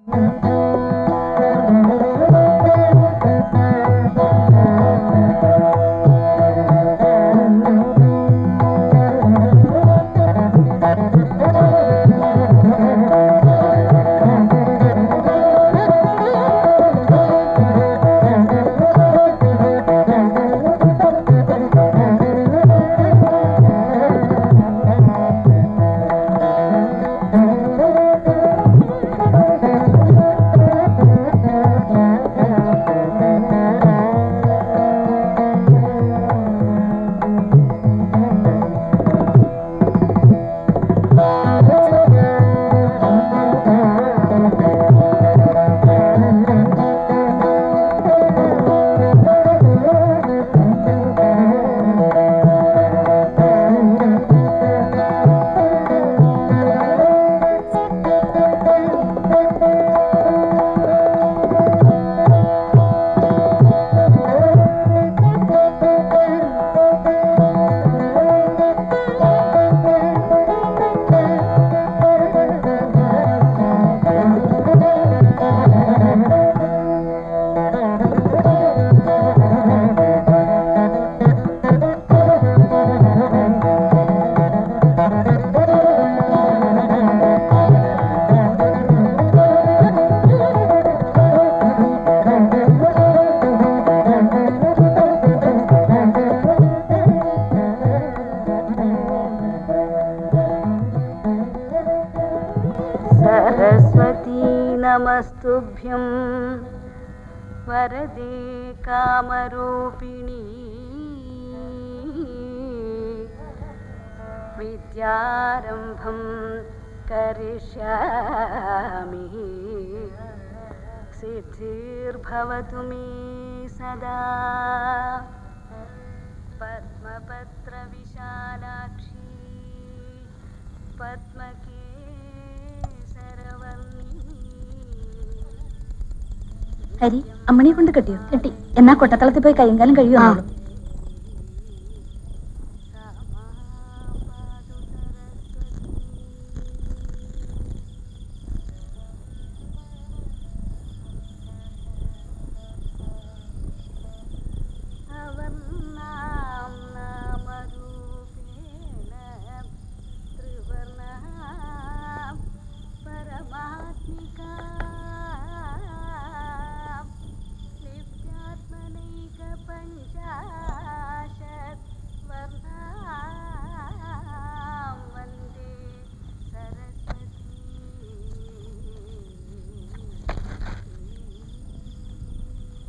सरस्वती नमस्तुभ्यं वरदे कामरूपिणी विद्यारम्भं करिष्यामि सिद्धिर्भवतु मे सदा पद्मपत्रविशालाक्षी പത്മകേസരവർണ്ണി ഹരി അമ്മണിയെ കൊണ്ട് കെട്ടിയോ കെട്ടി എന്നാ കൊട്ടത്തളത്തിൽ പോയി കൈകാലം കഴിയുമോ അവർണ്ണാം നാമരൂപേണ ത്രിവർണ്ണാം പരമാത്മികാം നിത്യാത്മനൈകപഞ്ചാശത് വർണ്ണാം വന്ദേ സരസ്വതീ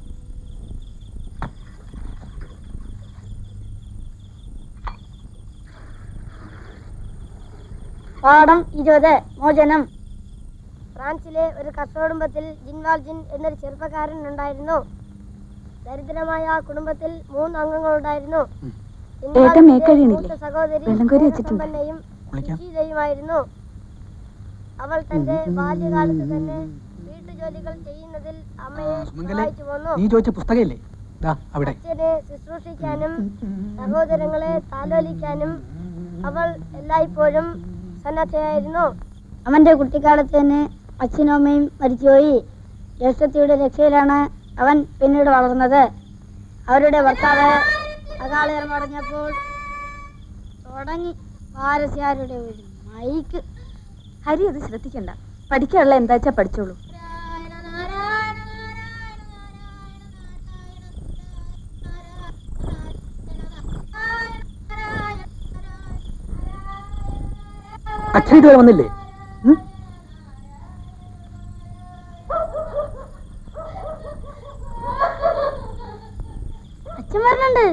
പാഠം ഇരുപത് മോചനം ഫ്രാൻസിലെ ഒരു കർഷകുടുംബത്തിൽ ജിൻവാൽ ജിൻ എന്നൊരു ചെറുപ്പക്കാരൻ ഉണ്ടായിരുന്നു ദരിദ്രമായ ആ കുടുംബത്തിൽ മൂന്ന് അംഗങ്ങളുണ്ടായിരുന്നു ജിൻവാൽ ഏട്ടൻ ജിന്റെ മേക്കഴിയണില്ലേ? മൂത്ത സഹോദരി വെള്ളം കോരി വെച്ചിട്ടുണ്ട്. സമ്പന്നയും കുളിക്കാം. സുശീലയുമായിരുന്നു അവൾ തന്റെ ബാല്യകാലത്ത് തന്നെ വീട്ടുജോലികൾ ചെയ്യുന്നതിൽ അമ്മയെ സുമംഗലേ, സഹായിച്ചു പോന്നു നീ ചോദിച്ച പുസ്തകമില്ലേ ദാ അവിടെ അച്ഛനെ ശുശ്രൂഷിക്കാനും സഹോദരങ്ങളെ താലോലിക്കാനും അവൾ എല്ലായ്പ്പോഴും സന്നദ്ധയായിരുന്നു അവന്റെ കുട്ടിക്കാലത്ത് തന്നെ അച്ഛനും അമ്മയും മരിച്ചുപോയി ജ്യേഷ്ഠത്തിയുടെ രക്ഷയിലാണ് അവൻ പിന്നീട് വളർന്നത് അവരുടെ ഭർത്താവ് അകാലം അടഞ്ഞപ്പോൾ തുടങ്ങി പാരസ്യാരുടെ ഒരു മൈക്ക് ഹരി അത് ശ്രദ്ധിക്കണ്ട പഠിക്കാനുള്ള എന്താ വെച്ചാ പഠിച്ചോളൂ അച്ഛൻ ഇതുവരെ വന്നില്ലേ ഉം? അച്ഛൻ പറഞ്ഞുണ്ട്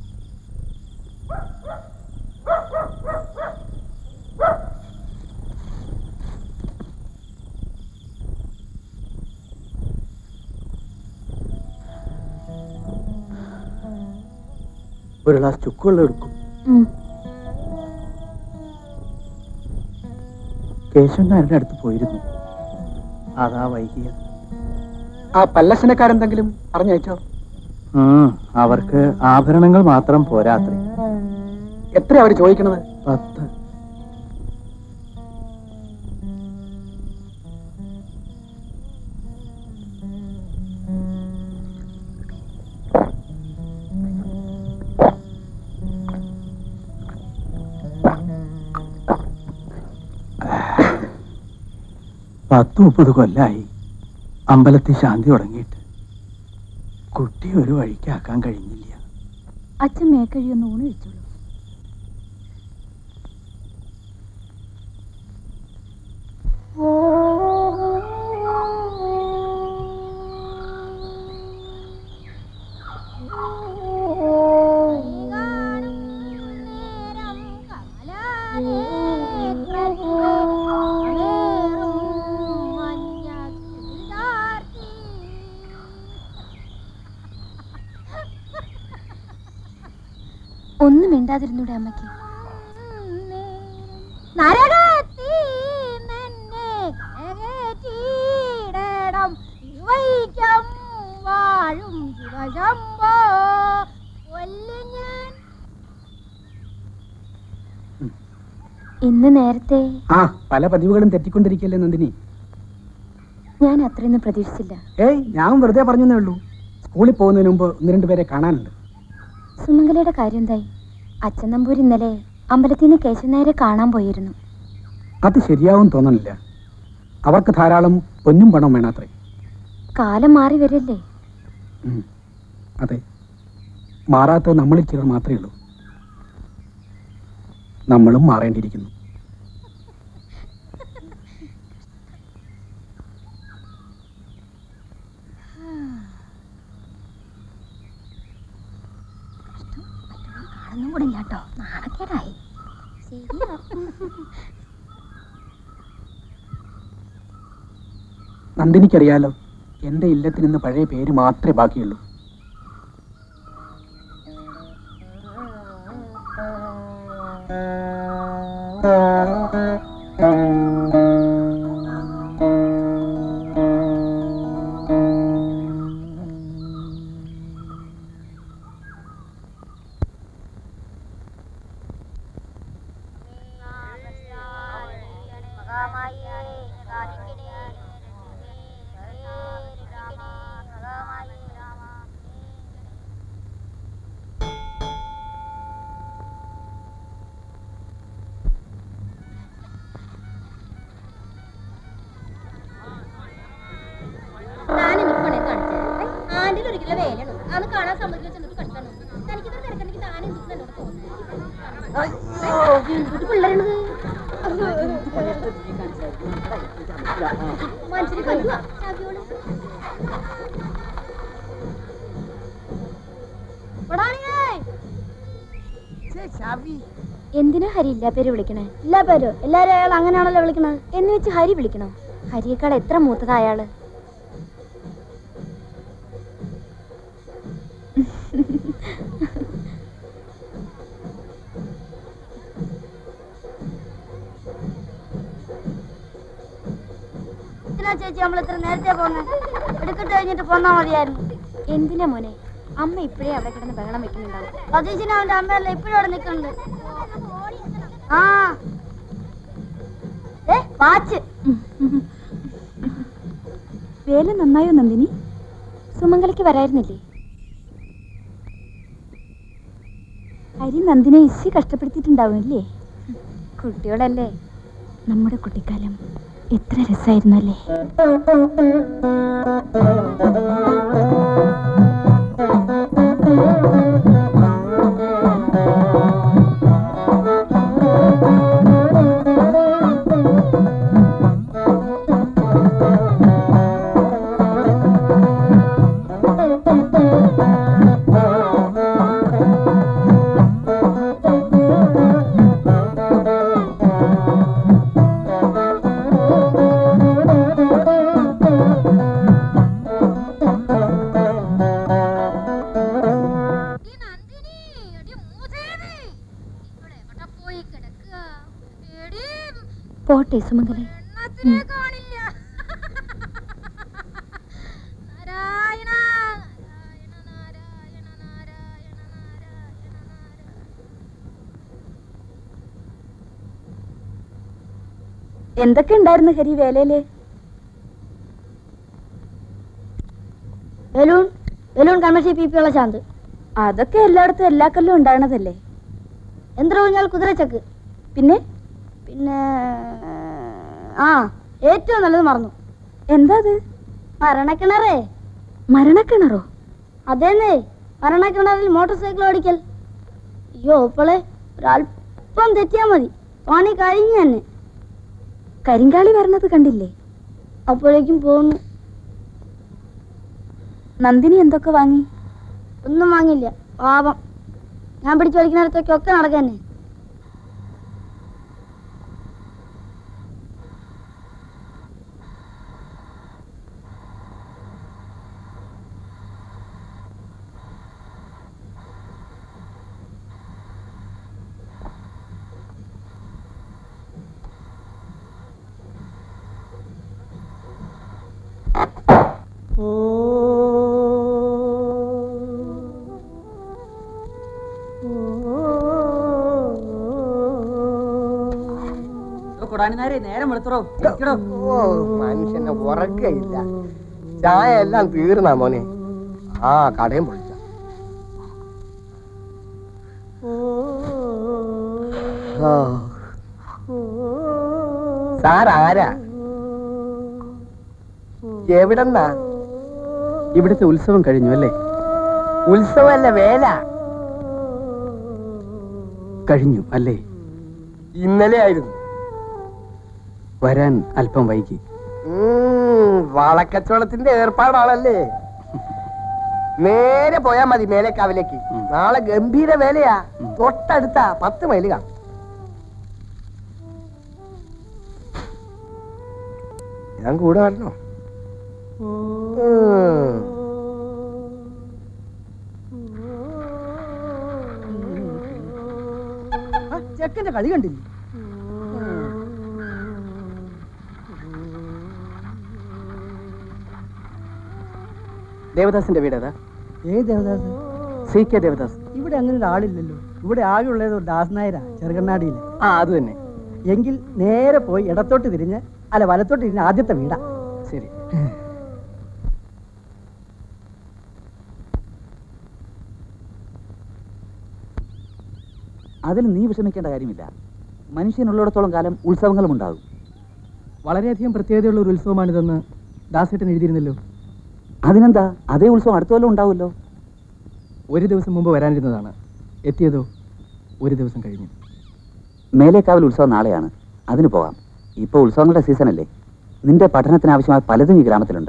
ഒരു ഗ്ലാസ് ചുക്കുവെള്ളം എടുക്കും കേശവൻ നായരുടെ അടുത്ത് പോയിരുന്നു അതാ വൈകിയത് ആ പല്ലശനക്കാരെന്തെങ്കിലും പറഞ്ഞയച്ചോ അവർക്ക് ആഭരണങ്ങൾ മാത്രം പോരാത്രേ എത്ര അവർ ചോദിക്കണത് പത്ത് പത്ത് മുപ്പത് കൊല്ലായി അമ്പലത്തിൽ ശാന്തി തുടങ്ങിയിട്ട് കുട്ടി ഒരു വഴിക്കാക്കാൻ കഴിഞ്ഞില്ല അച്ഛൻ മേക്കഴിയൊന്ന് ഊണ് വെച്ചോളൂ ഒന്നും മിണ്ടാതിരുന്നൂടെ അമ്മയ്ക്ക് വാഴും ശിവശംഭോ കൊല്ലിഞ്ഞാൻ ഇന്ന് നേരത്തെ ആ പല പതിവുകളും തെറ്റിക്കൊണ്ടിരിക്കല്ലേ നന്ദിനി ഞാൻ അത്രയൊന്നും പ്രതീക്ഷിച്ചില്ല ഏയ് ഞാൻ വെറുതെ പറഞ്ഞേ ഉള്ളൂ സ്കൂളിൽ പോകുന്നതിന് മുമ്പ് ഒന്ന് രണ്ട് പേരെ കാണാനുണ്ട് സുമംഗലയുടെ കാര്യം എന്തായി അച്ഛൻ നമ്പൂരി ഇന്നലെ അമ്പലത്തിൽ നിന്ന് കേശവൻ നായരെ കാണാൻ പോയിരുന്നു അത് ശരിയാവും തോന്നണില്ല അവർക്ക് ധാരാളം പൊന്നും പണം വേണത്രേ കാലം മാറി വരല്ലേ ഉം. അതെ മാറാത്തത് നമ്മളിൽ ചിലർ മാത്രമേ ഉള്ളൂ നമ്മളും മാറേണ്ടിയിരിക്കുന്നു കാണുന്നും കൂടെ ഇല്ല കേട്ടോ നാണക്കേടായി നന്ദിനിക്കറിയാലോ എന്റെ ഇല്ലത്തിൽ ഇന്ന് പഴയ പേര് മാത്രമേ ബാക്കിയുള്ളൂ ഞാൻ നിൽക്കണേ കാണിച്ചത് ആണ്ടിൽ ഒരു കിലോ വേലാണ് അന്ന് കാണാൻ സമ്മതിക്കില്ല ചെന്നിട്ട് കടിക്കണം തനിക്കിത് തിരക്കണ്ടെങ്കിൽ താനേ നിൽക്കുന്ന എന്നോട് തോന്നുന്നു പിള്ളേരുണ്ട് മനുഷ്യര് കണ്ടുവാ ചാവിയോള് എന്തിനാ ഹരി ഇല്ലാ പേര് വിളിക്കണേ എല്ലാ പേരും എല്ലാരും അയാൾ അങ്ങനെയാണല്ലോ വിളിക്കണത് എന്ന് വെച്ച് ഹരി വിളിക്കണോ ഹരിയേക്കാൾ എത്ര മൂത്തതാ അയാള് എന്തിനാ ചേച്ചി നമ്മൾ ഇത്ര നേരത്തെ പോകുന്നത് എടുക്കട്ട് കഴിഞ്ഞിട്ട് പോന്നാ മതിയായിരുന്നു എന്തിനാ മോനെ അമ്മ ഇപ്പോഴേ അവിടെ കിടന്ന് ബഹളം വെക്കുന്നുണ്ടാവും സതീശിന് അവന്റെ അമ്മയല്ല ഇപ്പോഴും അവിടെ നിൽക്കുന്നുണ്ട് ആ ഏ വാച്ച് വേല നന്നായോ നന്ദിനി സുമംഗലയ്ക്ക് വരായിരുന്നില്ലേ ഹരി നന്ദിനെ ഇശി കഷ്ടപ്പെടുത്തിയിട്ടുണ്ടാവും ഇല്ലേ കുട്ടിയോടല്ലേ നമ്മുടെ കുട്ടിക്കാലം എത്ര രസമായിരുന്നു അല്ലേ പോയി കിടക്കുക എടീ, പോട്ടെ സുമംഗലെ എണ്ണത്തിനെ കാണില്ല നാരായണ നാരായണ നാരായണ നാരായണ നാരായണ നാരായണ എന്തൊക്കെ ഉണ്ടായിരുന്നു ഹരി വേലയില് ബലൂൺ ബലൂൺ കൺമശി പി പി ഉള്ള ശാന്ത് അതൊക്കെ എല്ലായിടത്തും എല്ലാ കൊല്ലം ഉണ്ടാകണതല്ലേ യന്ത്ര ഊഞ്ഞാൽ കുതിരച്ചക്ക് പിന്നെ പിന്നെ ആ ഏറ്റവും നല്ലത് മറന്നു എന്താ അത് മരണക്കിണറേ മരണക്കിണറോ അതേന്നേ മരണക്കിണറിൽ മോട്ടോർ സൈക്കിൾ ഓടിക്കൽ അയ്യോ ഇപ്പോളെ ഒരല്പം തെറ്റിയാ മതി പണി കഴിഞ്ഞു തന്നെ കരിങ്കാളി വരണത് കണ്ടില്ലേ അപ്പോഴേക്കും പോകുന്നു നന്ദിനി എന്തൊക്കെ വാങ്ങി ഒന്നും വാങ്ങില്ല പാപം ഞാൻ പിടിച്ചു വലിക്കുന്നിടത്തേക്കൊക്കെ നടക്കന്നെ കൊടാനിനാരെ നേരം വെളുത്തറോ ഓ മനുഷ്യനെ ഉറക്കയില്ല ചായ എല്ലാം തീർന്നാ മോനെ ആ കടയും പൊളിച്ച സാർ ആരാ എവിടെന്നാ ഇവിടുത്തെ ഉത്സവം കഴിഞ്ഞു അല്ലേ ഉത്സവല്ല വേല കഴിഞ്ഞു അല്ലേ ഇന്നലെ ആയിരുന്നു വരാൻ അല്പം വൈകി ഉം, വളക്കച്ചവടത്തിന്റെ ഏർപ്പാടാണല്ലേ നേരെ പോയാ മതി മേലേക്കാവിലേക്ക് ഉം. നാളെ ഗംഭീര വേലയാ ഉം. തൊട്ടടുത്ത പത്ത് മൈല് കാണും ഞാൻ കൂടെ വരണോ ഉം. ചെക്കന്റെ കളി കണ്ടില്ലേ ദേവദാസിന്റെ വീട് ഏതാ ഏത് ദേവദാസ് സി കെ ദേവദാസ് ഇവിടെ അങ്ങനെ ഒരാളില്ലല്ലോ ഇവിടെ ആകെ ഉള്ളത് ഒരു ദാസ് നായരാ ചെറുകണ്ണാടിയില് ആ അത് തന്നെ എങ്കിൽ നേരെ പോയി ഇടത്തോട്ട് തിരിഞ്ഞ് അല്ല വലത്തോട്ട് തിരിഞ്ഞ് ആദ്യത്തെ വീടാ ശരി അതിൽ നീ വിഷമിക്കേണ്ട കാര്യമില്ല മനുഷ്യനുള്ളിടത്തോളം കാലം ഉത്സവങ്ങളും ഉണ്ടാകും വളരെയധികം പ്രത്യേകതയുള്ള ഒരു ഉത്സവമാണിതെന്ന് ദാസേട്ടൻ എഴുതിയിരുന്നല്ലോ അതിനെന്താ അതേ ഉത്സവം അടുത്ത കൊല്ലം ഉണ്ടാവുമല്ലോ ഒരു ദിവസം മുമ്പ് വരാനിരുന്നതാണ് എത്തിയതോ ഒരു ദിവസം കഴിഞ്ഞു മേലേക്കാവിൽ ഉത്സവം നാളെയാണ് അതിന് പോകാം ഇപ്പോൾ ഉത്സവങ്ങളുടെ സീസൺ അല്ലേ നിന്റെ പഠനത്തിന് ആവശ്യമായ പലതും ഈ ഗ്രാമത്തിലുണ്ട്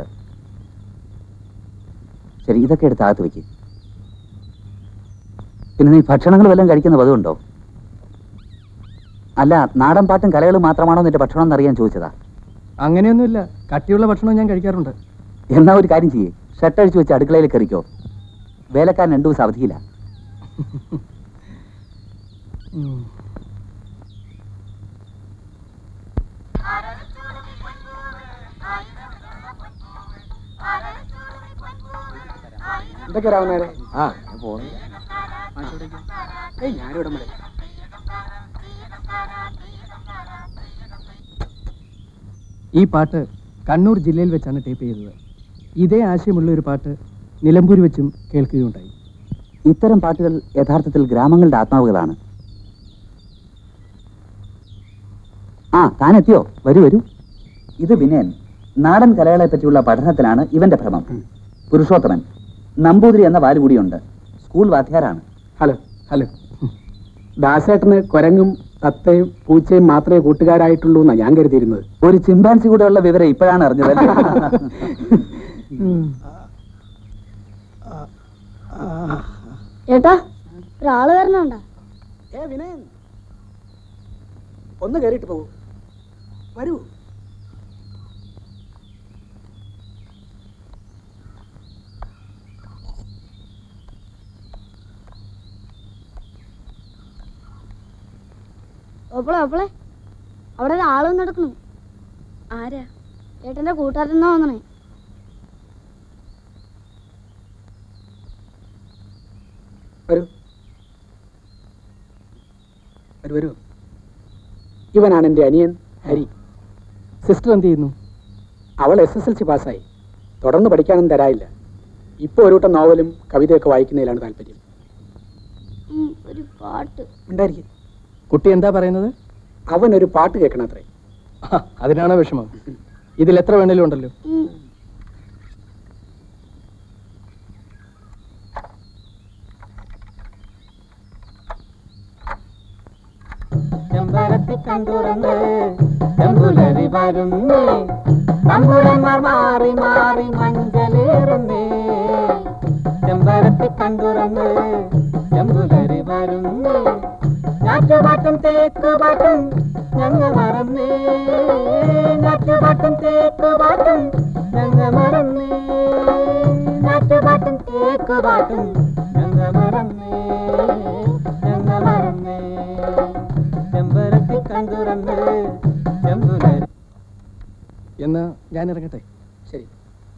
ശരി ഇതൊക്കെ എടുത്ത് അകത്ത് വെക്ക് പിന്നെ നീ ഭക്ഷണങ്ങൾ വല്ലതും കഴിക്കുന്ന പതിവുണ്ടോ അല്ല നാടൻ പാട്ടും കലകളും മാത്രമാണോ നിന്റെ ഭക്ഷണം എന്നറിയാൻ ചോദിച്ചതാ അങ്ങനെയൊന്നുമില്ല കട്ടിയുള്ള ഭക്ഷണം ഞാൻ കഴിക്കാറുണ്ട് എന്നാ ഒരു കാര്യം ചെയ്യേ ഷട്ടടിച്ച് വെച്ച് അടുക്കളയിൽ കയറിക്കോ വേലക്കാരൻ രണ്ടു ദിവസം അവധിയില്ല ഉം. എന്തൊക്കെ രാമനാരെ ആ ഞാൻ പോകുന്നു ഏയ് ഞാനിവിടെ മതി ഈ പാട്ട് കണ്ണൂർ ജില്ലയിൽ വെച്ചാണ് ടേപ്പ് ചെയ്തത് ഇതേ ആശയമുള്ള ഒരു പാട്ട് നിലമ്പൂർ വെച്ചും കേൾക്കുകയുണ്ടായി ഇത്തരം പാട്ടുകൾ യഥാർത്ഥത്തിൽ ഗ്രാമങ്ങളുടെ ആത്മാവുകളാണ് ആ താൻ എത്തിയോ വരൂ വരൂ ഇത് വിനയൻ നാടൻ കലകളെ പറ്റിയുള്ള പഠനത്തിലാണ് ഇവന്റെ ഭ്രമം പുരുഷോത്തമൻ നമ്പൂതിരി എന്ന വാല് കൂടിയുണ്ട് സ്കൂൾ വാദ്യാരാണ് ഹലോ ഹലോ ദാസേട്ടന് കുരങ്ങും തത്തയും പൂച്ചയും മാത്രമേ കൂട്ടുകാരായിട്ടുള്ളൂ എന്നാണ് ഞാൻ കരുതിയിരുന്നത് ഒരു ചിമ്പാൻസി കൂടെ ഉള്ള വിവരം ഇപ്പോഴാണ് അറിഞ്ഞത് അല്ലേ? ചേട്ടാ ഒരാള് വരണുണ്ടോ ഏ വിനയൻ ഒന്ന് കയറിയിട്ട് പോകൂ വരൂ ഓപ്പളെ ഓപ്പളെ അവിടെ ഒരാള് നടക്കുന്നു ആരാ ചേട്ടന്റെ കൂട്ടുകാരൻ തോന്നണേ വരൂ വരൂ വരൂ ഇവനാണ് എൻ്റെ അനിയൻ ഹരി സിസ്റ്റർ എന്ത് ചെയ്യുന്നു അവൾ എസ് എസ് എൽ സി പാസ്സായി തുടർന്ന് പഠിക്കാനൊന്നും തരായില്ല ഇപ്പോൾ ഒരു കൂട്ടം നോവലും കവിതയൊക്കെ വായിക്കുന്നതിലാണ് താല്പര്യം ഉം, ഒരു പാട്ട് ഉണ്ടായിരിക്കും കുട്ടി എന്താ പറയുന്നത് അവൻ ഒരു പാട്ട് കേൾക്കണത്രേ ആ, അതിനാണോ വിഷമം ഇതിൽ എത്ര വേണേലും ഉണ്ടല്ലോ ഉം. ചെമ്പരത്തി കണ്ടുറന്ന് ചെമ്പുലരി വരുന്നേ തമ്പുരന്മാർ മാറി മാറി മഞ്ചലേറുന്നേ ചെമ്പരത്തി കണ്ടുറന്ന് ചെമ്പുലരി വരുന്നേ ഞാറ്റുപാട്ടും തേക്കുപാട്ടും ഞങ്ങ മറന്നേ ഞാറ്റുപാട്ടും തേക്കുപാട്ടും ഞങ്ങ മറന്നേ ഞാറ്റുപാട്ടും തേക്കുപാട്ടും ഞങ്ങ മറന്നേ ഞങ്ങ മറന്നേ ചെമ്പരത്തി കണ്ടുറന്ന് ചെമ്പുലരി എന്നാ ഞാൻ ഇറങ്ങട്ടെ ശരി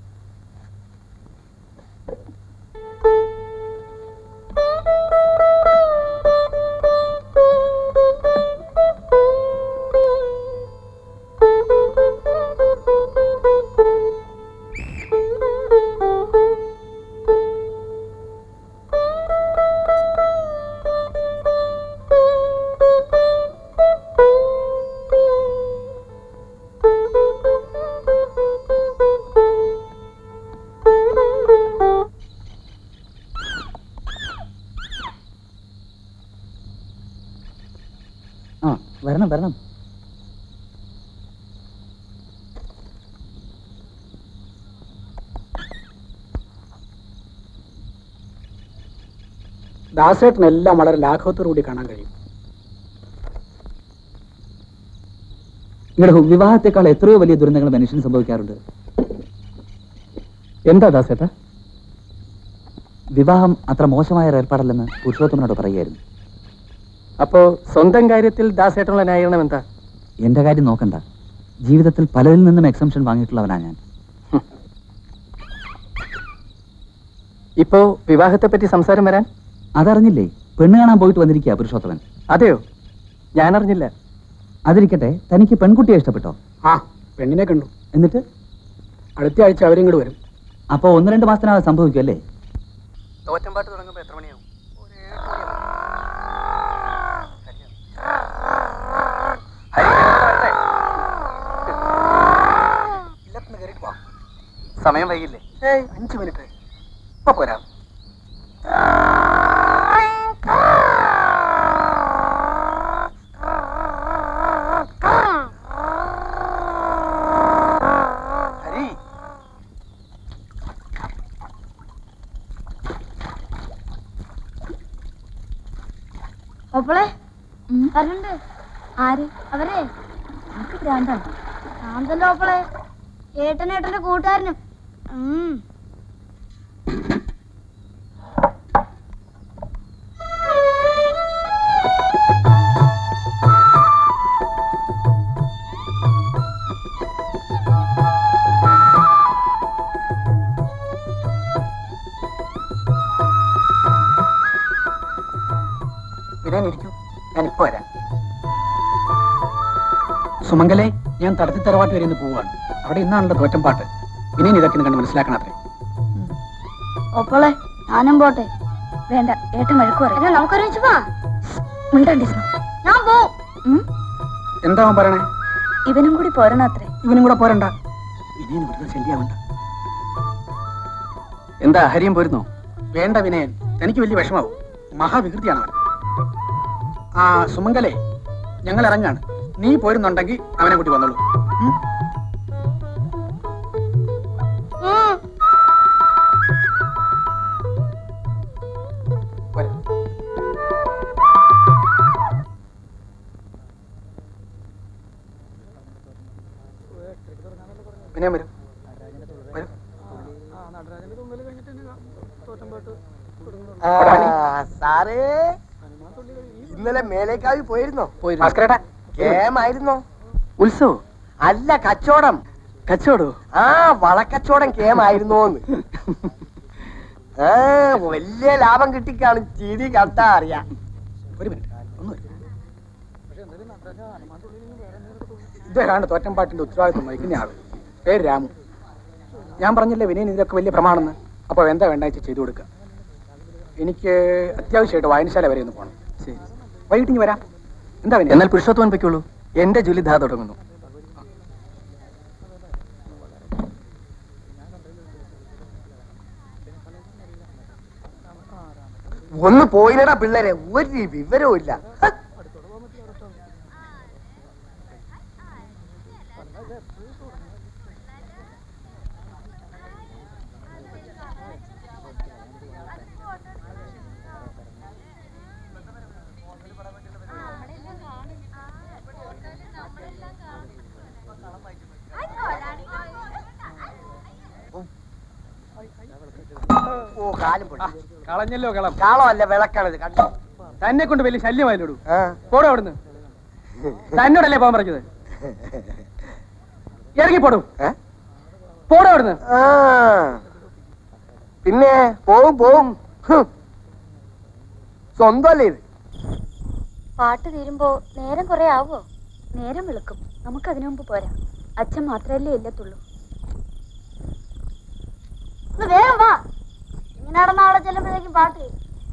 ആ വരണം വരണം ദാസേട്ടനെല്ലാം വളരെ ലാഘവത്തോടു കൂടി കാണാൻ കഴിയും നിങ്ങളുടെ വിവാഹത്തെക്കാൾ എത്രയോ വലിയ ദുരന്തങ്ങൾ മനുഷ്യന് സംഭവിക്കാറുണ്ട് എന്താ ദാസേട്ടാ വിവാഹം അത്ര മോശമായ ഒരു ഏർപ്പാടല്ലെന്ന് പുരുഷോത്തമനോട് പറയുകയായിരുന്നു അപ്പോ സ്വന്തം കാര്യത്തിൽ ദാസേട്ടനുള്ള ന്യായീകരണം എന്താ എന്റെ കാര്യം നോക്കണ്ട ജീവിതത്തിൽ പലരിൽ നിന്നും എക്സംഷൻ വാങ്ങിയിട്ടുള്ളവനാ ഞാൻ ഇപ്പോ വിവാഹത്തെ പറ്റി സംസാരം വരാൻ അതറിഞ്ഞില്ലേ പെണ്ണ് കാണാൻ പോയിട്ട് വന്നിരിക്കുക പുരുഷോത്തമൻ അതെയോ ഞാൻ അറിഞ്ഞില്ല അതിരിക്കട്ടെ തനിക്ക് പെൺകുട്ടിയെ ഇഷ്ടപ്പെട്ടോ ആ പെണ്ണിനെ കണ്ടു എന്നിട്ട് അടുത്ത ആഴ്ച അവരിങ്ങോട്ട് വരും അപ്പോ ഒന്ന് രണ്ട് മാസത്തിനകം സംഭവിക്കും അല്ലേ തോറ്റമ്പാട്ട് തുടങ്ങുമ്പോ എത്ര മണിയാവും സമയം വൈകില്ലേ ഏയ് അഞ്ചു മിനിറ്റ് ഇപ്പൊ പോരാ ഹരി അപ്പോളെ കരണ്ട് ആര് അവരെ എനിക്ക് ഭ്രാന്താണ് ശാന്തല്ലോ അപ്പോളെ ഏട്ടനേട്ടന്റെ കൂട്ടുകാരനും ഉം. വിനയൻ ഇരിക്കൂ ഞാൻ ഇപ്പൊ വരാം സുമംഗലെ ഞാൻ തടത്തി തറവാട്ട് വരെ ഇന്ന് പോവാണ് അവിടെ ഇന്നാണല്ലോ തോറ്റമ്പാട്ട് വിനയൻ ഇതൊക്കെ ഒന്ന് കണ്ട് മനസ്സിലാക്കണത്രേ ഒപ്പളെ ഞാനും പോട്ടെ വേണ്ട ഏട്ടൻ വഴക്കു പറയും എന്നാ നമുക്കൊരുമിച്ച് പോവാം മിണ്ടണ്ടി സ്നോ. ഞാൻ പോവും ഉം? എന്താ അവൻ പറയണേ ഇവനും കൂടി പോരണം അത്രേ ഇവനും കൂടെ പോരണ്ട വിനയൻ വെറുതെ ശല്യാവണ്ട എന്താ ഹരിയും പോരുന്നോ വേണ്ട വിനയൻ എനിക്ക് വലിയ വിഷമാവും മഹാവികൃതിയാണ് അവൻ ആ സുമംഗലെ ഞങ്ങൾ ഇറങ്ങാണ് നീ പോരുന്നുണ്ടെങ്കിൽ അവനെ കൂട്ടി വന്നോളൂ ഉം? ഉം. പോരെ. വിനയൻ വരും വരും ആ, സാറേ ഇന്നലെ മേലേക്കാവി പോയിരുന്നോ ഭാസ്കരേട്ടാ കേമായിരുന്നോ ഉത്സവം അല്ല കച്ചവടം കച്ചവടോ ആ വളക്കച്ചവടം കേമായിരുന്നോന്ന് ആ വലിയ ലാഭം കിട്ടിക്കാണ് ചിരി കണ്ടാ അറിയാം ഒരു മിനിറ്റ് ഒന്ന് വരൂ. ഇദ്ദേഹമാണ് തോറ്റമ്പാട്ടിന്റെ ഉത്തരവാദിത്വം വഹിക്കുന്ന ആള് പേര് രാമു ഞാൻ പറഞ്ഞില്ലേ വിനയൻ ഇതിലൊക്കെ വലിയ പ്രമാണെന്ന് അപ്പോൾ എന്താ വേണ്ട വെച്ചാൽ ചെയ്തു കൊടുക്കുക എനിക്ക് അത്യാവശ്യമായിട്ട് വായനശാല വരെ ഒന്ന് പോകണം ശരി വൈകിട്ട് ഇനി വരാം എന്താ വിനയൻ എന്നാൽ പുരുഷോത്തമൻ പൊയ്ക്കോളൂ എന്റെ ജോലി ധാ തുടങ്ങുന്നു ഒന്ന് പോയിനടാ പിള്ളേരെ ഒരു വിവരവും ഇല്ല ഹ. ഓ കാലും പൊട്ടി കളഞ്ഞല്ലോ കളം കാളമല്ല വിളക്കാണിത് കണ്ടോ തന്നെ കൊണ്ട് വലിയ ശല്യമായില്ലോടൂ ആ. പോടോ അവിടുന്ന് തന്നോടല്ലേ പോകാൻ പറഞ്ഞത് ഇറങ്ങി പോടും ഏ? പോടോ അവിടുന്ന് ആ. പിന്നെ പോവും പോവും ഹും. സ്വന്തമല്ലേ ഇത് പാട്ട് തീരുമ്പോ നേരം കുറെ ആവോ നേരം വിളിക്കും നമുക്ക് അതിനു മുമ്പ് പോരാ അച്ഛൻ മാത്രല്ലേ ഇല്ലത്തുള്ളൂ ഒന്ന് വേഗം വാ ഇങ്ങനെ നടന്ന അവിടെ ചെല്ലുമ്പോഴേക്കും പാട്ട് വരും.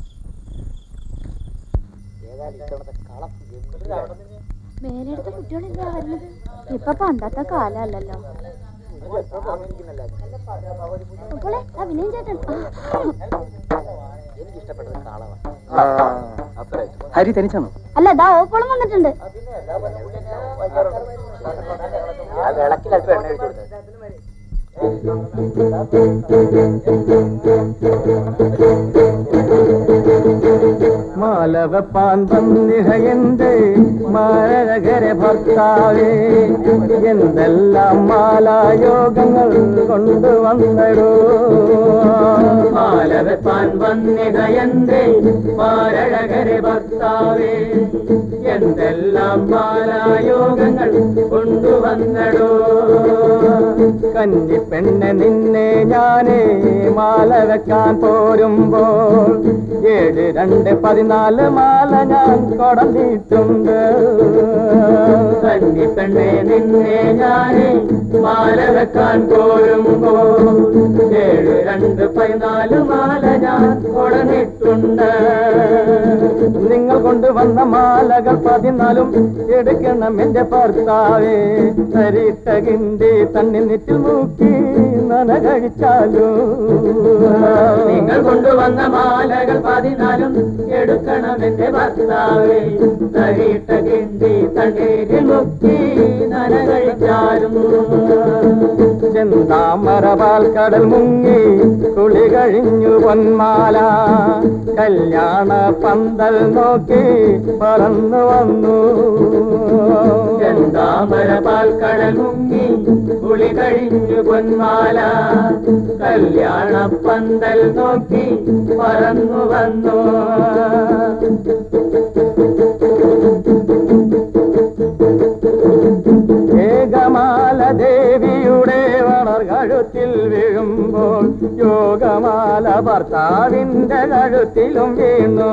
മേലെടുത്ത കുട്ടികളെന്താ വരുന്നത് ഇപ്പൊ പണ്ടത്തെ കാലല്ലല്ലോ അപ്പോളെ ആ വിനയൻ ചേട്ടൻ ആ. ഹരി തനിച്ചാണോ അല്ല ദാ ഓപ്പോളും വന്നിട്ടുണ്ട് മാലവപ്പാൻ വന്നിഹയന്റെ മാരകരെ ഭർത്താവേ എന്തെല്ലാം മാലായോഗങ്ങൾ കൊണ്ടുവന്നടോ മാലവപ്പാൻ വന്നിഹയന്റെ മാരകരെ ഭർത്താവേ എന്തെല്ലാം മാലായോഗങ്ങൾ കൊണ്ടുവന്നടോ കന്നി പെണ്ണെ നിന്നെ ഞാനേ മാല വെക്കാൻ പോരുമ്പോൾ ഏഴ് രണ്ട് പതിനാല് മാല ഞാൻ കൊടന്നിട്ടുണ്ട് കന്നി പെണ്ണെ നിന്നെ ഞാനേ മാല വെക്കാൻ പോരുമ്പോൾ ഏഴ് രണ്ട് പതിനാല് മാല ഞാൻ കൊടന്നിട്ടുണ്ട് നിങ്ങൾ കൊണ്ടുവന്ന മാലകൾ പതിനാലും എടുക്കണം എന്റെ ഭർത്താവേ തരിട്ട കിണ്ടി തണ്ണി നെറ്റിൽ മൂക്കി നന കഴിച്ചാലോ നിങ്ങൾ കൊണ്ടുവന്ന മാലകൾ പതിനാലും എടുക്കണം എന്റെ ഭർത്താവേ തരിട്ട കിണ്ടി തണ്ണീരിൽ മുക്കി നന കഴിച്ചാലും ചെന്താമരപാൽ കടൽ മുങ്ങി കുളി കഴിഞ്ഞു പൊന്മാല കല്യാണ പന്തൽ നോക്കി പറന്നു വന്നു ചെന്താമരപാൽ കടൽ മുങ്ങി കുളി കഴിഞ്ഞു പൊന്മാല കല്യാണ പന്തൽ നോക്കി പറന്നു വന്നു ഏകമാല ദേവിയുടെ വളർ കഴുത്തിൽ വീഴുമ്പോൾ യോഗമാല ഭർത്താവിന്റെ കഴുത്തിലും വീണു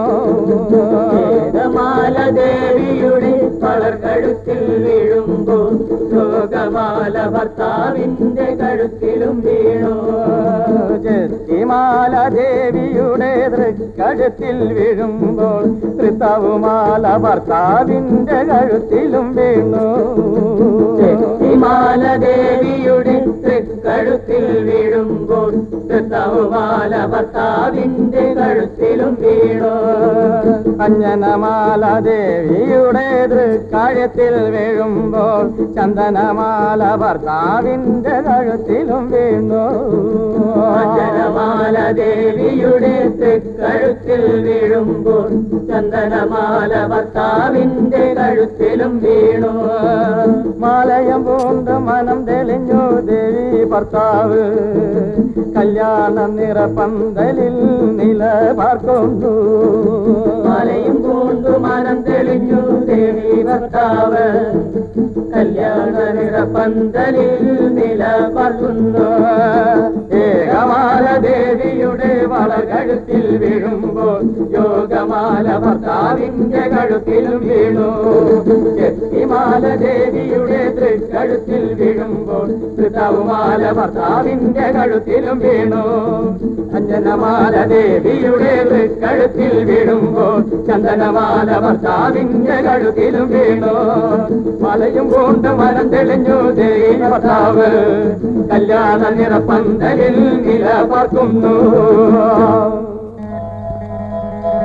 ഏകമാല ദേവിയുടെ വളർ കഴുത്തിൽ വീഴുമ്പോൾ യോഗമാല ഭർത്താവിന്റെ കഴുത്തിലും വീണു ജത്തിമാല ദേവിയുടെ തൃക്കഴുത്തിൽ വീഴുമ്പോൾ ഋതവുമാല ഭർത്താവിന്റെ കഴുത്തിലും വീണു ജത്തിമാല ദേവിയുടെ തൃക്കഴുത്തിൽ വീഴുമ്പോൾ ഋതവുമാല ഭർത്താവിന്റെ കഴുത്തിലും വീണു അഞ്ജനമാല ദേവിയുടെ തൃക്കാഴത്തിൽ വീഴുമ്പോൾ ചന്ദനമാല ഭർത്താവിന്റെ കഴുത്തിലും വീണു അഞ്ജനമാല ദേവിയുടെ തൃക്കഴുത്തിൽ വീഴുമ്പോൾ ചന്ദനമാല ഭർത്താവിന്റെ കഴുത്തിലും വീണു മാലയം പൂണ്ട് മനം തെളിഞ്ഞു ദേവി ഭർത്താവ് കല്യാണ നിറപന്തലിൽ നില പാർക്കുന്നു മാലയും പൂണ്ടു മനം തെളിഞ്ഞു ദേവി ഭർത്താവ് കല്യാണ നിറപന്തലിൽ നില പാർക്കുന്നു ഏകമാല ദേവിയുടെ വളർ കഴുത്തിൽ വീഴുമ്പോൾ യോഗമാല ഭർത്താവിന്റെ കഴുത്തിലും വീണു ചെത്തിമാല ദേവിയുടെ തൃക്കഴുത്തിൽ വീഴുമ്പോൾ ഋതവുമാല ഭർത്താവിന്റെ കഴുത്തിലും വീണു അഞ്ജനമാല ദേവിയുടെ തൃക്കഴുത്തിൽ വീഴുമ്പോൾ ചന്ദനമാല ഭർത്താവിന്റെ കഴുത്തിലും വീണു മലയും കൊണ്ട് മരം തെളിഞ്ഞു ദേവി ഭർത്താവ് കല്യാണ നിറപ്പന്തലിൽ നില പാർക്കുന്നു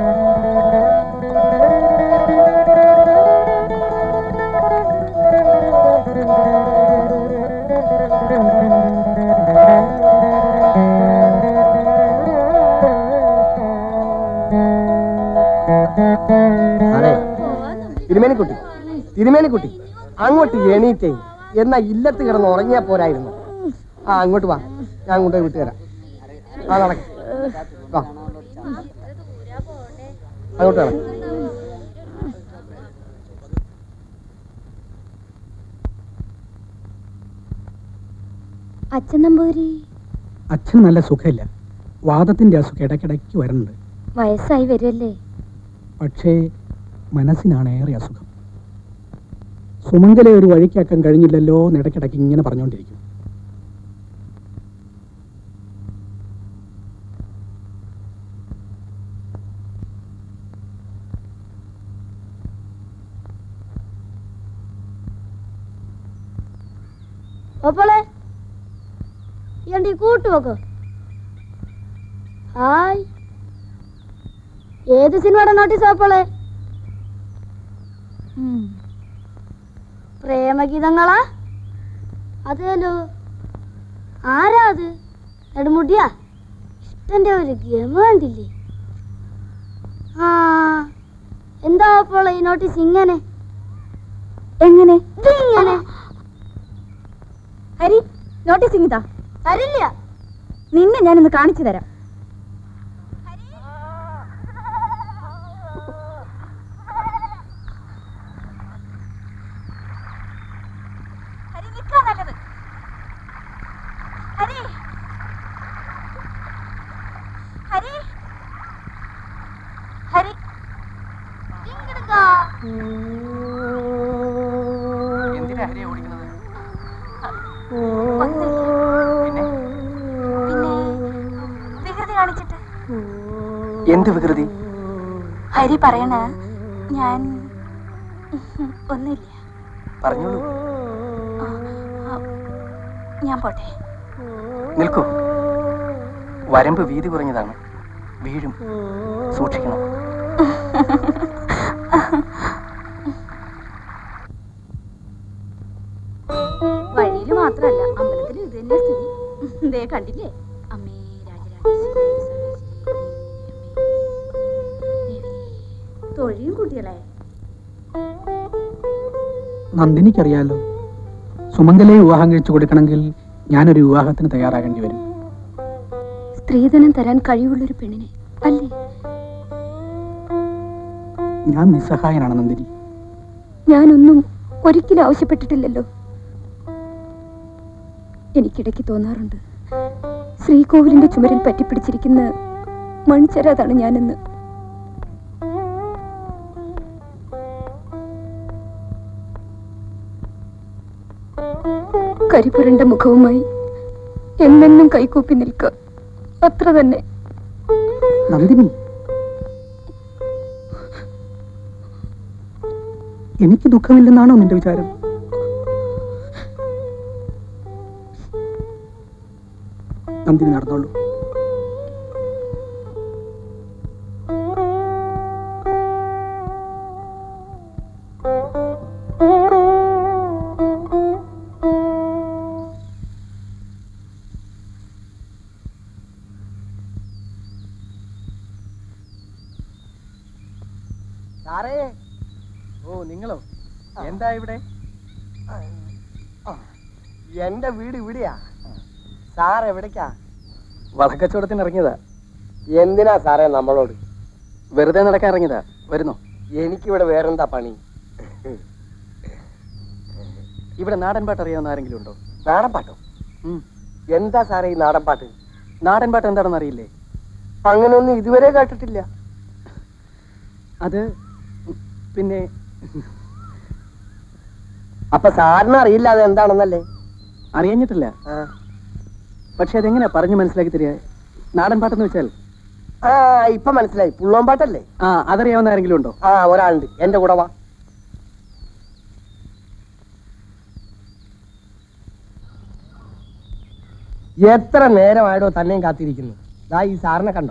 അതെ തിരുമേനിക്കുട്ടി തിരുമേനിക്കുട്ടി അങ്ങോട്ട് എണീറ്റേ എന്നാ ഇല്ലത്ത് കിടന്ന് ഉറങ്ങിയാ പോരായിരുന്നു ആ അങ്ങോട്ട് വാ ഞാൻ കൊണ്ടുപോയി വിട്ടുതരാം ആ നടക്ക വാ അങ്ങോട്ട് നടക്ക അച്ഛൻ നമ്പൂതിരി അച്ഛന് നല്ല സുഖമില്ല വാദത്തിന്റെ അസുഖം ഇടയ്ക്കിടയ്ക്ക് വരുന്നുണ്ട് വയസ്സായി വരുമല്ലേ പക്ഷേ മനസ്സിനാണ് ഏറെ അസുഖം സുമംഗലെ ഒരു വഴിക്കാക്കാൻ കഴിഞ്ഞില്ലല്ലോ എന്ന് ഇടയ്ക്കിടയ്ക്ക് ഇങ്ങനെ പറഞ്ഞുകൊണ്ടിരിക്കും ഓപ്പോളെ ഈ കൂട്ട് വെക്കോ ഹായ് ഏത് സിനിമയുടെ നോട്ടീസ് ഓപ്പോളെ പ്രേമഗീതങ്ങളാ അതേലോ ആരാ അത് നെടുമുടിയാ ഇഷ്ടന്റെ ഒരു ഗമ കണ്ടില്ലേ ആ എന്താ ഓപ്പോളെ ഈ നോട്ടീസ് ഇങ്ങനെ എങ്ങനെ ഇതിങ്ങനെ ഹരി നോട്ടീസ് ഇങ്ങിതാ തരില്ല നിന്നെ ഞാനൊന്ന് കാണിച്ചു തരാം എന്തിനാ ഹരിയെ ഓടിക്കുന്നത് പിന്നെ വികൃതി കാണിച്ചിട്ട് എന്ത് വികൃതി ഹരി പറയണ ഞാൻ ഒന്നുമില്ല പറഞ്ഞോളൂ ഞാൻ പോട്ടെ നിൽക്കൂ വരമ്പ് വീതി കുറഞ്ഞതാണ് വീഴും സൂക്ഷിക്കണം വഴിയിൽ മാത്രമല്ല അമ്പലത്തിലും ഇത് തന്നെ സ്ഥിതി ദേ കണ്ടില്ലേ അമ്മേ രാജരാജേശ്വരി സർവേശ്വരി ദേവി, ദേവി. തൊഴിയും കുട്ടികളെ നന്ദിനിക്കറിയാലോ സുമംഗലയെ വിവാഹം കഴിച്ചു കൊടുക്കണമെങ്കിൽ ഞാനൊരു വിവാഹത്തിന് തയ്യാറാകേണ്ടി വരും സ്ത്രീധനം തരാൻ കഴിവുള്ളൊരു പെണ്ണിനെ അല്ലേ ഞാൻ നിസ്സഹായനാണ് നന്ദിനി ഞാനൊന്നും ഒരിക്കലും ആവശ്യപ്പെട്ടിട്ടില്ലല്ലോ എനിക്കിടയ്ക്ക് തോന്നാറുണ്ട് ശ്രീകോവിലിന്റെ ചുമരിൽ പറ്റിപ്പിടിച്ചിരിക്കുന്ന മൺചരാതാണ് ഞാനെന്ന് കരിപുരണ്ട മുഖവുമായി എന്നെന്നും കൈകൂപ്പി നിൽക്കുക അത്ര തന്നെ നന്ദിനി എനിക്ക് ദുഃഖമില്ലെന്നാണോ നിന്റെ വിചാരം നന്ദിനി നടന്നോളൂ സാറേ ഓ നിങ്ങളോ എന്താ ഇവിടെ എന്റെ വീട് ഇവിടെയാ സാർ എവിടേക്കാ വളക്കച്ചവടത്തിന് ഇറങ്ങിയതാ എന്തിനാ സാറേ നമ്മളോട് വെറുതെ നടക്കാൻ ഇറങ്ങിയതാ വരുന്നോ എനിക്കിവിടെ വേറെന്താ പണി ഇവിടെ നാടൻ പാട്ട് അറിയാവുന്ന ആരെങ്കിലും ഉണ്ടോ നാടൻ പാട്ടോ ഉം. എന്താ സാറേ ഈ നാടൻ പാട്ട് നാടൻ പാട്ട് എന്താണെന്ന് അറിയില്ലേ അങ്ങനെയൊന്നും ഇതുവരെ കേട്ടിട്ടില്ല അത് പിന്നെ അപ്പൊ സാറിന് അറിയില്ല അത് എന്താണെന്നല്ലേ അറിയഞ്ഞിട്ടില്ല ആ. പക്ഷെ അതെങ്ങനെയാ പറഞ്ഞു മനസ്സിലാക്കി തരിക നാടൻ പാട്ടെന്ന് വെച്ചാൽ ആ ഇപ്പൊ മനസ്സിലായി പുള്ളോമ്പാട്ടല്ലേ ആ അതറിയാവുന്ന ആരെങ്കിലും ഉണ്ടോ ആ ഒരാളുണ്ട് എന്റെ കൂടെ വാ എത്ര നേരമായിടോ തന്നെയും കാത്തിരിക്കുന്നു ദാ ഈ സാറിനെ കണ്ടോ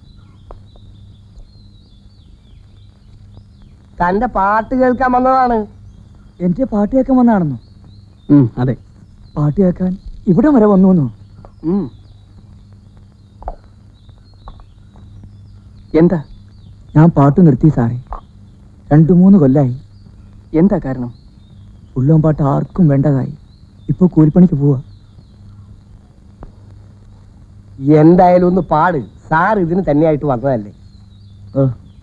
തന്റെ പാട്ട് കേൾക്കാൻ വന്നതാണ് എന്റെ പാട്ട് കേൾക്കാൻ വന്നാണെന്നോ ഉം, അതെ പാട്ട് കേൾക്കാൻ ഇവിടെ വരെ വന്നു എന്നോ ഉം. എന്താ ഞാൻ പാട്ട് നിർത്തി സാറേ രണ്ടു മൂന്ന് കൊല്ലായി എന്താ കാരണം ഉള്ളോം പാട്ട് ആർക്കും വേണ്ടതായി ഇപ്പോൾ കൂലിപ്പണിക്ക് പോവാ എന്തായാലും ഒന്ന് പാട് സാർ ഇതിന് തന്നെയായിട്ട് വന്നതല്ലേ ഓ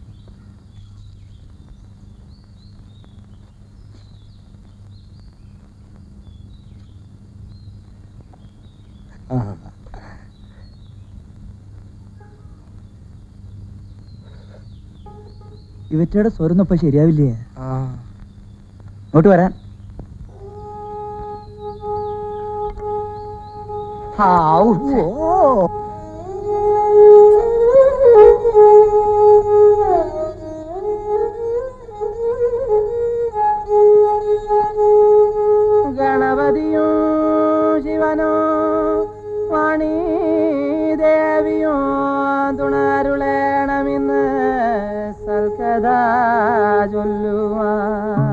ഇവറ്റയുടെ സ്വരൊന്നും ശരിയാവില്ലേ ഇങ്ങോട്ട് വരാൻ ഹാവ്. ഓ. ഗണപതിയോ ശിവനോ വാണി ദേവിയോ തുണരുളേണമെന്ന് സൽക്കഥ ചൊല്ലുവാൻ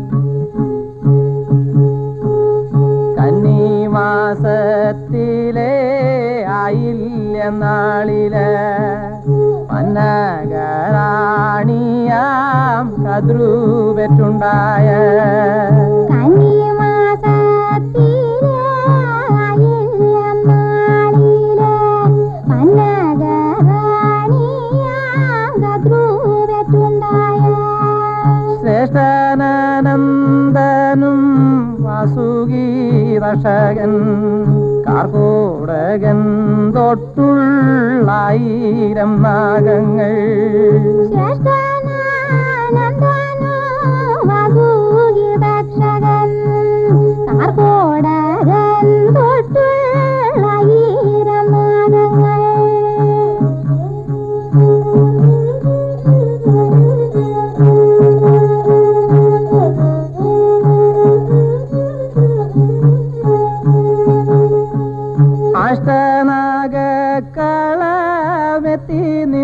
കന്നിമാസത്തിലെ ആയില്യനാളിലെ പന്നകരാണിയാം കദ്രൂപെറ്റുണ്ടായ ശ്രേഷ്ഠനന്ദനും വാസുകി രക്ഷകൻ കാർക്കോടകൻ തൊട്ടുള്ളായിരം നാഗങ്ങൾ അഷ്ടനാഗക്കളമെത്തി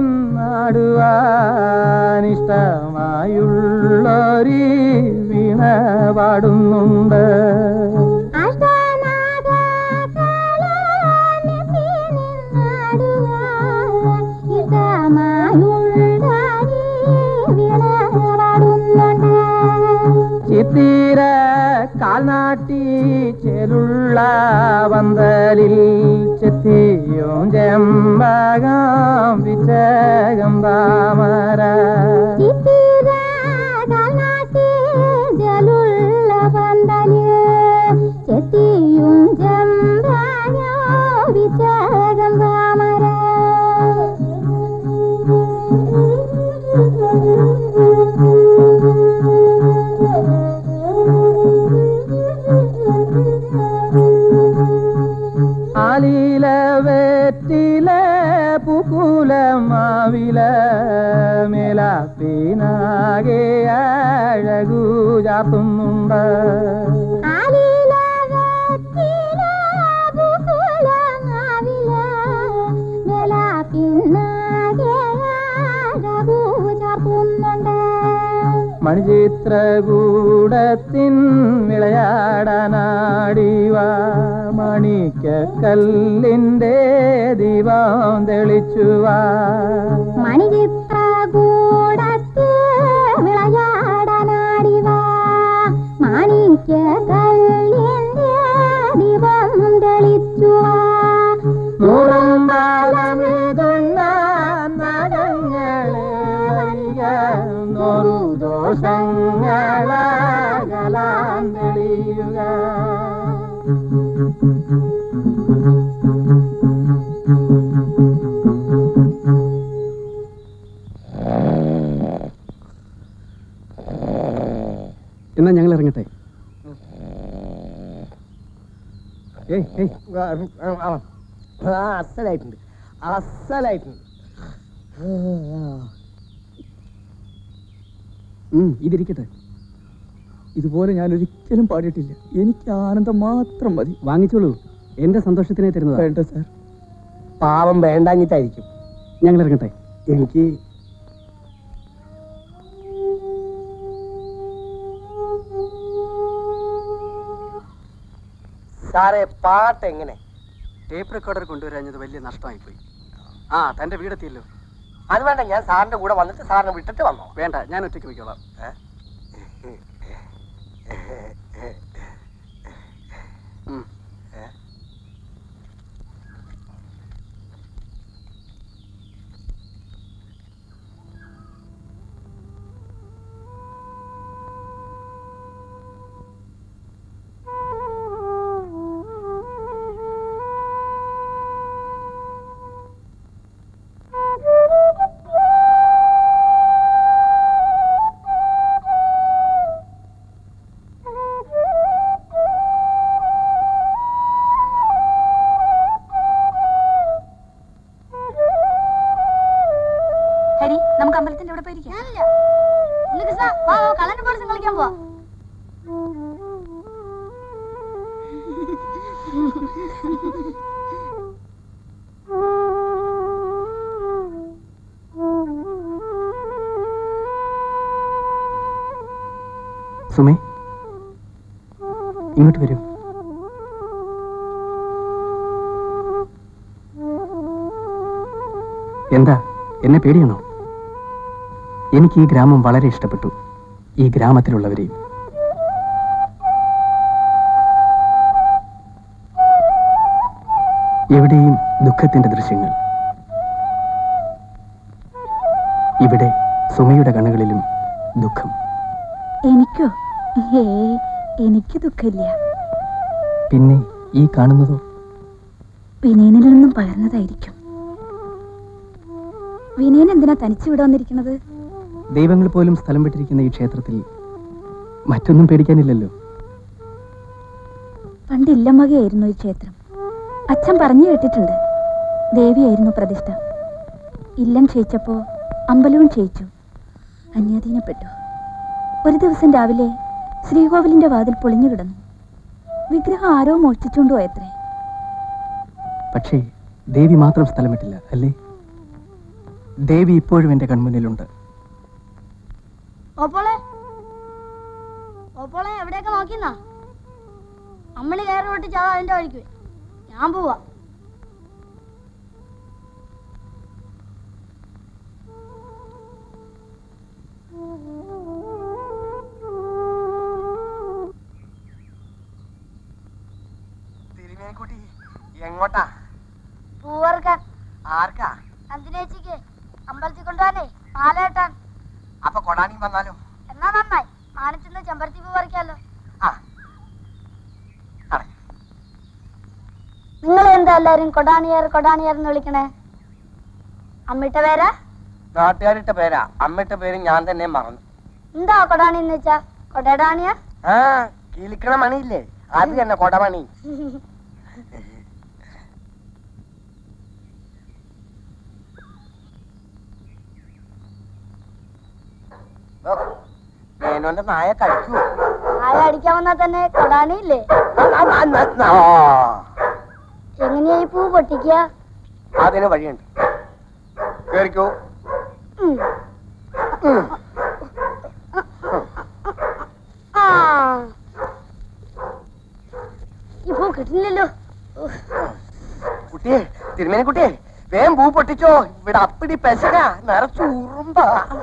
നിന്നാടുവാനിഷ്ടമായുള്ളൊരു വീണ പാടുന്നുണ്ട് ചിത്തിര കാൽനാട്ടി ചെലുള്ള പന്തലിൽ ചെത്തിയും ചെമ്പകം വിച്ചകം താമര ചെത്തിയും ചെമ്പാനോ വിചാരം ആലില വെറ്റില പുക്കുല മാവില മേലാത്തിനാകെ അഴകു ചാത്തുന്നുണ്ട് മണിചിത്രകൂടത്തിൻ വിളയാടനാടിവ മണിക്ക കല്ലിൻ്റെ ദീപം തെളിച്ചുവാ മണിചിത്രകൂടത്ത് വിളയാടനാടിവാ മാണിക്യ കല്ലിന്റെ ദീപം തെളിച്ചുവാ നൂറും ബാലമൃതുണ്ണ നഗങ്ങളെ വരിക നൂറു ദോഷങ്ങളാകലാൻ തെളിയുക എന്നാ ഞങ്ങൾ ഇറങ്ങട്ടെ ഏയ് ഏയ് ആ അസലായിട്ടുണ്ട് അസലായിട്ടുണ്ട് ഉം, ഇതിരിക്കട്ടെ ഇതുപോലെ ഞാൻ ഒരിക്കലും പാടിയിട്ടില്ല എനിക്ക് ആനന്ദം മാത്രം മതി വാങ്ങിച്ചോളൂ എന്റെ സന്തോഷത്തിനെ തരുന്നതാ വേണ്ട സാർ പാവം വേണ്ടാഞ്ഞിട്ടായിരിക്കും ഞങ്ങൾ ഇറങ്ങട്ടെ എനിക്ക് സാറേ പാട്ട് എങ്ങനെ ടേപ്പ് റെക്കോർഡർ കൊണ്ടുവരാഞ്ഞത് വലിയ നഷ്ടമായിപ്പോയി ആ തന്റെ വീടെത്തിയല്ലോ അത് വേണ്ട ഞാൻ സാറിന്റെ കൂടെ വന്നിട്ട് സാറിനെ വിട്ടിട്ട് വന്നോ വേണ്ട ഞാൻ ഒറ്റയ്ക്ക് പോയിക്കോളാം ഉം. ഹരി നമുക്ക് അമ്പലത്തിന്റെ അവിടെ പോയിരിക്കാം ഞാനില്ല ഇന്ന് കൃഷ്ണ വാ വാ, കള്ളന്റെ പോലീസും കളിക്കാൻ പോവാ സുമേ ഇങ്ങോട്ട് വരൂ എന്താ എന്നെ പേടിയാണോ എനിക്ക് ഈ ഗ്രാമം വളരെ ഇഷ്ടപ്പെട്ടു ഈ ഗ്രാമത്തിലുള്ളവരെയും എവിടെയും ദുഃഖത്തിന്റെ ദൃശ്യങ്ങൾ ഇവിടെ സുമയുടെ കണ്ണുകളിലും ദുഃഖം എനിക്കോ ഏ എനിക്ക് ദുഃഖമില്ല പിന്നെ ഈ കാണുന്നതോ വിനയനിൽ നിന്നും പകർന്നതായിരിക്കും വിനയൻ എന്തിനാ തനിച്ചു ഇവിടെ വന്നിരിക്കുന്നത് ദൈവങ്ങൾ പോലും സ്ഥലം വിട്ടിരിക്കുന്ന ഈ ക്ഷേത്രത്തിൽ മറ്റൊന്നും പേടിക്കാനില്ലല്ലോ പണ്ട് ഇല്ലമ്മകയായിരുന്നു ഈ ക്ഷേത്രം അച്ഛൻ പറഞ്ഞു കേട്ടിട്ടുണ്ട് ദേവിയായിരുന്നു പ്രതിഷ്ഠ ഇല്ലം ക്ഷയിച്ചപ്പോ അമ്പലവും ക്ഷയിച്ചു അന്യാധീനപ്പെട്ടു ഒരു ദിവസം രാവിലെ ശ്രീകോവിലിന്റെ വാതിൽ പൊളിഞ്ഞു കിടന്നു വിഗ്രഹം ആരോ മോഷ്ടിച്ചുകൊണ്ട് പോയത്രേ പക്ഷേ ദേവി മാത്രം സ്ഥലം വിട്ടില്ല അല്ലേ ദേവി ഇപ്പോഴും എൻ്റെ കൺമുന്നിലുണ്ട് ഓപ്പോളെ ഓപ്പോളെ എവിടെയൊക്കെ നോക്കിന്നാ അമ്മളി കയറി പൊട്ടിച്ച് അതാ അതിന്റെ വഴിക്ക് പോയി. ഞാൻ പോവാ തിരുമേനിക്കുട്ടി എങ്ങോട്ടാ പൂവർക്കാൻ ആർക്കാ നന്ദിനേച്ചിക്ക് അമ്പലത്തിൽ കൊണ്ടുപോകാനേ മാല കെട്ടാൻ അപ്പൊ കൊടാനി വന്നാലോ എന്നാ നന്നായി മാനത്തിന്ന് ചെമ്പരത്തി പൂ പറിക്കാലോ ആ നടക്ക്. നിങ്ങൾ എന്താ എല്ലാരും കൊടാണിയാർ കൊടാണിയാർ എന്ന് വിളിക്കണേ അമ്മിട്ട പേരാ നാട്ടുകാരിട്ട പേരാ അമ്മയിട്ട പേര് ഞാൻ തന്നെ മറന്നു എന്താ കൊടാണി എന്ന് വെച്ചാ കൊടടാണിയാ ആ കിളിക്കണ മണിയില്ലേ അത് തന്നെ കൊടമണി ഓ, മേനോന്റെ നായ കഴിക്കൂ ആയ അടിക്കാൻ വന്നാ തന്നെ കൊടാണി ഇല്ലേ എങ്ങനെയാ ഈ പൂ പൊട്ടിക്കുക അതിന് വഴിയുണ്ട് കേറിക്കോ ഉം. ആ. ഈ പൂ കിട്ടുന്നില്ലല്ലോ കുട്ടിയെ തിരുമേനി കുട്ടിയെ വേഗം പൂ പൊട്ടിച്ചോ ഇവിടെ അപ്പിടി പെശക നിറച്ചു ഉറുമ്പ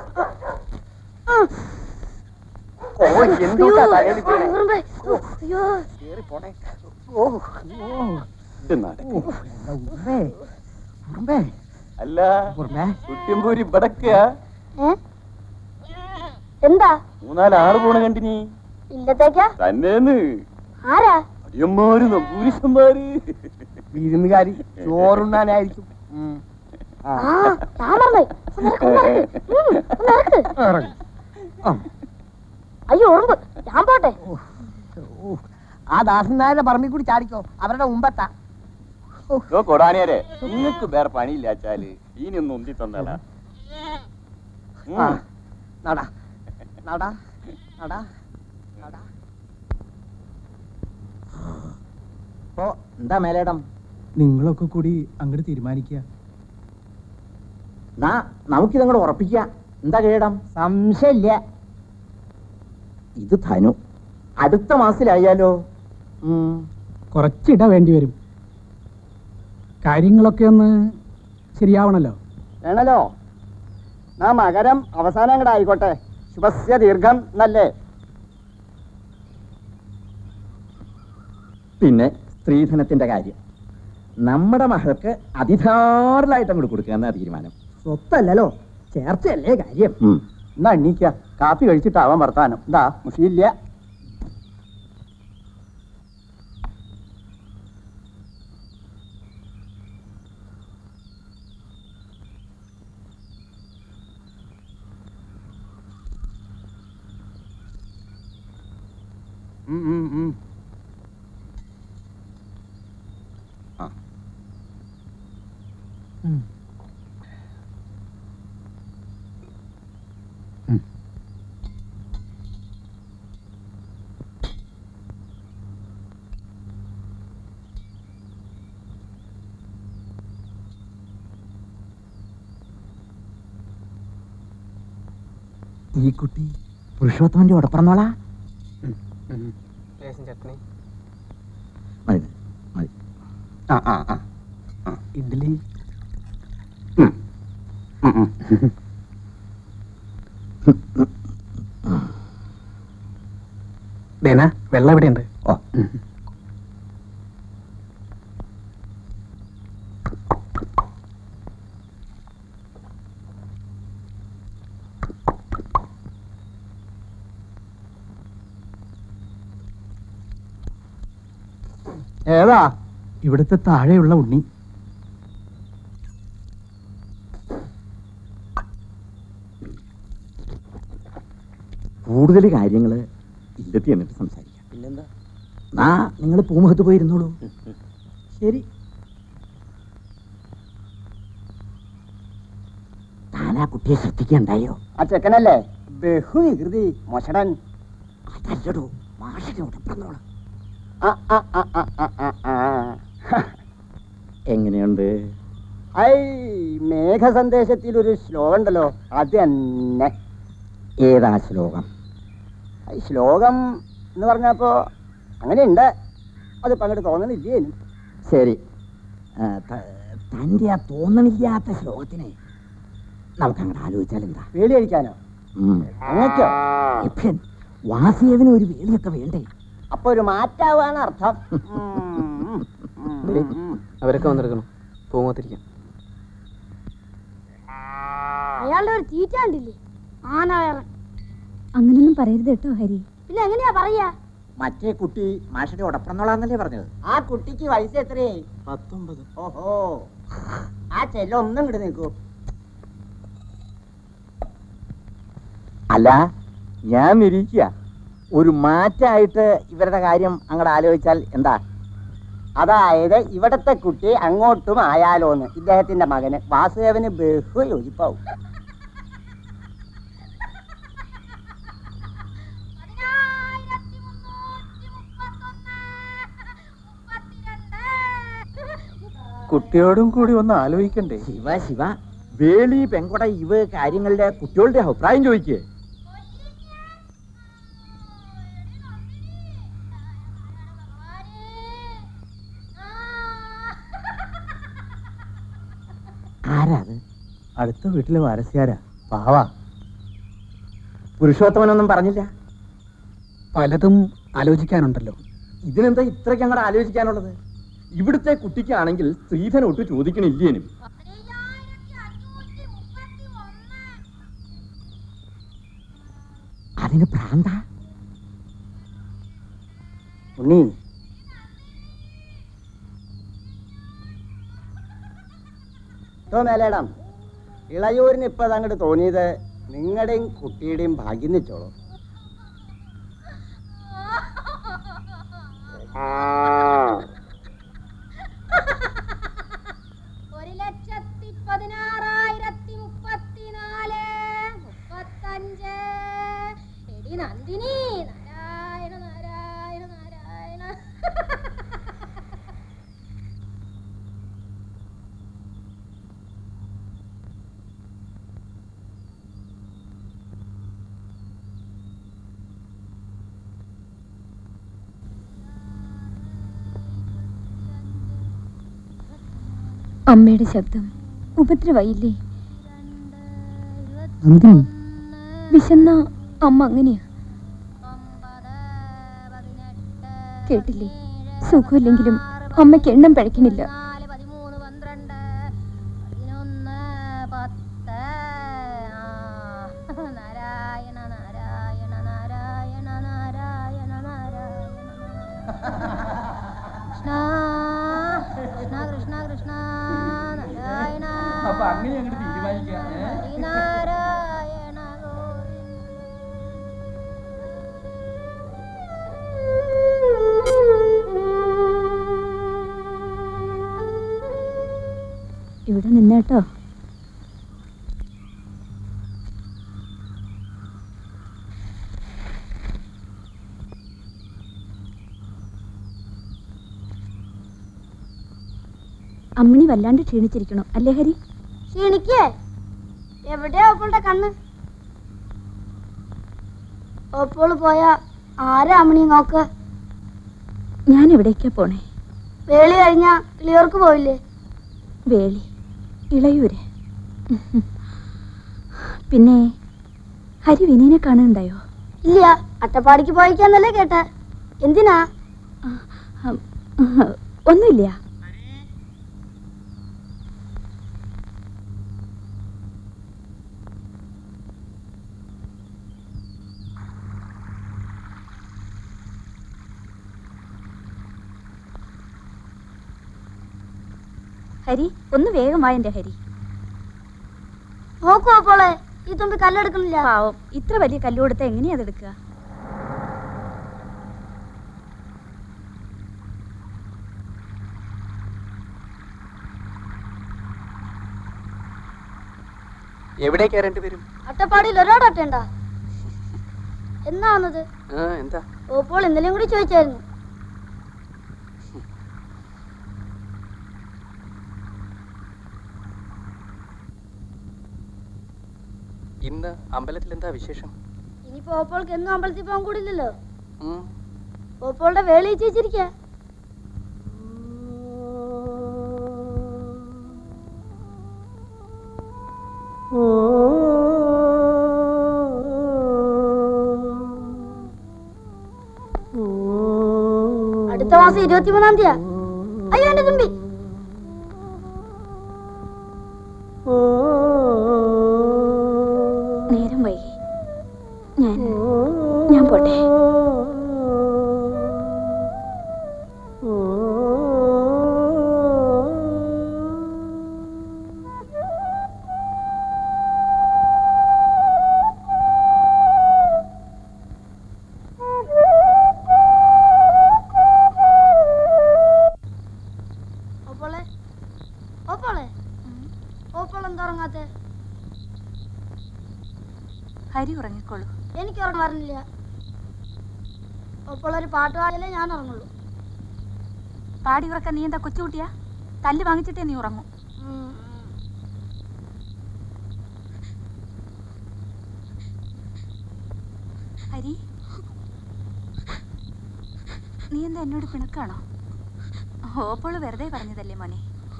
ഓ എന്തുട്ടാ തലയിൽ വീണേ? ഉറുമ്പേ. അയ്യോ കേറി പോണേ ഓ ഓ ഉറുമ്പേ ഉറുമ്പേ അല്ല ഉറുമ്പേ കുട്ടിയമ്പൂരി ഇവിടക്കുക ഏ? എന്താ മൂന്നാല് ആള് പോണ കണ്ടിനി ഇല്ലത്തേക്കാ തന്നേന്ന് ആരാ അടിയന്മാര് നമ്പൂരിശന്മാര് വിരുന്നുകാരി ചോറുണ്ണാനായിരിക്കും ഉം. ആ. ആ ഞാൻ മറന്നു ഇറങ്ങ്. ആ. അയ്യോ ഉറുമ്പ് ഞാൻ പോട്ടെ ഓ, ആ ദാസൻ നായരുടെ പറമ്പിൽ കൂടി ചാടിക്കോ അവരുടെ മുമ്പത്താ ഓ കൊടാനിയരെ നിങ്ങക്ക് വേറെ പണിയില്ലാച്ചാല് ഇനി ഒന്ന് ഉന്തി തന്നടാ ആ. നടാ നടാ നടാ നടാ ഓ എന്താ മേലേടം നിങ്ങളൊക്കെ കൂടി അങ്ങോട്ട് തീരുമാനിക്കുക നമുക്കിതങ്ങോട്ട് ഉറപ്പിക്കാം എന്താ കേടം സംശയമില്ല ഇത് ധനു അടുത്ത മാസത്തിലായാലോ ഉം. കുറച്ചിട വേണ്ടി വരും കാര്യങ്ങളൊക്കെ ഒന്ന് ശരിയാവണല്ലോ വേണല്ലോ ആ മകരം അവസാനം കൂടെ ആയിക്കോട്ടെ ശുഭസ്യ ദീർഘം നല്ലേ പിന്നെ സ്ത്രീധനത്തിന്റെ കാര്യം നമ്മുടെ മകൾക്ക് അതിധാറിലായിട്ട് അങ്ങോട്ട് കൊടുക്കുക എന്നാ തീരുമാനം സ്വത്തല്ലല്ലോ ചേർച്ചയല്ലേ കാര്യം ഉം. എന്നാ എണ്ണീക്ക കാപ്പി കഴിച്ചിട്ടാവാൻ വർത്താനം എന്താ മുഷിയില്ല ഉം, ഉം, ഉം. ആ. ഈ കുട്ടി പുരുഷോത്തമന്റെ ഉടപ്പറന്നോളാ ചട്നി മതി മതി ആ ആ ആ ആ. ഇഡ്ഡലി ഉം. ഉം, ഉം. ദേന വെള്ളം എവിടെയുണ്ട് ഓ ഏതാ ഇവിടുത്തെ താഴെയുള്ള ഉണ്ണി കൂടുതൽ കാര്യങ്ങള് ഇല്ലത്തി എന്നിട്ട് സംസാരിക്കാം പിന്നെന്താ ആ നിങ്ങൾ പൂമുഖത്ത് പോയിരുന്നോളൂ ശരി താൻ ആ കുട്ടിയെ ശ്രദ്ധിക്കണ്ടായോ ആ ചെക്കനല്ലേ ബഹുവികൃതി മൊശടൻ അതല്ലടോ മാഷിനെ ഉടപ്പറന്നോളൂ ആ, ആ, ആ, ആ, ആ, ആ, ആ. എങ്ങനെയുണ്ട് ഐ മേഘസന്ദേശത്തിൽ ഒരു ശ്ലോകം ഉണ്ടല്ലോ അത് തന്നെ ഏതാ ശ്ലോകം ഐ, ശ്ലോകം എന്ന് പറഞ്ഞപ്പോ അങ്ങനെയുണ്ട് അത് അങ്ങോട്ട് തോന്നണില്ലേ ശരി ആ, ത- തന്റെ ആ തോന്നണില്ലാത്ത ശ്ലോകത്തിനെ നമുക്ക് അങ്ങനെ ആലോചിച്ചാൽ എന്താ വേലി അടിക്കാനോ ഉം. അങ്ങക്കോ എഫ്യൻ, വാസുദേവന് ഒരു വേളിയൊക്കെ വേണ്ടേ അപ്പൊ ഒരു മാറ്റാവാണ് അർത്ഥം ഉം, ഉം, ഉം, ഉം. അവരൊക്കെ വന്നെടുക്കണം പൂങ്ങോത്തിരിക്കാം അയാളുടെ ഒരു തീറ്റ കണ്ടില്ലേ ആന വയറൻ അങ്ങനൊന്നും പറയരുത് കേട്ടോ ഹരി പിന്നെ എങ്ങനെയാ പറയാ മറ്റേ കുട്ടി മാഷിന്റെ ഉടപ്പറന്നോളാന്നല്ലേ പറഞ്ഞത് ആ കുട്ടിക്ക് വയസ്സ് എത്രയായി പത്തൊമ്പത് ഓഹോ ആ ചെല്ല ഒന്നും ഇങ്ങോട്ട് നിൽക്കൂ അല്ല ഞാൻ നിരീക്കുക ഒരു മാറ്റായിട്ട് ഇവരുടെ കാര്യം അങ്ങോട്ട് ആലോചിച്ചാൽ എന്താ അതായത് ഇവിടത്തെ കുട്ടി അങ്ങോട്ടും ആയാലോന്ന് ഇദ്ദേഹത്തിന്റെ മകന് വാസുദേവന് ബഹു യോജിപ്പാവും കുട്ടിയോടും കൂടി ഒന്ന് ആലോചിക്കണ്ടേ ശിവ ശിവ വേളി പെങ്കൊട ഇവ കാര്യങ്ങളുടെ കുട്ടികളുടെ അഭിപ്രായം ചോദിക്കേ ആരാ അത് അടുത്ത വീട്ടിലെ വാരസ്യാരാ പാവാ പുരുഷോത്തമനൊന്നും പറഞ്ഞില്ല പലതും ആലോചിക്കാനുണ്ടല്ലോ ഇതിനെന്താ ഇത്രയ്ക്ക് അങ്ങോട്ട് ആലോചിക്കാനുള്ളത് ഇവിടുത്തെ കുട്ടിക്കാണെങ്കിൽ സ്ത്രീധനം ഒട്ട് ചോദിക്കണില്ലേനും അതിന് ഭ്രാന്ത ഉണ്ണി ഓ മേലേടം ഇളയൂരിന് ഇപ്പൊ അങ്ങോട്ട് തോന്നിയത് നിങ്ങളുടെയും കുട്ടിയുടെയും ഭാഗ്യം വെച്ചോളൂ ഒരു ലക്ഷത്തി പതിനാറായിരത്തി മുപ്പത്തിനാല് മുപ്പത്തഞ്ച് എടി നന്ദിനി നാരായണ നാരായണ നാരായണ അമ്മയുടെ ശബ്ദം ഉപദ്രവയില്ലേ നന്ദിനി വിശന്ന അമ്മ അങ്ങനെയാ കേട്ടില്ലേ സുഖമില്ലെങ്കിലും അമ്മയ്ക്ക് എണ്ണം പഴക്കണില്ല നാല് പതിമൂന്ന് പന്ത്രണ്ട് പതിനൊന്ന് പത്ത് ആ, നാരായണ നാരായണ നാരായണ നാരായണ നാരായണ കൃഷ്ണ കൃഷ്ണ കൃഷ്ണ കൃഷ്ണ നാരായണ അപ്പൊ അങ്ങനെ അങ്ങോട്ട് തീരുമാനിക്കാം ഏ? ഹരിനാരായണ ഗോവിന്ദ ഇവിടെ നിന്നേട്ടോ അമ്മിണി വല്ലാണ്ട് ക്ഷീണിച്ചിരിക്കണു അല്ലേ ഹരി ക്ഷീണിക്കേ എവിടെയാ ഓപ്പോളുടെ കണ്ണ് ഓപ്പോൾ പോയാ ആരാ അമ്മണി നോക്ക് ഞാൻ എവിടേക്കാ പോണേ വേളി കഴിഞ്ഞാ ക്ലിയർക്ക് പോയില്ലേ വേളി ഇളയൂര് ഉഹും. പിന്നെ ഹരി വിനീനെ കാണുന്നുണ്ടായോ ഇല്ല അട്ടപ്പാടിക്ക് പോയിക്കാന്നല്ലേ കേട്ടെ എന്തിനാ ഉം, ഒന്നുമില്ല ഹരി ഒന്ന് വേഗം വാ എന്റെ ഹരി നോക്കൂ ഓപ്പോളെ ഈ തുമ്പി കല്ലെടുക്കണില്ല പാവം ഇത്ര വലിയ കല്ല് കൊടുത്താൽ എങ്ങനെയാ അതെടുക്കുക എവിടേക്കാ രണ്ടുപേരും അട്ടപ്പാടിയിൽ ഒരാടട്ടേണ്ട എന്നാ വന്നത് ആ എന്താ ഓപ്പോൾ ഇന്നലെയും കൂടി ചോദിച്ചായിരുന്നു ഇന്ന് അമ്പലത്തിൽ എന്താ വിശേഷം ഇനിയിപ്പോ ഓപ്പോൾക്ക് എന്നും അമ്പലത്തിൽ പോകാൻ കൂടില്ലല്ലോ ഉം. ഓപ്പോളുടെ വേളി ചേച്ചിരിക്ക അടുത്ത മാസം ഇരുപത്തിമൂന്നാം തീയതി അയ്യോ എന്റെ തുമ്പി നേരം വൈകി ഞാൻ ഞാൻ പോട്ടെ ഓപ്പോളെ ഓപ്പോളെ ഓപ്പോൾ എന്താ ഉറങ്ങാത്തെ ഹരി ഉറങ്ങിക്കോളൂ എനിക്ക് ഉറങ്ങാൻ പറഞ്ഞില്ല ഓപ്പോൾ ഒരു പാട്ട് പാടിയാലേ ഞാൻ ഉറങ്ങുള്ളൂ പാടി ഉറക്കാൻ നീ എന്താ കൊച്ചുകുട്ടിയാ തല്ല് വാങ്ങിച്ചിട്ടേ നീ ഉറങ്ങും ഉം. ഹരി നീ എന്താ എന്നോട് പിണക്കാണോ ഓപ്പോൾ വെറുതെ പറഞ്ഞതല്ലേ മോനെ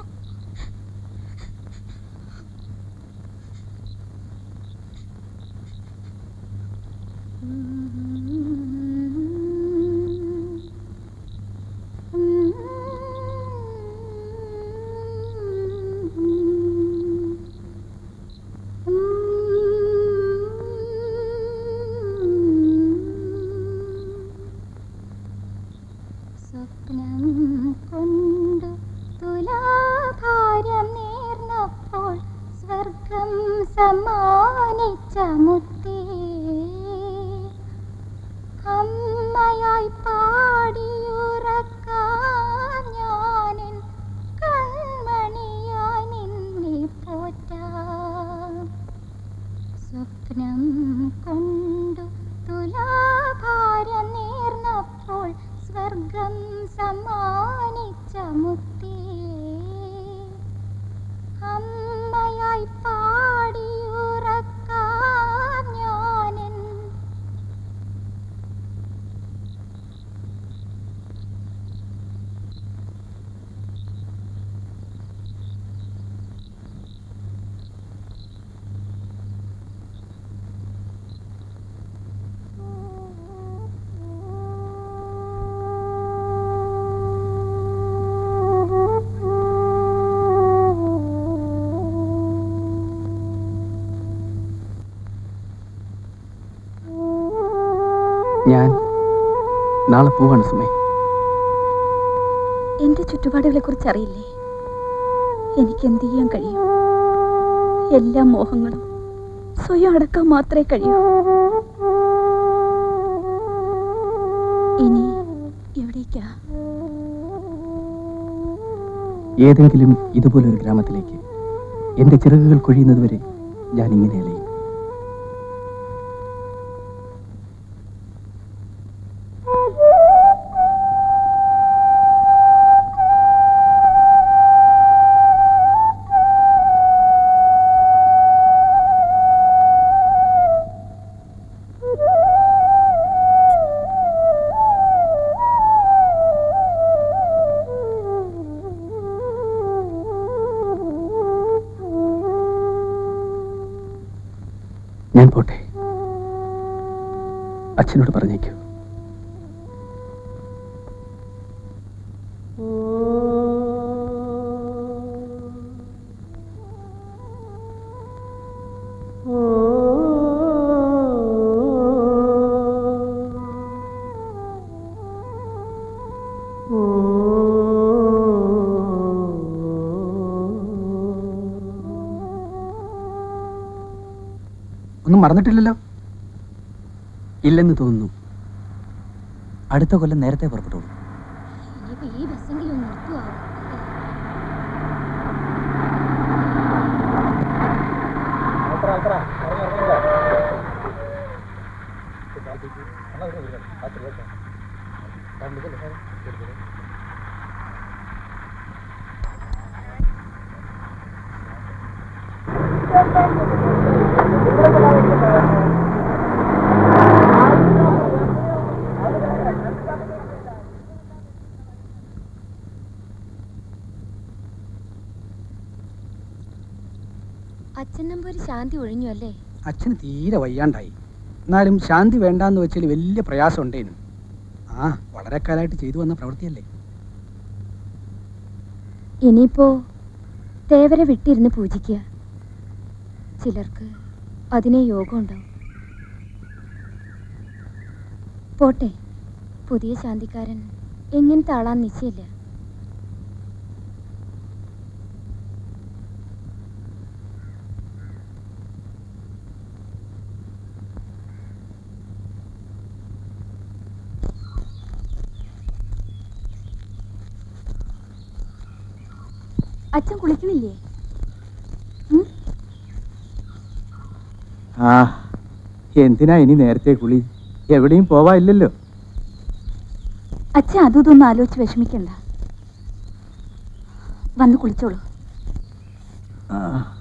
സ്വപ്നം കൊണ്ടു തുലാഭാരം നേർന്നപ്പോൾ സ്വർഗം സമ്മാനിച്ച മുത്തേ അമ്മയായി പാടിയുറക്കാൻ ഞാനിൻ കൺമണിയായി നിന്നെ പോറ്റാം സ്വപ്നം കൊണ്ടു തുലാഭാരം നേർന്നപ്പോൾ സ്വർഗം സമ്മാനിച്ച മുത്തേ അമ്മയായി പാടിയുറക്കാൻ ഞാനിൻ നാളെ പോവാണ് സുമേ എന്റെ ചുറ്റുപാടുകളെ കുറിച്ച് അറിയില്ലേ എനിക്ക് എന്ത് ചെയ്യാൻ കഴിയും എല്ലാ മോഹങ്ങളും സ്വയം അടക്കാൻ മാത്രമേ കഴിയൂ ഇനി എവിടേക്കാ ഏതെങ്കിലും ഇതുപോലൊരു ഗ്രാമത്തിലേക്ക് എന്റെ ചിറകുകൾ കൊഴിയുന്നത് വരെ ഞാൻ ഇങ്ങനെ അലയും ഞാൻ പോട്ടെ അച്ഛനോട് പറഞ്ഞേക്കൂ ഒന്നും മറന്നിട്ടില്ലല്ലോ ഇല്ലെന്ന് തോന്നുന്നു അടുത്ത കൊല്ലം നേരത്തെ പുറപ്പെട്ടോളൂ ഇനിയിപ്പോ ഈ ബസ്സെങ്കിലും നിർത്തുവാ അച്ഛൻ നമ്പൂരി ശാന്തി ഒഴിഞ്ഞു അല്ലേ അച്ഛന് തീരെ വയ്യാണ്ടായി എന്നാലും ശാന്തി വേണ്ടാന്ന് വെച്ചാൽ വലിയ പ്രയാസം ഉണ്ടേനു ആ വളരെ കാലമായിട്ട് ചെയ്തു വന്ന പ്രവൃത്തിയല്ലേ ഇനിയിപ്പോ തേവരെ വിട്ടിരുന്ന് പൂജിക്കുക ചിലർക്ക് അതിനെ യോഗം ഉണ്ടാവും പോട്ടെ പുതിയ ശാന്തിക്കാരൻ എങ്ങനത്തെ ആളാൻ നിശ്ചയില്ല അച്ഛൻ കുളിക്കണില്ലേ ആ എന്തിനാ ഇനി നേരത്തെ കുളി എവിടെയും പോവാനില്ലല്ലോ അച്ഛൻ അതും ഇതൊന്നും ആലോചിച്ച് വിഷമിക്കണ്ട വന്ന് കുളിച്ചോളൂ ആ.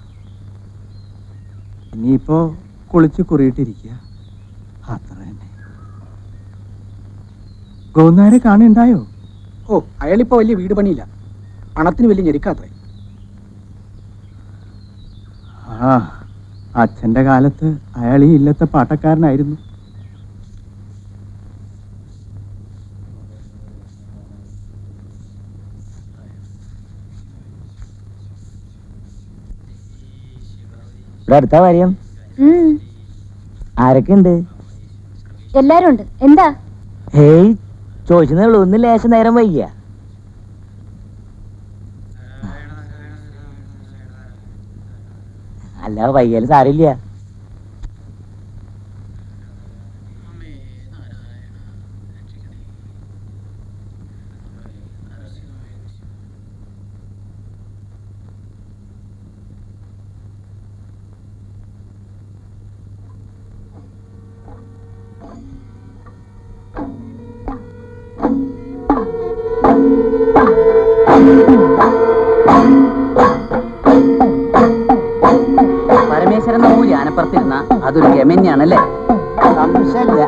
ഇനിയിപ്പോ കുളിച്ച് കുറിയിട്ടിരിക്കുക അത്ര തന്നെ ഗോന്നാരെ കാണുണ്ടായോ ഓ അയാളിപ്പോ വലിയ വീട് പണിയില്ല പണത്തിന് വലിയ ഞെരുക്കാത്രേ ആ അച്ഛന്റെ കാലത്ത് അയാൾ ഈ ഇല്ലത്തെ പാട്ടക്കാരനായിരുന്നു ഇവിടെ അടുത്ത കാര്യം ആരൊക്കെ ഉണ്ട് എല്ലാരും ഉണ്ട് എന്താ ഹേയ് ചോദിച്ചതേ ഉള്ളൂ ഒന്ന് ലേശം നേരം വൈകിയ അല്ല വൈകിയാലും സാരില്ല പരമേശ്വരൻ നമ്പൂരി ആനപ്പുറത്തിരുന്ന അതൊരു ഗമന്യാണല്ലേ സംശയമില്ല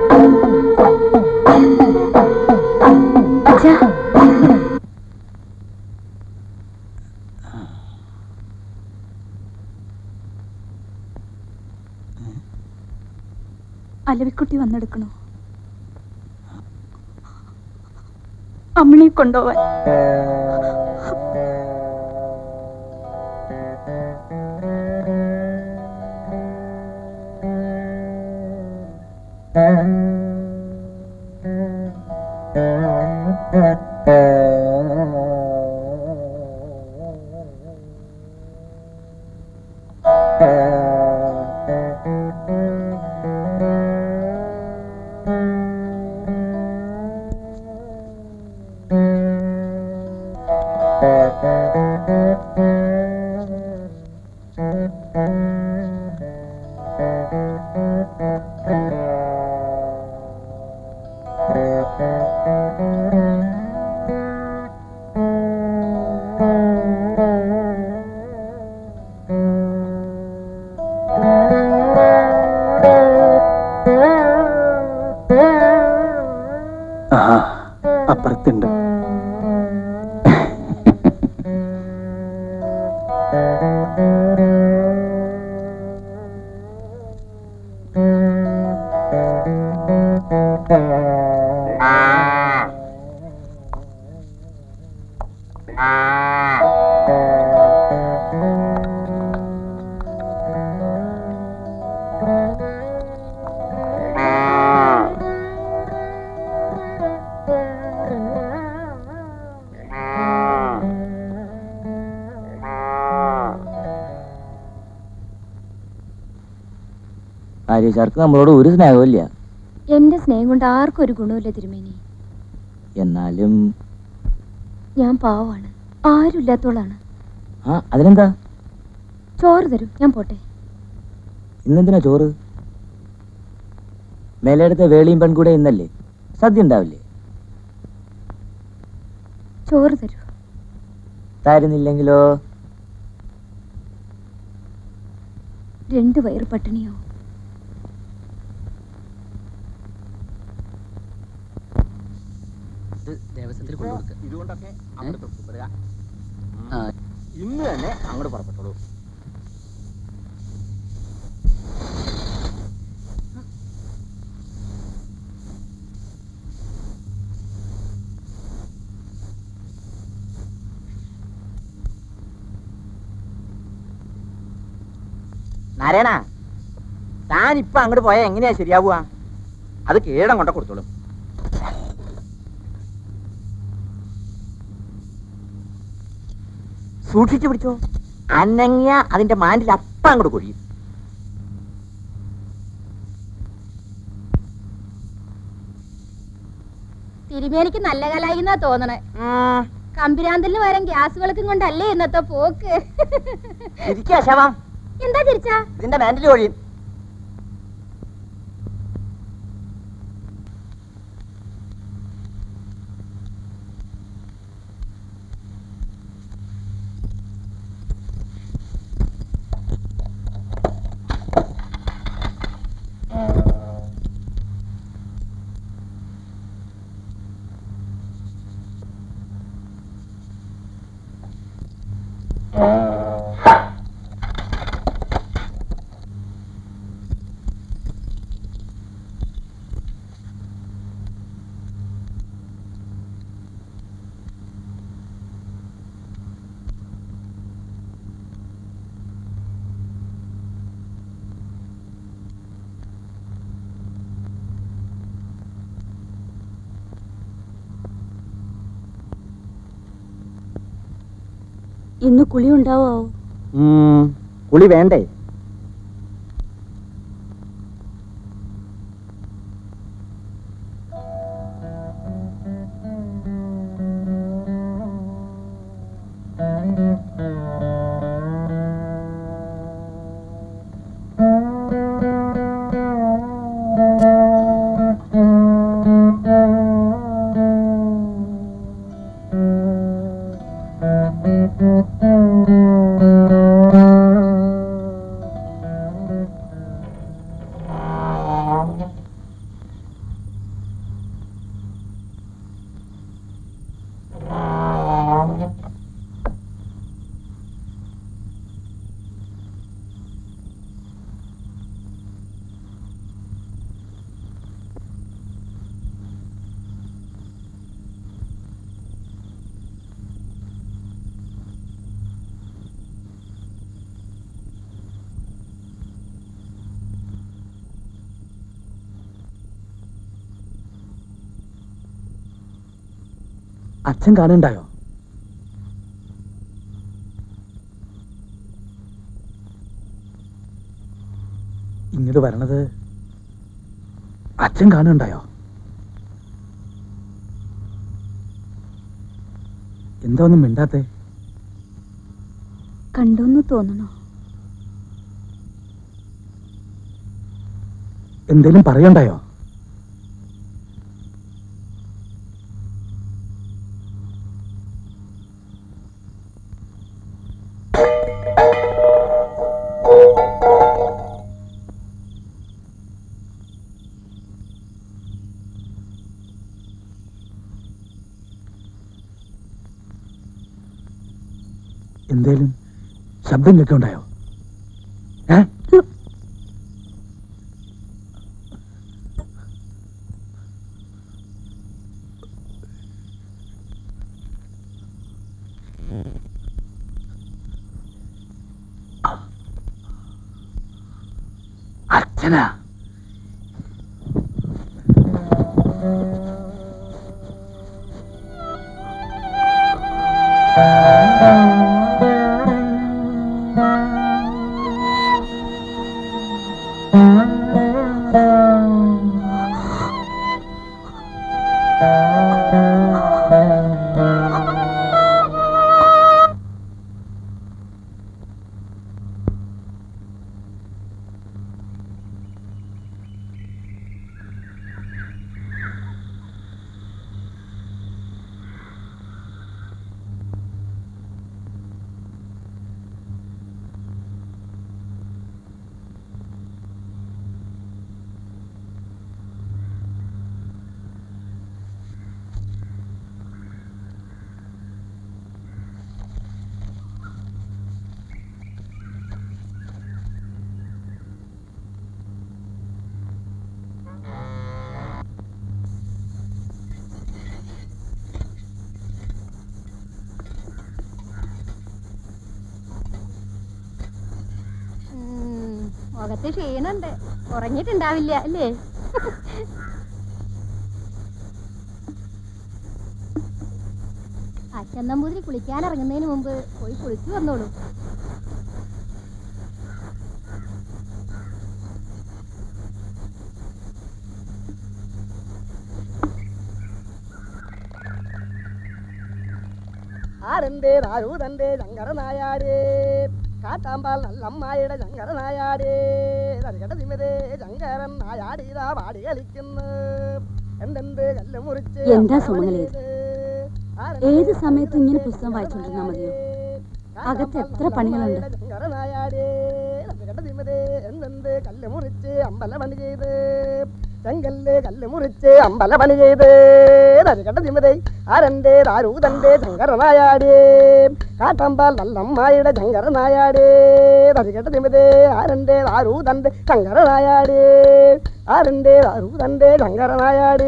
അച്ഛാ അലവിക്കുട്ടി വന്നെടുക്കണോ അമ്മിണി കൊണ്ടുപോവാൻ ആ അപ്പുറത്തുണ്ട് ആര്യശാർക്ക് നമ്മളോട് ഒരു സ്നേഹമില്ല എന്റെ സ്നേഹം കൊണ്ട് ആർക്കും ഒരു ഗുണമില്ല തിരുമേനി എന്നാലും ഞാൻ പാവാണ് ആരുമില്ലാത്തോളാണ് ആ അതിനെന്താ ചോറ് തരും ഞാൻ പോട്ടെ ഇന്നെന്തിനാ ചോറ് മേലെടുത്ത വേളിയും പെൺകൂടെ ഇന്നല്ലേ സദ്യ ഉണ്ടാവില്ലേ ചോറ് തരൂ തരുന്നില്ലെങ്കിലോ രണ്ട് വയറ് പട്ടിണിയോ ദേവസ്വത്തിൽ ഇതുകൊണ്ടൊക്കെ അങ്ങോട്ട് തൃപ്തിപ്പെടുക ഇന്ന് തന്നെ അങ്ങോട്ട് പുറപ്പെട്ടോളൂ നാരായണ താൻ ഇപ്പൊ അങ്ങോട്ട് പോയാൽ എങ്ങനെയാ ശരിയാവുക അത് കേടം കൊണ്ട കൊടുത്തോളും സൂക്ഷിച്ചു പിടിച്ചോ അനങ്ങിയ അതിന്റെ മാൻഡിൽ അപ്പം അങ്ങോട്ട് കൊഴിയും തിരുമേനിക്ക് നല്ല കലായിന്നാ തോന്നണേ കമ്പിരാന്തലിന് പകരം ഗ്യാസ് വിളക്കും കൊണ്ടല്ലേ ഇന്നത്തെ പോക്ക് ഇരിക്കാ ശവം എന്താ തിരിച്ചാ ഇതിന്റെ മാൻഡിൽ കൊഴിയും ഇന്ന് കുളി ഉണ്ടാവോ കുളി വേണ്ടേ അച്ഛൻ കാണുന്നുണ്ടായോ ഇങ്ങോട്ട് വരണത് അച്ഛൻ കാണുന്നുണ്ടായോ എന്തോന്നും മിണ്ടാത്തെ കണ്ടുന്ന് തോന്നണോ എന്തേലും പറയണ്ടായോ എന്തേലും ശബ്ദം കേൾക്കുണ്ടായോ ഏ അച്ഛനാ ഉം, മുഖത്ത് ക്ഷീണുണ്ട് ഉറങ്ങിയിട്ടുണ്ടാവില്ല അല്ലേ അച്ഛൻ നമ്പൂതിരി കുളിക്കാൻ ഇറങ്ങുന്നതിന് മുമ്പ് പോയി കുളിച്ചു വന്നോളൂ ആരന്റെ ദാരൂതന്റെ ശങ്കരനായാരേ കാട്ടാമ്പാൽ നല്ലമ്മായിയുടെ ശങ്കരനായാരേ തരികട തിമിരേ ശങ്കരൻ നായാടിതാ പാടി കളിക്കുന്നു എന്തെന്ത് കല്ല് മുറിച്ച് എന്താ സുമംഗലേ ഇത്? ഏത് സമയത്തും ഇങ്ങനെ പുസ്തകം വായിച്ചുകൊണ്ടിരുന്നാ മതിയോ അകത്ത് എത്ര പണികളുണ്ട് ശങ്കരനായാരേ തരികട തിമിരേ എന്തെന്ത് കല്ല് മുറിച്ച് അമ്പല പണി ചെയ്ത് ചെങ്കല്ല് കല്ല് മുറിച്ച് അമ്പല പണി ചെയ്ത് തരികട തിമിരേ ആരന്റെ ദാരൂതന്റെ ശങ്കരനായാടേ കാട്ടമ്പാൽ നല്ലമ്മായിയുടെ ശങ്കരനായാടേ തരികട തിമിരേ ആരന്റെ ദാരൂതന്റെ ശങ്കരനായാടേ ആരന്റെ ദാരൂതന്റെ ശങ്കരനായാടേ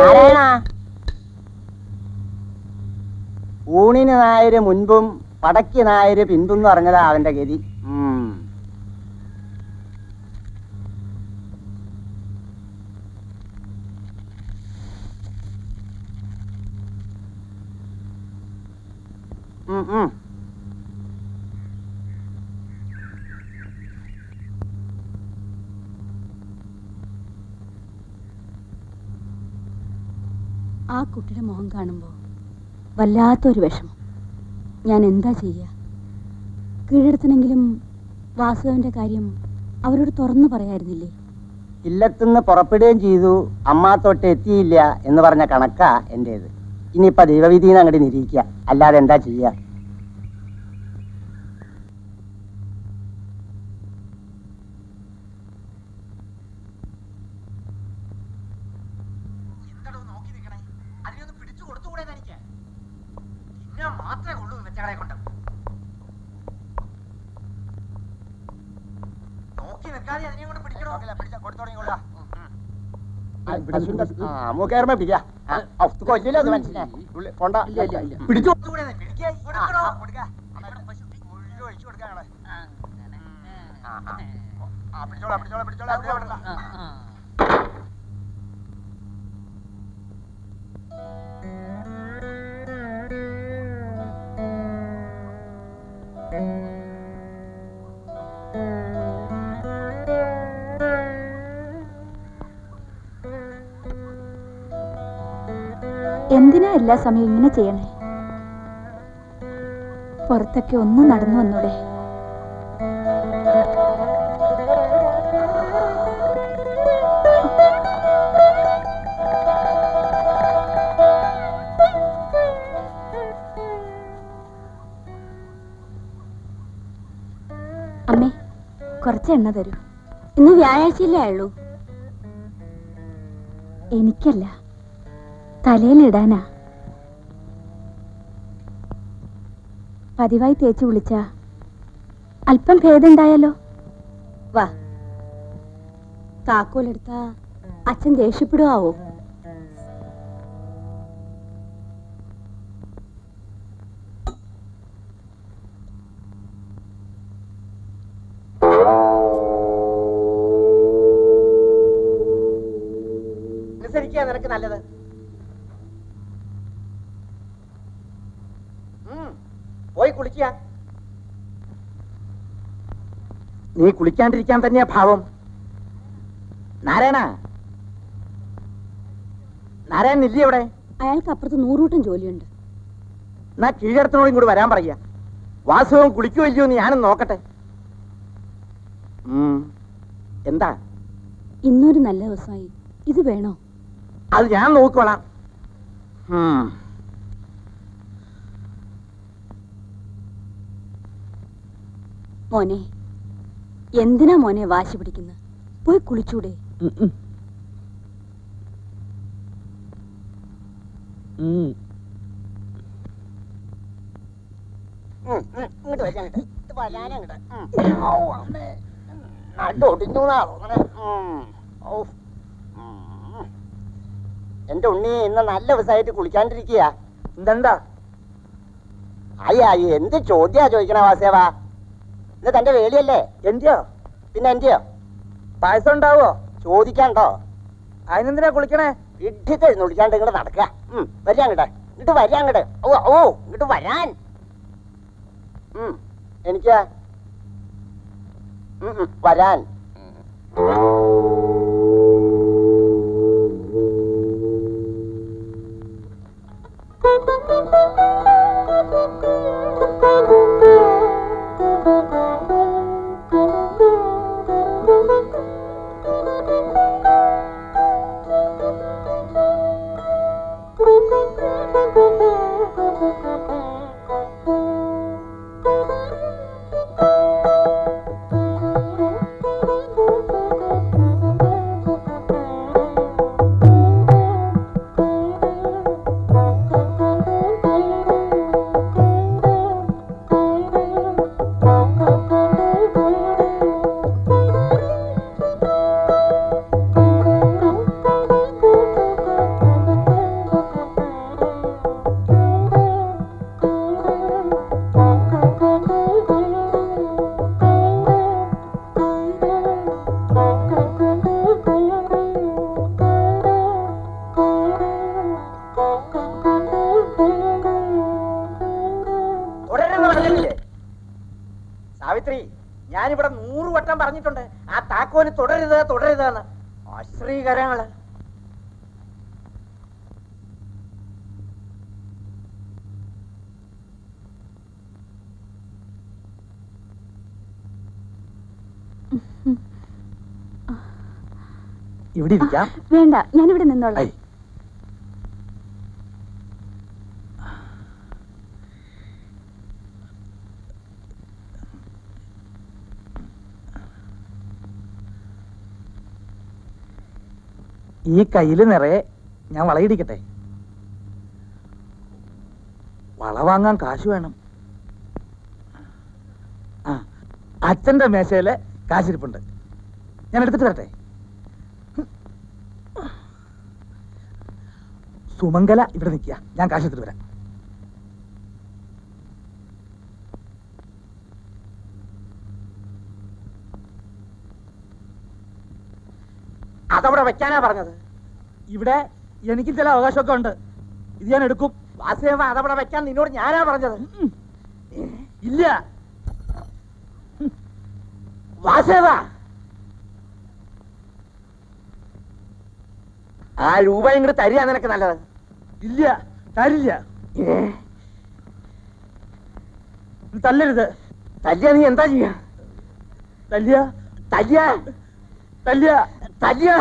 ഊണിന് നായര് മുൻപും പടയ്ക്ക് നായര് പിൻപും എന്ന് പറഞ്ഞതാ അവന്റെ ഗതി ഉം. ഉം, ഉം. ആ കുട്ടിയുടെ മുഖം കാണുമ്പോൾ വല്ലാത്തൊരു വിഷമം ഞാൻ എന്താ ചെയ്യുക കീഴടത്തിനെങ്കിലും വാസുദേവന്റെ കാര്യം അവരോട് തുറന്നു പറയായിരുന്നില്ലേ ഇല്ലത്തുനിന്ന് പുറപ്പെടുകയും ചെയ്തു അമ്മ തൊട്ട് എത്തിയില്ല എന്ന് പറഞ്ഞ കണക്കാ എന്റേത് ഇനിയിപ്പൊ ദൈവവിധിന്ന് അങ്ങോട്ട് നിരീക്കുക അല്ലാതെ എന്താ ചെയ്യാ മൂക്കേറുമ്പോ പിടിക്കാ കൊല്ലില്ല അത് മനസ്സിലായി ഉള്ളി- കൊണ്ട പിടിച്ചു എന്തിനാ എല്ലാ സമയവും ഇങ്ങനെ ചെയ്യണേ പുറത്തൊക്കെ ഒന്ന് നടന്നു വന്നൂടെ അമ്മേ കുറച്ച് എണ്ണ തരൂ ഇന്ന് വ്യാഴാഴ്ചയില്ലേ ആയുള്ളൂ എനിക്കല്ല തലയിലിടാനാ പതിവായി തേച്ച് വിളിച്ച അല്പം ഭേദമുണ്ടായാലോ വാ താക്കോലെടുത്താ അച്ഛൻ ദേഷ്യപ്പെടുവാവോ അനുസരിക്കാ നിനക്ക് നല്ലത് ഉം, പോയി കുളിക്കുക നീ കുളിക്കാണ്ടിരിക്കാൻ തന്നെയാ ഭാവം നാരായണ നാരായണൻ ഇല്ലേ അവിടെ അയാൾക്ക് അപ്പുറത്ത് നൂറൂട്ടം ജോലിയുണ്ട് എന്നാ കീഴടത്തിനോട് ഇങ്ങോട്ട് വരാൻ പറയാ വാസവം കുളിക്കോ ഇല്ലയോ എന്ന് ഞാനും നോക്കട്ടെ ഉം. എന്താ ഇന്നൊരു നല്ല ദിവസമായി ഇത് വേണോ അത് ഞാൻ നോക്കോളാം ഉം. മോനെ എന്തിനാ മോനെ വാശി പിടിക്കുന്നത് പോയി കുളിച്ചൂടെ ഉം, ഉം, ഇങ്ങോട്ട് വരാൻ ഇത് വരാനങ്ങോട്ട് നട്ടൊടിഞ്ഞു എന്റെ ഉണ്ണി ഇന്ന് നല്ല ദിവസമായിട്ട് കുളിക്കാണ്ടിരിക്കുക എന്തെന്താ അയ്യ എന്ത് ചോദ്യാ ചോദിക്കണ വാസേവ ഇന്ന് തന്റെ വേളിയല്ലേ എന്റെയോ പിന്നെ എന്റെയോ പായസം ഉണ്ടാവോ ചോദിക്കാണ്ടോ അതിനെന്തിനാ കുളിക്കണേ ഇട്ടി കഴിഞ്ഞ് വിളിക്കാണ്ട് ഇങ്ങോട്ട് നടക്കുക ഉം, വരാ അങ്ങോട്ട് ഇങ്ങോട്ട് വരാ അങ്ങോട്ട് ഓ ഓ ഇങ്ങോട്ട് വരാൻ ഉം, എനിക്ക് ഉം, ഉം, വരാൻ തുടരുന്ന പറഞ്ഞില്ലേ സാവിത്രി ഞാനിവിടെ നൂറ് വട്ടം പറഞ്ഞിട്ടുണ്ട് ആ താക്കോല് തുടരുത് തുടരുതെന്ന് അശ്രീകരങ്ങള് ഇവിടെ ഇരിക്കാം വേണ്ട ഞാനിവിടെ നിന്നോളാം ഐ. ഈ കയ്യില് നിറയെ ഞാൻ വളയിടിക്കട്ടെ വള വാങ്ങാൻ കാശ് വേണം ആ അച്ഛന്റെ മേശയില് കാശിരിപ്പുണ്ട് ഞാൻ എടുത്തിട്ട് തരട്ടെ സുമംഗല ഇവിടെ നിൽക്കുക ഞാൻ കാശ് എടുത്തിട്ട് വരാം അതവിടെ വെക്കാനാ പറഞ്ഞത് ഇവിടെ എനിക്ക് ചില അവകാശമൊക്കെ ഉണ്ട് ഇത് ഞാൻ എടുക്കും വാസുദേവ അതവിടെ വെക്കാൻ നിന്നോട് ഞാനാ പറഞ്ഞത് ഇല്ല വാസുദേവ ആ രൂപ ഇങ്ങോട്ട് തരിക നിനക്ക് നല്ലത് ഇല്ല തരില്ല തല്ലരുത് തല്ലിയ നീ എന്താ ചെയ്യാ തല്ലിയ തല്ലിയ തല്ലിയ തല്ലിയ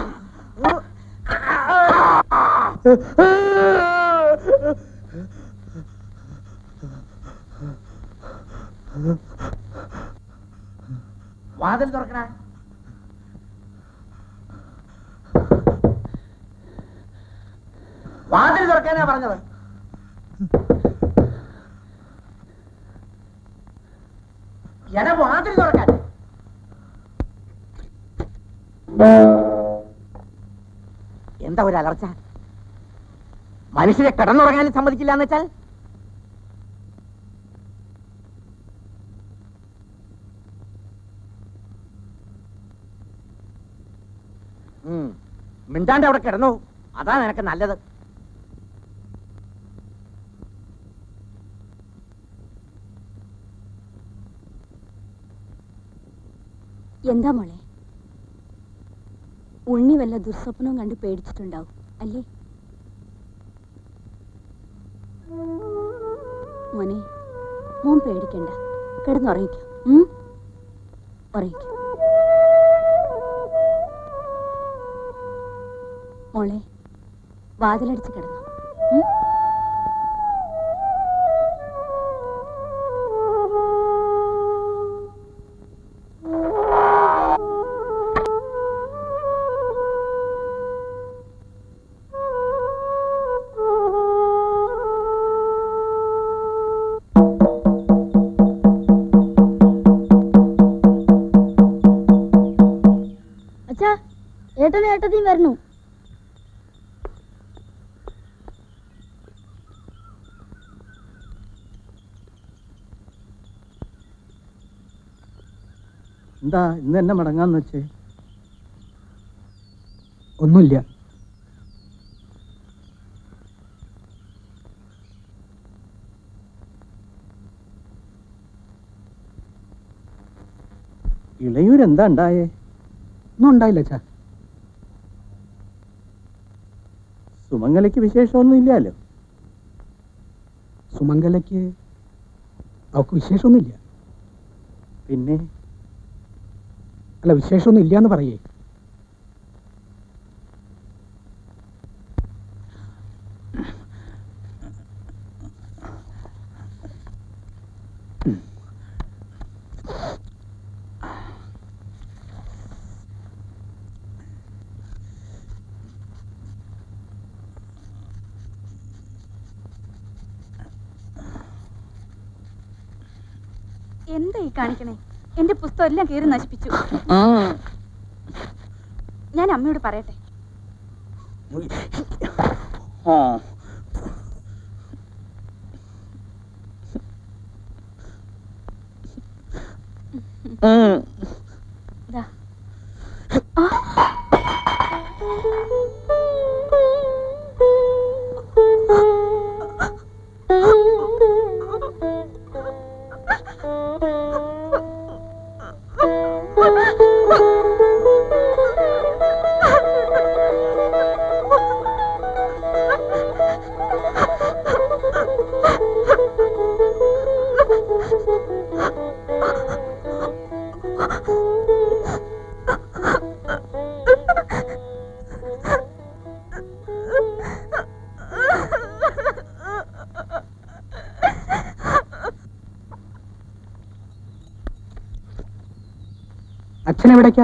വാതിൽ തുറക്കണ വാതിൽ തുറക്കാനാ പറഞ്ഞത് എടാ വാതിൽ തുറക്കാൻ എന്താ ഒരു അലർച്ച മനുഷ്യരെ കിടന്നുറങ്ങാനും സമ്മതിക്കില്ല എന്ന് വെച്ചാൽ ഉം. മിണ്ടാണ്ട് അവിടെ കിടന്നു അതാ നിനക്ക് നല്ലത് എന്താ മോളെ ഉണ്ണി വല്ല ദുസ്വപ്നവും കണ്ട് പേടിച്ചിട്ടുണ്ടാവും അല്ലേ മോനെ മോൻ പേടിക്കണ്ട കിടന്നുറങ്ങിക്കോ ഉം? ഉറങ്ങിക്കോ മോളെ വാതിലടിച്ച് കിടന്നു ഉം? അച്ഛാ ഏട്ടനും ഏട്ടത്തിയും വരണു എന്താ ഇന്ന് എന്നെ മടങ്ങാന്ന് വെച്ചേ ഒന്നുമില്ല ഇളയൂർ എന്താ ഉണ്ടായേ ഒന്നും ഉണ്ടായില്ല അച്ഛാ സുമംഗലയ്ക്ക് വിശേഷമൊന്നും ഇല്ലല്ലോ സുമംഗലയ്ക്ക് അവൾക്ക് വിശേഷമൊന്നുമില്ല പിന്നെ അല്ല വിശേഷമൊന്നും ഇല്ല എന്ന് പറയേ എന്താ ഈ കാണിക്കണേ എന്റെ പുസ്തകം എല്ലാം കീറി നശിപ്പിച്ചു ഞാൻ അമ്മയോട് പറയട്ടെ ദാ. അച്ഛൻ എവിടേക്കാ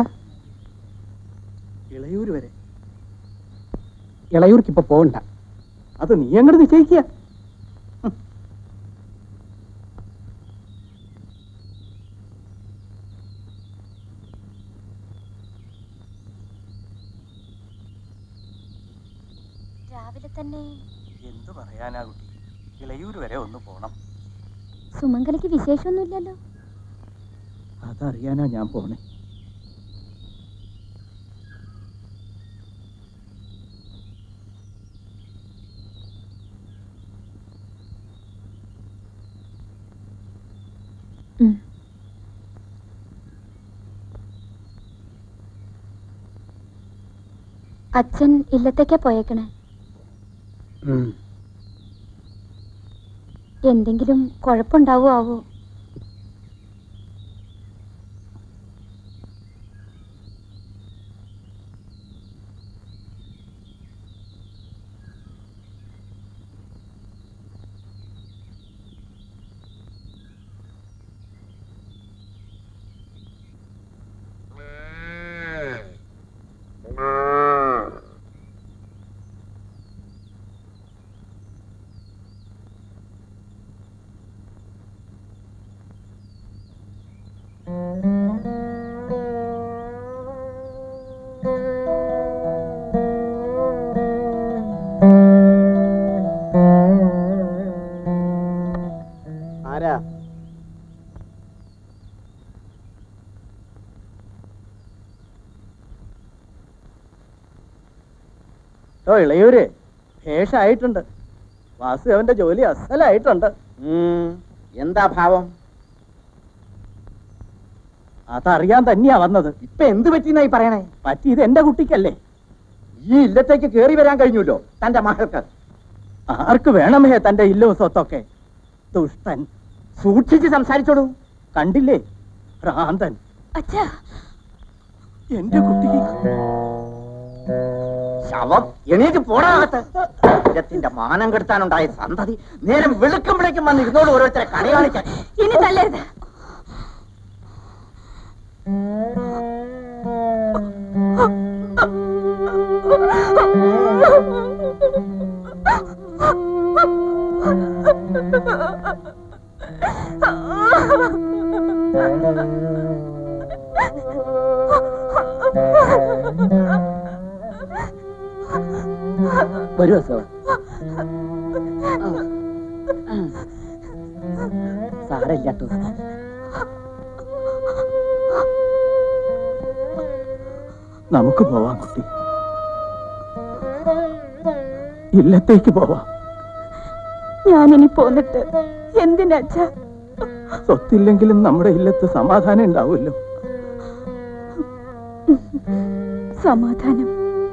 ഇളയൂർ വരെ ഇളയൂർക്ക് ഇപ്പൊ പോകണ്ട അത് നീ അങ്ങോട്ട് നിശ്ചയിക്കുക രാവിലെ തന്നെ എന്ത് പറയാനാ കുട്ടി ഇളയൂർ വരെ ഒന്ന് പോണം സുമംഗലയ്ക്ക് വിശേഷമൊന്നുമില്ലല്ലോ അതറിയാനാ ഞാൻ പോണേ അച്ഛൻ ഇല്ലത്തേക്കാ പോയേക്കണേ ഉം. എന്തെങ്കിലും കുഴപ്പമുണ്ടാവോ ആവോ ഓ ഇളയൂര് ഭേഷായിട്ടുണ്ട് വാസുദേവന്റെ ജോലി അസലായിട്ടുണ്ട് എന്താ ഭാവം അതറിയാൻ തന്നെയാ വന്നത് ഇപ്പൊ എന്ത് പറ്റിന്നായി പറയണേ പറ്റിയത് എന്റെ കുട്ടിക്കല്ലേ ഈ ഇല്ലത്തേക്ക് കേറി വരാൻ കഴിഞ്ഞല്ലോ തന്റെ മകൾക്ക് ആർക്ക് വേണമേ തന്റെ ഇല്ലവും സ്വത്തൊക്കെ ദുഷ്ടൻ സൂക്ഷിച്ച് സംസാരിച്ചോളൂ കണ്ടില്ലേ ഭ്രാന്തൻ അച്ഛാ എന്റെ കുട്ടിക്ക് ശവം എണീറ്റ് പോടാകത്ത് ഇല്ലത്തിന്റെ മാനം കെടുത്താനുണ്ടായ സന്തതി നേരം വെളുക്കുമ്പോഴേക്കും വന്ന് ഇരുന്നോട് ഓരോരുത്തരെ കണി കാണിക്കാൻ ഇനി തല്ലരുത് വരുമോ സോ സാരല്ലാട്ടോ നമുക്ക് പോവാം കുട്ടി ഇല്ലത്തേക്ക് പോവാം ഞാനിനി പോന്നിട്ട് എന്തിനാച്ചാ സ്വത്തില്ലെങ്കിലും നമ്മുടെ ഇല്ലത്ത് സമാധാനം ഉണ്ടാവുമല്ലോ സമാധാനം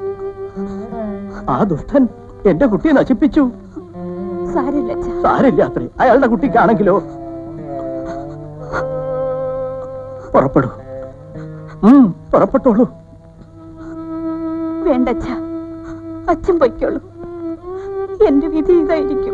ആ ദുഷ്ടൻ എന്റെ കുട്ടിയെ നശിപ്പിച്ചു സാരമില്ല അച്ഛാ സാരില്ല അത്രേ അയാളുടെ കുട്ടിക്കാണെങ്കിലോ പുറപ്പെടൂ ഉം, പുറപ്പെട്ടോളൂ വേണ്ട അച്ഛാ അച്ഛൻ പൊയ്ക്കോളൂ എന്റെ വിധി ഇതായിരിക്കും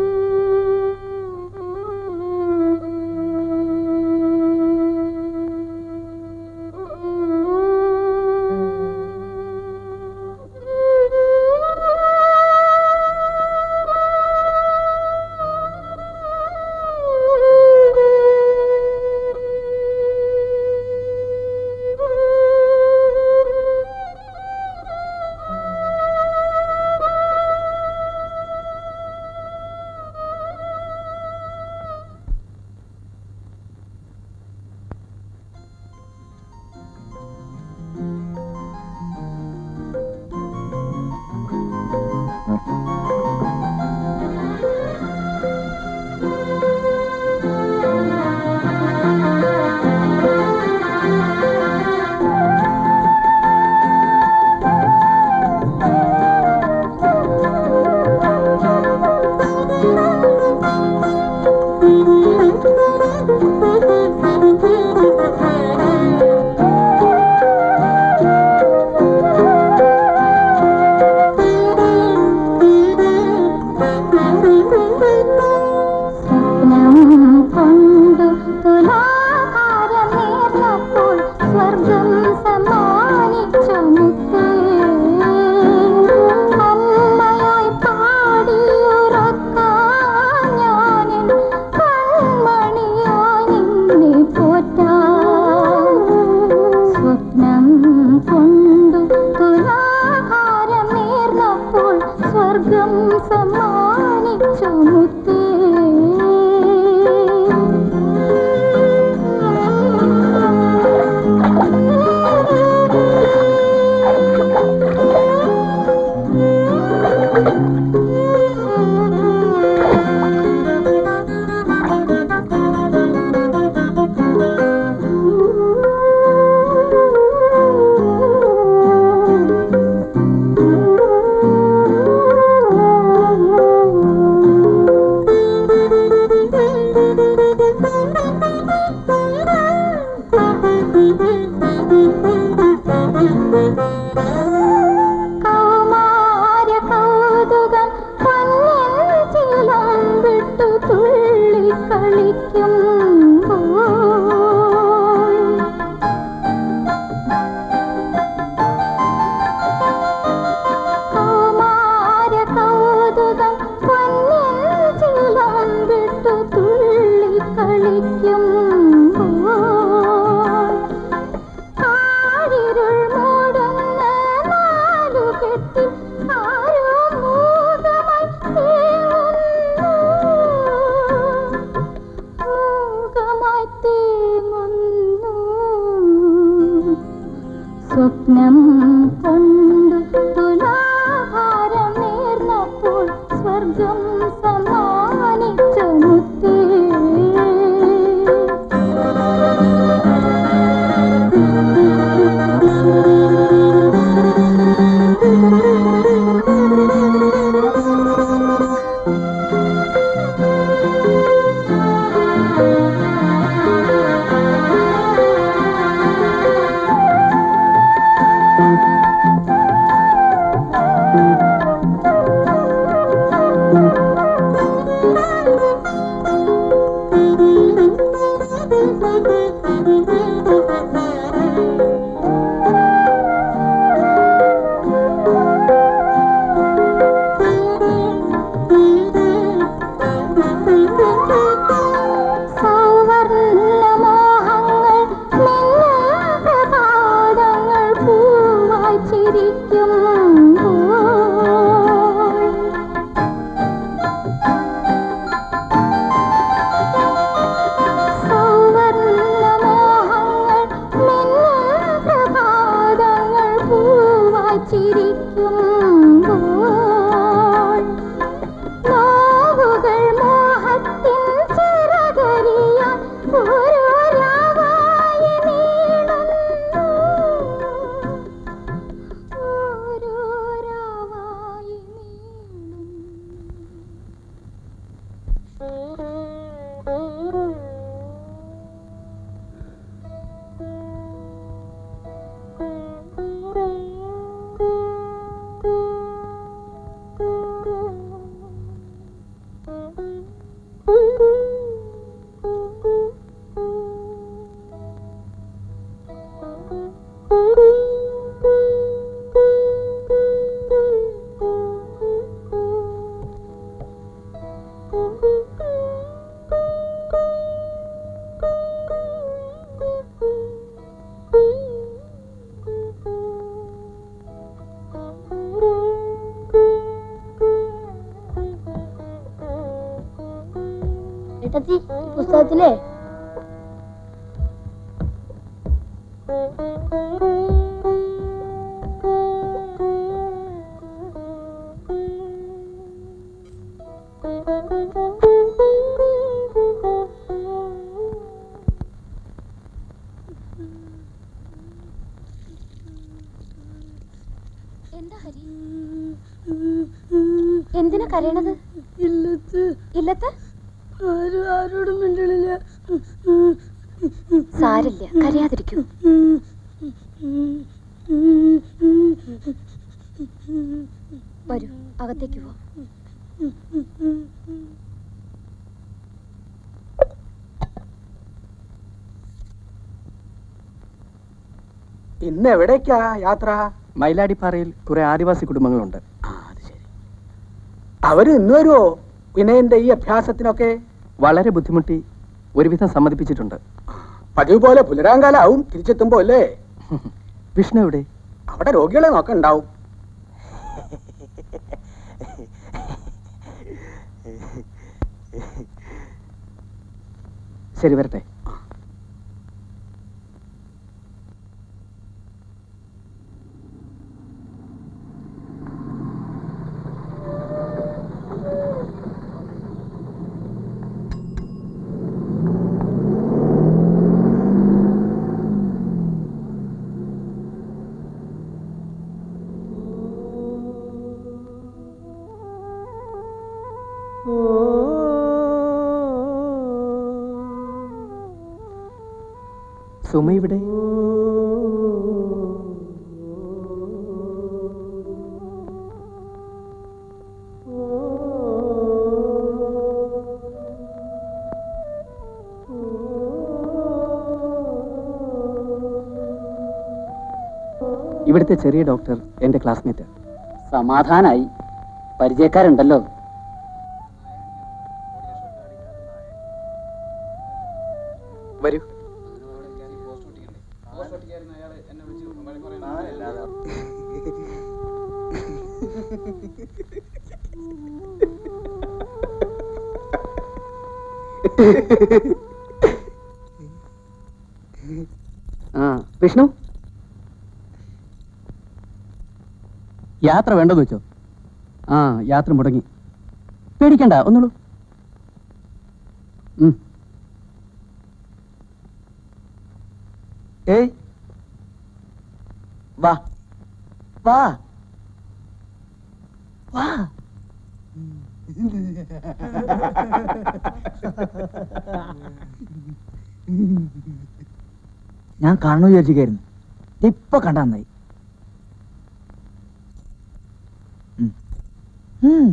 കൗമാര കൗതുകം പൊന്നിൻ ചിലം വിട്ടു തുള്ളി കളിക്കുമ്പോൾ കൗമാര കൗതുകം പൊന്നിൻ ചിലം വിട്ടു തുള്ളി കളിക്കുമ്പോൾ ആരിരുൾ മൂടുന്ന നാലു കെട്ടി ആരോ മൂകമായി തേങ്ങുന്നു മൂകമായി തേങ്ങുന്നു സ്വപ്നം കൊണ്ടു തുലാഭാരം പുസ്തകത്തിലെ എന്താ ഹരി എന്തിനാ കരയണത് ഇല്ലത്ത് ഇല്ലത്ത് ആരും ആരോടും മിണ്ടണില്ല സാരില്ല കരയാതിരിക്കൂ വരൂ അകത്തേക്ക് പോ ഇന്ന് എവിടേക്കാ യാത്ര മയിലാടിപ്പാറയിൽ കുറെ ആദിവാസി കുടുംബങ്ങളുണ്ട് അവര് ഇന്ന് വരുമോ വിനയന്റെ ഈ അഭ്യാസത്തിനൊക്കെ വളരെ ബുദ്ധിമുട്ടി ഒരുവിധം സമ്മതിപ്പിച്ചിട്ടുണ്ട് പതിവ് പോലെ പുലരാങ്കാലാവും തിരിച്ചെത്തുമ്പോ അല്ലേ വിഷ്ണു എവിടെ അവിടെ രോഗികളെ നോക്കണ്ടാവും ശരി വരട്ടെ സുമ ഇവിടെ ഇവിടുത്തെ ചെറിയ ഡോക്ടർ എന്റെ ക്ലാസ്മേറ്റ് സമാധാനായി പരിചയക്കാരുണ്ടല്ലോ വരൂ ആ വിഷ്ണു യാത്ര വേണ്ടെന്ന് വെച്ചോ ആ യാത്ര മുടങ്ങി പേടിക്കണ്ട ഒന്നുള്ളൂ ഉം. ഏയ് വാ വാ വാ ഞാൻ കാണു വിചാരിച്ചിരിക്കായിരുന്നു ഇപ്പൊ കണ്ടാ നന്നായി ഉം. ഉം.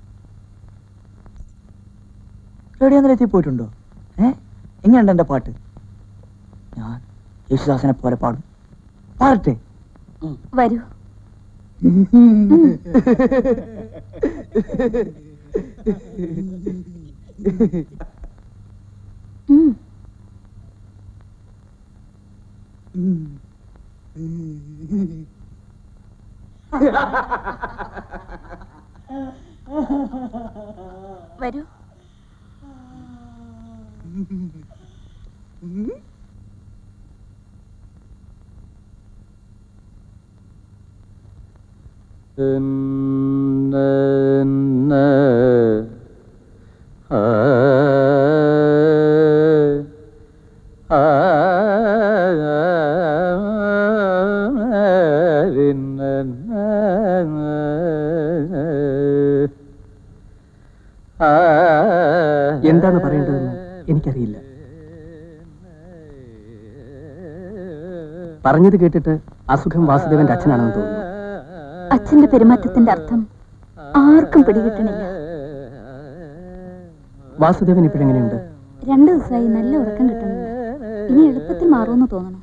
റേഡിയോ നിലയത്തിൽ പോയിട്ടുണ്ടോ ഏ എങ്ങനെയുണ്ട് എന്റെ പാട്ട് ഞാൻ യേശുദാസനെ പോലെ പാടും പാടട്ടെ വരൂ ഉം. വരൂ എന്താണ് പറയേണ്ടതെന്ന് എനിക്കറിയില്ല പറഞ്ഞത് കേട്ടിട്ട് അസുഖം വാസുദേവന്റെ അച്ഛനാണെന്ന് തോന്നുന്നു അച്ഛന്റെ പെരുമാറ്റത്തിന്റെ അർത്ഥം ആർക്കും പിടികിട്ടണില്ല വാസുദേവൻ ഇപ്പോഴെങ്ങനെയുണ്ട് രണ്ടു ദിവസമായി നല്ല ഉറക്കം കിട്ടുന്നുണ്ട് ഇനി എളുപ്പത്തിൽ മാറുമെന്ന് തോന്നണം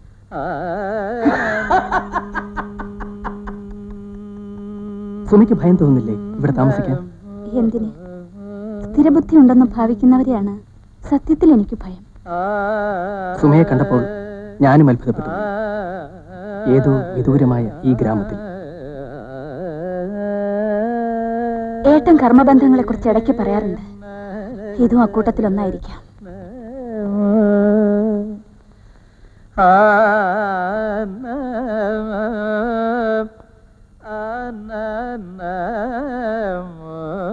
സുമിക്ക് ഭയം തോന്നുന്നില്ലേ ഇവിടെ താമസിക്കാൻ എന്തിന് സ്ഥിരബുദ്ധി ഉണ്ടെന്ന് ഭാവിക്കുന്നവരെയാണ് സത്യത്തിൽ എനിക്ക് ഭയം സുമയെ കണ്ടപ്പോൾ ഞാനും അത്ഭുതപ്പെട്ടു ഏതോ വിദൂരമായ ഈ ഗ്രാമത്തിൽ ഏട്ടൻ കർമ്മബന്ധങ്ങളെ കുറിച്ച് ഇടയ്ക്ക് പറയാറുണ്ട് ഇതും അക്കൂട്ടത്തിലൊന്നായിരിക്കാം ആ ന, ആ ന, ന, മോ,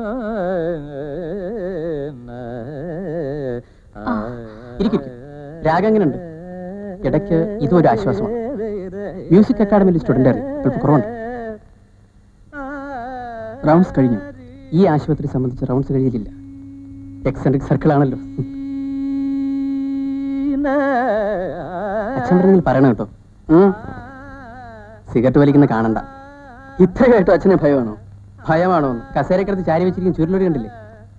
ന, ആ. ഇരിക്കും രാഗം എങ്ങനെയുണ്ട് ഇടയ്ക്ക് ഇതും ഒരു ആശ്വാസമാണ് മ്യൂസിക് അക്കാഡമിയിൽ സ്റ്റുഡൻ്റ് അല്പം കുറവുണ്ട് റൗണ്ട്സ് കഴിഞ്ഞു ഈ ആശുപത്രി സംബന്ധിച്ച് റൗണ്ട്സ് കഴിയില്ല എക്സെൻട്രിക് സർക്കിൾ ആണല്ലോ അച്ഛൻ പറഞ്ഞാൽ പറയണം കേട്ടോ ഉം. സിഗരറ്റ് വലിക്കുന്ന കാണണ്ട ഇത്രയായിട്ടും അച്ഛനെ ഭയമാണോ ഭയമാണോ എന്ന് കസേരക്കടുത്ത് ചാരി വെച്ചിരിക്കും ചുരുളൊരു കണ്ടില്ലേ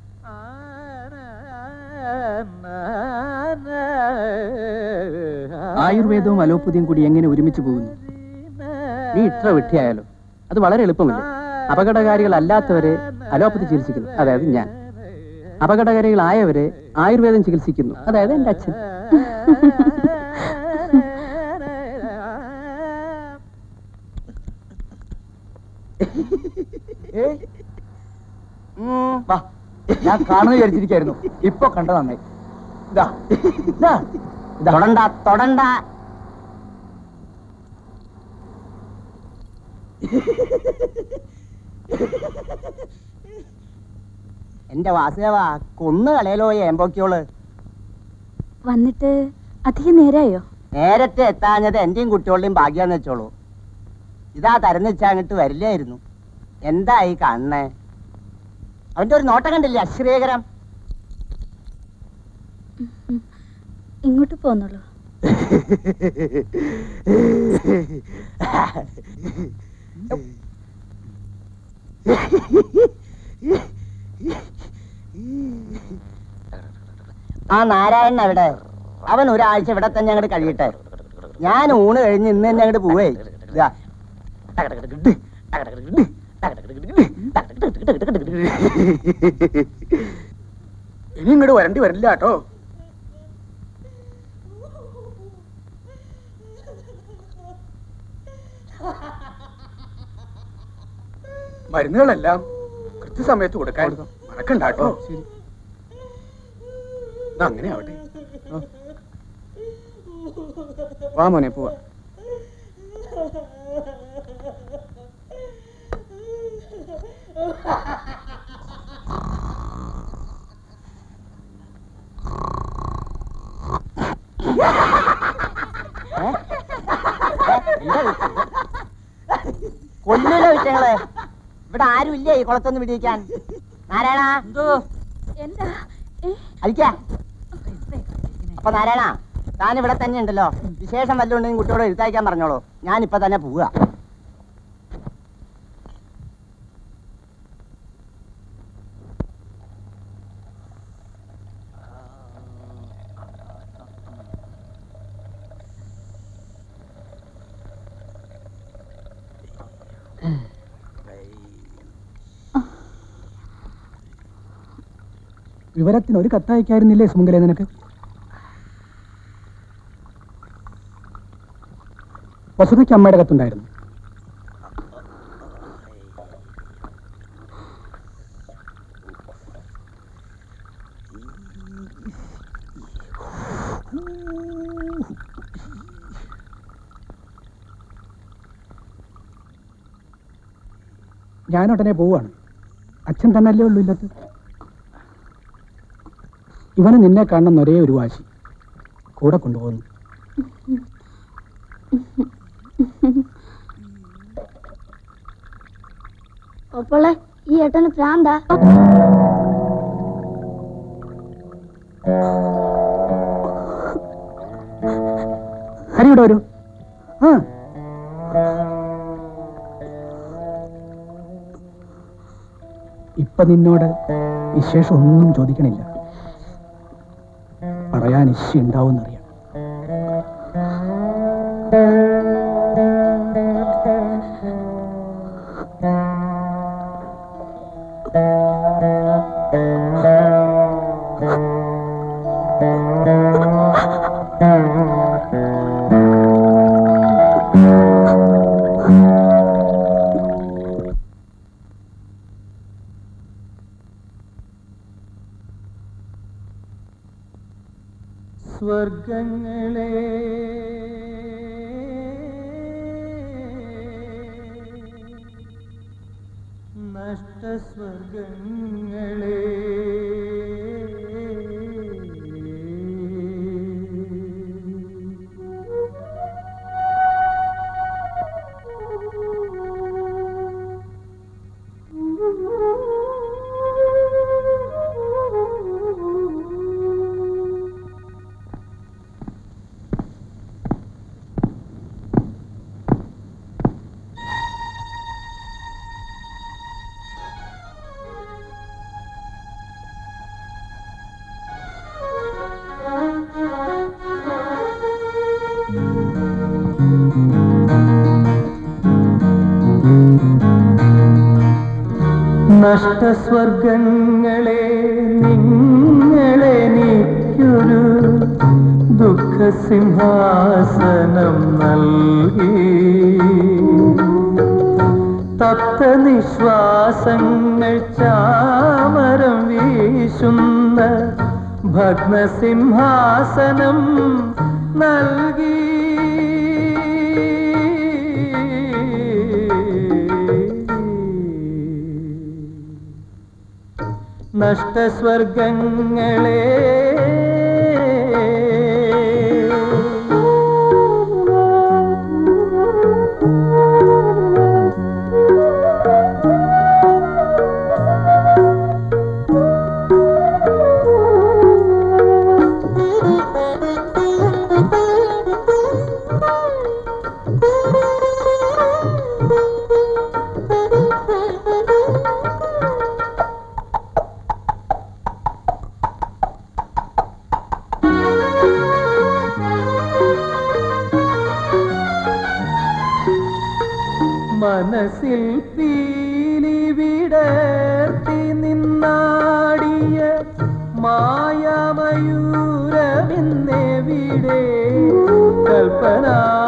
ആയുർവേദവും അലോപ്പതിയും കൂടി എങ്ങനെ ഒരുമിച്ച് പോകുന്നു നീ ഇത്ര വിട്ടിയായാലോ അത് വളരെ എളുപ്പമല്ലേ അപകടകാരികളല്ലാത്തവരെ അലോപ്പതി ചികിത്സിക്കുന്നു അതായത് ഞാൻ അപകടകാരികളായവരെ ആയുർവേദം ചികിത്സിക്കുന്നു അതായത് എൻ്റെ അച്ഛൻ വാ ഞാൻ കാണുന്ന വിചാരിച്ചിരിക്കായിരുന്നു ഇപ്പൊ കണ്ട നന്നായി ഇതാ ഇതാ തൊടണ്ട തൊടണ്ട എന്റെ വാസുദേവ കൊന്നു കളയലോ ഏമ്പോക്കിയോള് വന്നിട്ട് അധികം നേരായോ നേരത്തെ എത്താഞ്ഞത് എന്റെയും കുട്ടികളുടെയും ഭാഗ്യാന്ന് വെച്ചോളൂ ഇതാ തരന്ന് വെച്ചാ അങ്ങോട്ട് വരില്ലായിരുന്നു എന്താ ഈ കാണണേ അവന്റെ ഒരു നോട്ടം കണ്ടില്ലേ അശ്രീകരം ഇങ്ങോട്ട് പോന്നുള്ളൂ ആ നാരായണൻ അവിടെ അവൻ ഒരാഴ്ച ഇവിടെ തന്നെ അങ്ങോട്ട് കഴിയട്ടെ ഞാൻ ഊണ് കഴിഞ്ഞ് ഇന്ന് തന്നെ അങ്ങോട്ട് പോവേ ഇതാ ഇനി ഇങ്ങോട്ട് വരണ്ടി വരില്ല കേട്ടോ മരുന്നുകളെല്ലാം കൃത്യസമയത്ത് കൊടുക്കാൻ മറക്കണ്ട കേട്ടോ എന്നാ അങ്ങനെ ആവട്ടെ വാ മോനെ പോവാ കൊല്ലൂലോ വിഷയങ്ങള് ഇവിടെ ആരും ഇല്ലേ ഈ കുളത്തൊന്ന് പിടിക്കാൻ നാരായണ എന്താ അയക്ക അപ്പൊ നാരായണ താൻ ഇവിടെ തന്നെ ഉണ്ടല്ലോ വിശേഷം വല്ലതും ഉണ്ടെങ്കിൽ കുട്ടിയോട് എഴുത്തയക്കാൻ പറഞ്ഞോളൂ ഞാൻ ഇപ്പൊ തന്നെ പോവുക വിവരത്തിന് ഒരു കത്തയക്കായിരുന്നില്ലേ സുമംഗലെ നിനക്ക് വസുതയ്ക്ക് അമ്മയുടെ കത്തുണ്ടായിരുന്നു ഞാനുടനെ പോവാണ് അച്ഛൻ തന്നെയല്ലേ ഉള്ളൂ ഇല്ലത്ത് ഇവന് നിന്നെ കാണണം ഒരേ ഒരു വാശി കൂടെ കൊണ്ടുപോകുന്നു ഒപ്പളെ ഈ ഏട്ടന് പ്രാന്താ ഹരി ഇവിടെ വരൂ ആ ഇപ്പൊ നിന്നോട് വിശേഷം ഒന്നും ചോദിക്കണില്ല പറയാൻ ഇശി ഉണ്ടാവുമെന്നറിയാം സ്വർഗ നഷ്ടസ്വർഗങ്ങളെ നഷ്ടസ്വർഗങ്ങളെ നഷ്ടസ്വർഗങ്ങളെ നിങ്ങളെ നീക്കൊരു ദുഃഖസിംഹാസനം നൽകി തപ്ത നിശ്വാസങ്ങൾ ചാമരം വീശുന്ന ഭഗ്നസിംഹാസനം നൽകി നഷ്ടസ്വർഗങ്ങളെ മനസ്സിൽ പീലി വിടർത്തി നിന്നാടിയ മായമയൂരമിന്നെവിടെ കൽപ്പന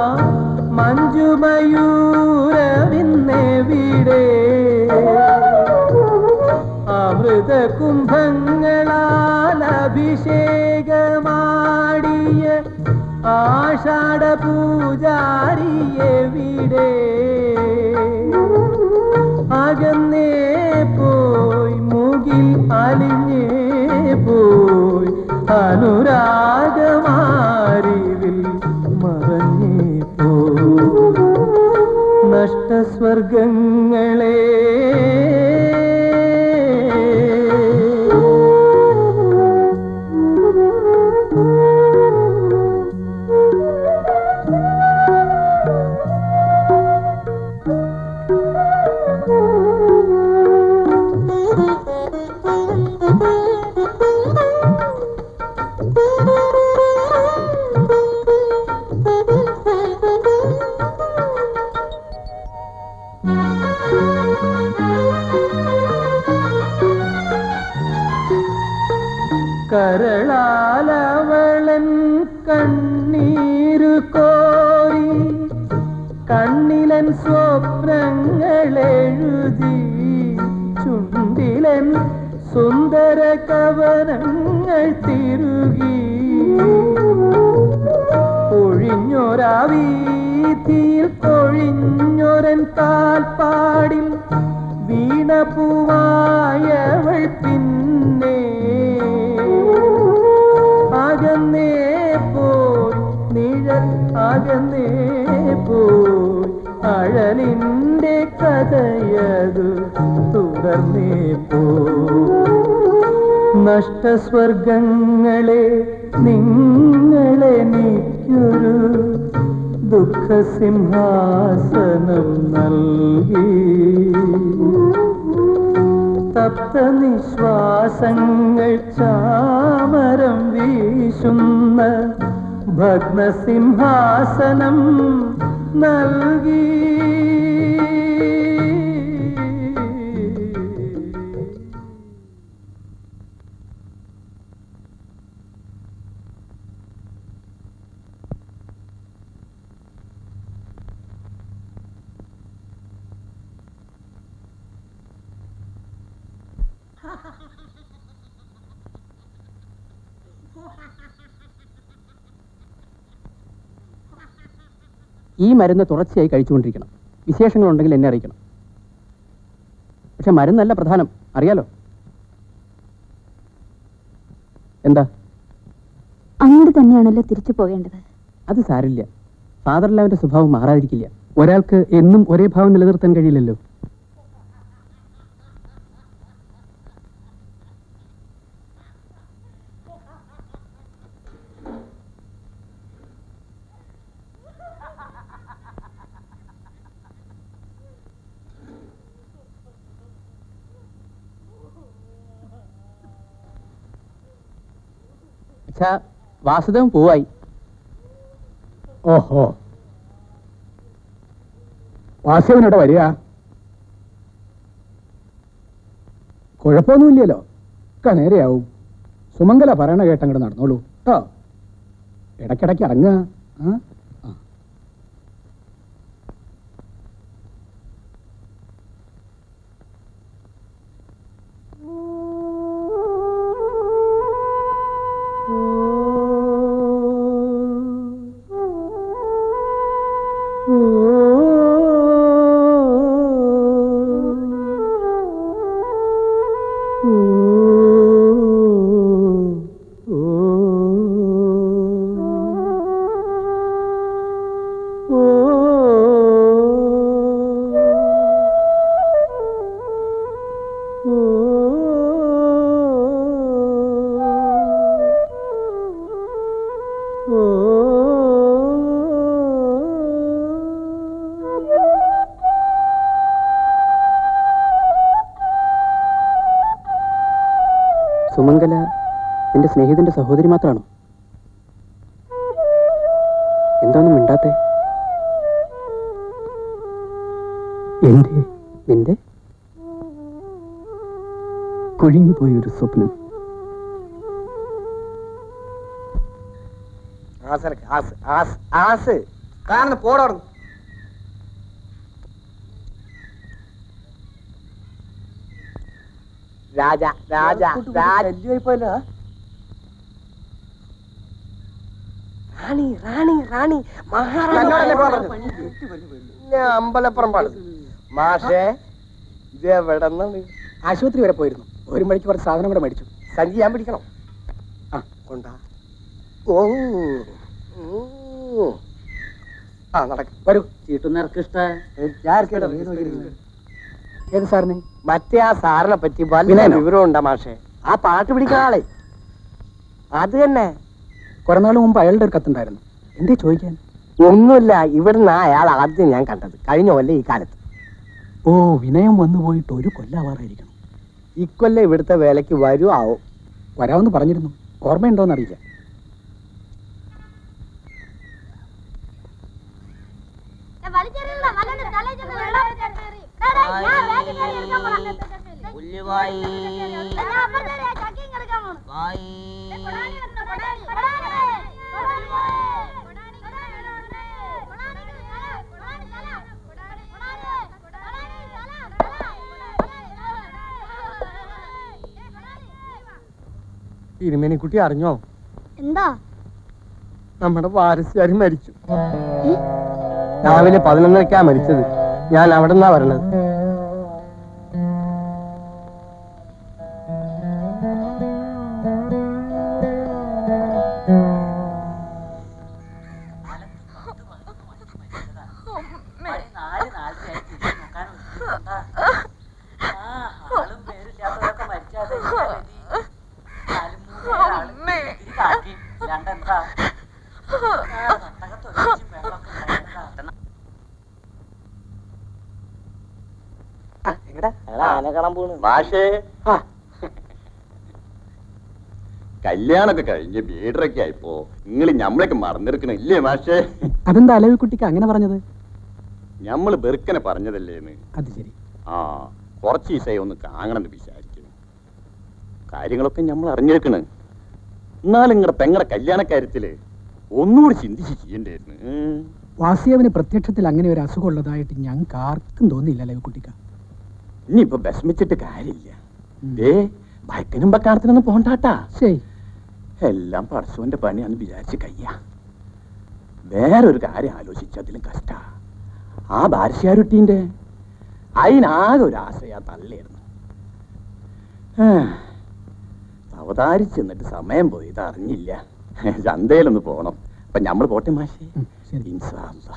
മഞ്ജുമയൂരമിന്നെവിടെ അമൃത കുംഭങ്ങളാൽ അഭിഷേകമാടിയ ആഷാഢ പൂജാരിയെവിടെ അകന്നേ പോയി മുകിൽ അലിഞ്ഞേ പോയി അനുരാഗമാരിവിൽ മറഞ്ഞേ പോയി നഷ്ടസ്വർഗങ്ങളെ കരളാലവളൻ കണ്ണീരു കോരി കണ്ണിലൻ സ്വപ്നങ്ങളെഴുതി ചുണ്ടിലൻ സുന്ദര കവനങ്ങൾ തിരുകി ഒഴിഞ്ഞൊരാ വീതിയിൽ കൊഴിഞ്ഞൊരൻ കാൽപ്പാടിൽ വീണപൂവായവൾ പിന്നെ അകന്നേ പോയി നിഴൽ അകന്നേ പോയി അഴലിൻ്റെ കഥയതു തുടർന്നേ പോ നഷ്ടസ്വർഗങ്ങളെ നിങ്ങളെ നീക്കൊരു ദുഃഖസിംഹാസനം നൽകി തപ്ത നിശ്വാസങ്ങൾ ചാമരം വീശുന്ന ഭഗ്നസിംഹാസനം നൽകി ഈ മരുന്ന് തുടർച്ചയായി കഴിച്ചുകൊണ്ടിരിക്കണം വിശേഷങ്ങളുണ്ടെങ്കിൽ എന്നെ അറിയിക്കണം പക്ഷെ മരുന്നല്ല പ്രധാനം അറിയാലോ എന്താ അങ്ങോട്ട് തന്നെയാണല്ലോ തിരിച്ചു പോകേണ്ടത് അത് സാരില്ല ഫാദറിൽ അവന്റെ സ്വഭാവം മാറാതിരിക്കില്ല ഒരാൾക്ക് എന്നും ഒരേ ഭാവം നിലനിർത്താൻ കഴിയില്ലല്ലോ അച്ഛാ വാസുദേവൻ പോവായി ഓഹോ വാസ്യവനോടെ വരിക കുഴപ്പമൊന്നുമില്ലല്ലോ ഒക്കെ നേരെയാവും സുമംഗല പറയണ കേട്ടങ്ങോട്ട് നടന്നോളൂ കേട്ടോ ഇടയ്ക്കിടയ്ക്ക് ഇറങ്ങുക ആ? ആ. സുമംഗല നിന്റെ സ്നേഹിതന്റെ സഹോദരി മാത്രമാണോ എന്താന്നും മിണ്ടാത്തെ എന്റെ നിന്റെ കൊഴിഞ്ഞു പോയൊരു സ്വപ്നം ആസനക്ക് ആസ് ആസ് ആസ് കാരണം പോടോർന്നു രാജ രാജ രാജ റാണി റാണി റാണി മഹാറാണി പിന്നെ അമ്പലപ്പുറം പാടും മാഷേ ഇത് എവിടെ ആശുപത്രി വരെ പോയിരുന്നു ഒരു മണിക്ക് കുറച്ച് സാധനം കൂടെ മേടിച്ചു സഞ്ചി ഞാൻ പിടിക്കണം ആ കൊണ്ടാ ഓ ഉം. ആ നടക്കും വരൂ ഏത് സാറിന് മറ്റേ ആ സാറിനെ പറ്റി വല്ല വിനയനോ? വിവരം ഉണ്ടാ മാഷേ ആ പാട്ട് പിടിക്കുന്ന ആളെ അത് തന്നെ കുറെ നാൾ മുമ്പ് അയാളുടെ ഒരു കത്തുണ്ടായിരുന്നു എന്തേ ചോദിക്കാൻ ഒന്നുമില്ല ഇവിടുന്ന് അയാൾ ആദ്യം ഞാൻ കണ്ടത് കഴിഞ്ഞ കൊല്ലം ഈ കാലത്ത് ഓ വിനയം വന്നു പോയിട്ട് ഒരു കൊല്ലാവാറായിരിക്കണം ഇക്കൊല്ലം ഇവിടുത്തെ വേലയ്ക്ക് വരും ആവും വരാമെന്ന് പറഞ്ഞിരുന്നു ഓർമ്മയുണ്ടോന്ന് അറിയില്ല തിരുമേനിക്കുട്ടി അറിഞ്ഞോ എന്താ നമ്മുടെ വാരസ്യാരി മരിച്ചു രാവിലെ പതിനൊന്നരക്കാ മരിച്ചത് ഞാൻ അവിടെ നിന്നാ വരണത് മാഷേ കല്യാണൊക്കെ കഴിഞ്ഞ് വീടൊക്കെ ആയിപ്പോ നിങ്ങൾ ഞമ്മളൊക്കെ മറന്നിരിക്കണ ഇല്ലേ മാഷേ അതെന്താ അലവിക്കുട്ടിക്ക് അങ്ങനെ പറഞ്ഞത് ഞമ്മള് വെറുക്കനെ പറഞ്ഞതല്ലേന്ന് അത് ശരി ആ കുറച്ച് ദിവസമായി ഒന്ന് കാണണമെന്ന് വിചാരിക്കുന്നു കാര്യങ്ങളൊക്കെ നമ്മൾ അറിഞ്ഞിരിക്കണ് എന്നാലും നിങ്ങളുടെ പെങ്ങടെ കല്യാണക്കാര്യത്തില് ഒന്നുകൂടി ചിന്തിച്ച് ചെയ്യണ്ടായിരുന്നു ഉം. വാസിയവന് പ്രത്യക്ഷത്തിൽ അങ്ങനെ ഒരു അസുഖം ഉള്ളതായിട്ട് ഞങ്ങൾക്ക് ആർക്കും തോന്നിയില്ല അലവിക്കുട്ടിക്ക ഇനിയിപ്പൊ വിഷമിച്ചിട്ട് കാര്യമില്ല ദേ ഭയക്കനും ബക്കാണത്തിനൊന്നും പോണ്ടാട്ടാ ശരി എല്ലാം പടച്ചോന്റെ പണിയാന്ന് വിചാരിച്ച് കയ്യ വേറൊരു കാര്യം ആലോചിച്ചതിലും കഷ്ട ആ ബാരിശാരുട്ടീൻ്റെ അതിനാകെ ഒരു ആശയ തള്ളിയായിരുന്നു അവതാരിച്ച് എന്നിട്ട് സമയം പോയത് അറിഞ്ഞില്ല ചന്തയിലൊന്ന് പോണം അപ്പൊ നമ്മൾ പോട്ടെ മാഷേ ഇൻഷാ അല്ലാ.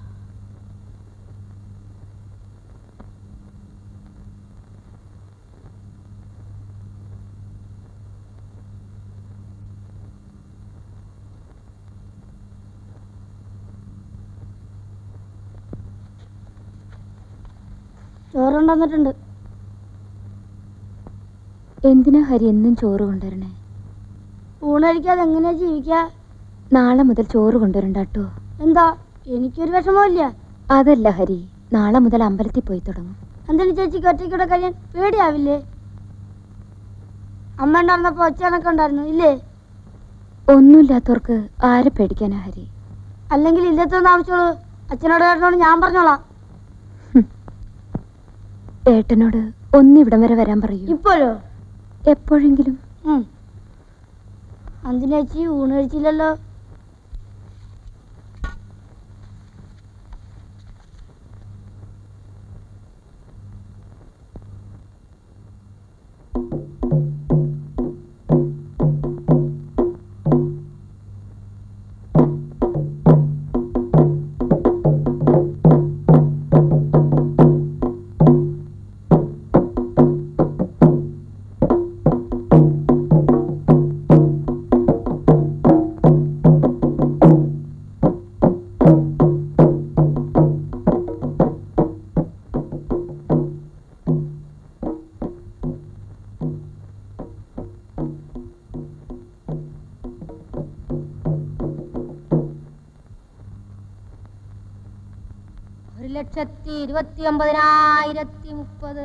ചോറുണ്ടെന്നിട്ടുണ്ട് എന്തിനാ ഹരി എന്നും ചോറ് കൊണ്ടുവരണേ ഊണഴിക്കാതെ എങ്ങനെയാ ജീവിക്കാ നാളെ മുതൽ ചോറ് കൊണ്ടുവരണ്ട കേട്ടോ എന്താ എനിക്കൊരു വിഷമമില്ല അതല്ല ഹരി നാളെ മുതൽ അമ്പലത്തിൽ പോയി തുടങ്ങും എന്തിനു ചേച്ചിക്ക് ഒറ്റയ്ക്കൂടെ കഴിയാൻ പേടിയാവില്ലേ അമ്മ ഉണ്ടായിരുന്നപ്പോ ഒച്ചനൊക്കെ ഉണ്ടായിരുന്നു ഇല്ലേ ഒന്നുമില്ലാത്തവർക്ക് ആരെ പേടിക്കാനാ ഹരി അല്ലെങ്കിൽ ഇല്ലത്തൊന്നും ആവശ്യമുള്ളൂ അച്ഛനോട് ഏട്ടനോട് ഞാൻ പറഞ്ഞോളാം ഏട്ടനോട് ഒന്നിവിടം വരെ വരാൻ പറയൂ ഇപ്പോഴോ എപ്പോഴെങ്കിലും അന്തിനേച്ചി ഊണ് കഴിച്ചില്ലല്ലോ ഒരു ലക്ഷത്തി ഇരുപത്തി ഒമ്പതിനായിരത്തി മുപ്പത്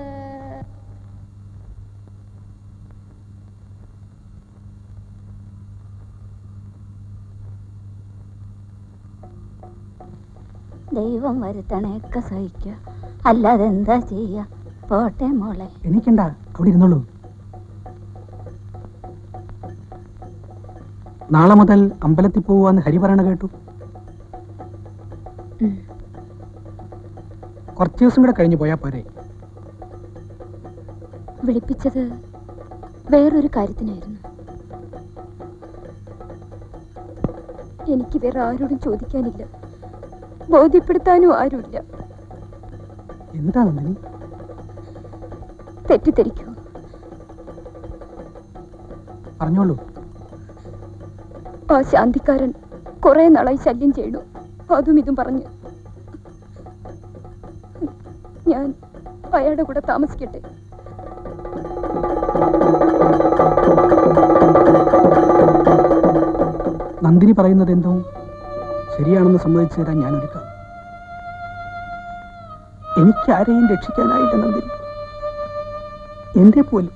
ദൈവം വരുത്തണേക്കെ സഹിക്കുക അല്ലാതെ എന്താ ചെയ്യ പോട്ടെ മോളെ എനിക്കണ്ട അവിടെ ഇരുന്നോളൂ നാളെ മുതൽ അമ്പലത്തിൽ പോവാന്ന് ഹരി പറയണ കേട്ടു ഉം. കുറച്ച് ദിവസം കൂടെ കഴിഞ്ഞു പോയാ പോരെ വിളിപ്പിച്ചത് വേറൊരു കാര്യത്തിനായിരുന്നു എനിക്ക് വേറെ ആരോടും ചോദിക്കാനില്ല ബോധ്യപ്പെടുത്താനും ആരുമില്ല എന്താ നന്ദിനി തെറ്റിദ്ധരിക്കൂ പറഞ്ഞോളൂ ആ ശാന്തിക്കാരൻ കുറെ നാളായി ശല്യം ചെയ്യണു അതും ഇതും പറഞ്ഞ് ഞാൻ അയാളുടെ കൂടെ താമസിക്കട്ടെ നന്ദിനി പറയുന്നത് എന്തോ ശരിയാണെന്ന് സമ്മതിച്ചു തരാൻ ഞാൻ ഒരുക്കാം എനിക്കാരെയും രക്ഷിക്കാനായില്ല നന്ദിനി എന്റെ പോലും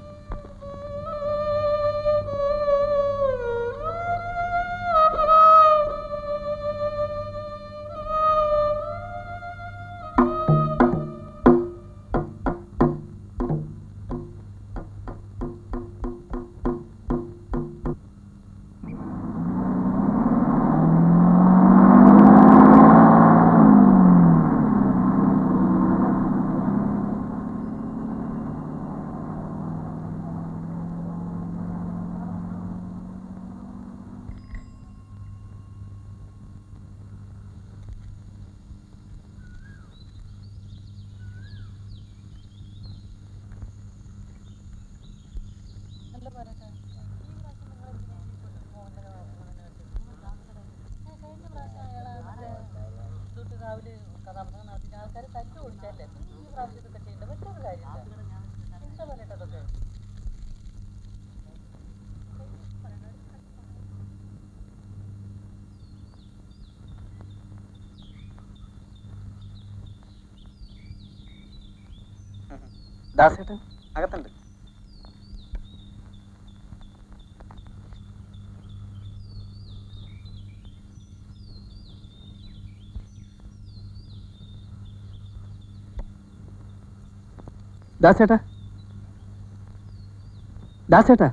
ദാസേട്ടൻ അകത്തുണ്ട് ദാസേട്ടാ ദാസേട്ടാ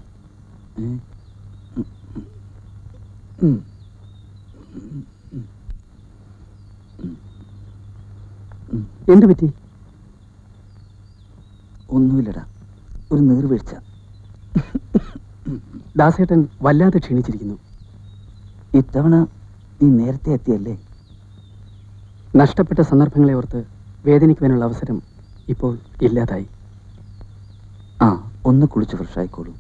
എന്തു പറ്റി ഒന്നുമില്ലടാ ഒരു നീർവീഴ്ച ദാസേട്ടൻ വല്ലാതെ ക്ഷീണിച്ചിരിക്കുന്നു ഇത്തവണ നീ നേരത്തെ എത്തിയല്ലേ നഷ്ടപ്പെട്ട സന്ദർഭങ്ങളെ ഓർത്ത് വേദനിക്കുവാനുള്ള അവസരം ഇപ്പോൾ ഇല്ലാതായി ആ ഒന്ന് കുളിച്ച് ഫ്രഷായിക്കോളൂ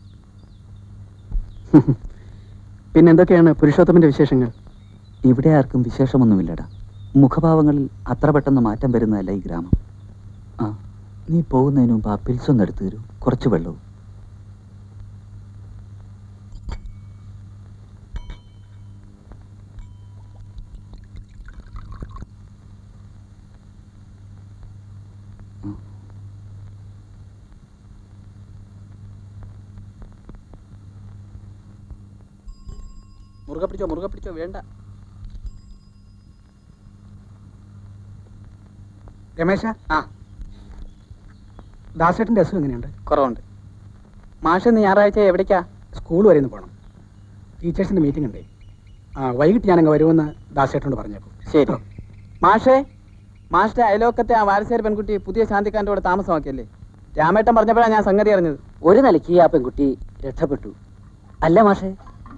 പിന്നെന്തൊക്കെയാണ് പുരുഷോത്തമന്റെ വിശേഷങ്ങൾ ഇവിടെ ആർക്കും വിശേഷമൊന്നുമില്ലടാ മുഖഭാവങ്ങളിൽ അത്ര പെട്ടെന്ന് മാറ്റം വരുന്നതല്ല ഈ ഗ്രാമം ആ നീ പോകുന്നതിന് മുമ്പ് ആ പിൽസൊന്ന് എടുത്തു തരൂ കുറച്ച് വെള്ളവും മുറുകെ പിടിച്ചോ മുറുകെ പിടിച്ചോ വേണ്ട രമേശ ആ ദാസേട്ടൻ്റെ അസുഖം എങ്ങനെയുണ്ട് കുറവുണ്ട് മാഷ് ഇന്ന് ഞായറാഴ്ച എവിടേക്കാ സ്കൂൾ വരെ ഒന്ന് പോകണം ടീച്ചേഴ്സിൻ്റെ മീറ്റിംഗ് ഉണ്ടേ ആ വൈകിട്ട് ഞാനങ്ങ് വരുമെന്ന് ദാസേട്ടനോട് പറഞ്ഞേക്കും ശരി മാഷേ മാഷിന്റെ അയലോക്കത്തെ ആ വാരശ്ശേരി പെൺകുട്ടി പുതിയ ശാന്തിക്കാരൻ്റെ കൂടെ താമസമാക്കിയല്ലേ രാമേട്ടൻ പറഞ്ഞപ്പോഴാണ് ഞാൻ സംഗതി അറിഞ്ഞത് ഒരു നിലയ്ക്ക് ആ പെൺകുട്ടി രക്ഷപ്പെട്ടു അല്ല മാഷേ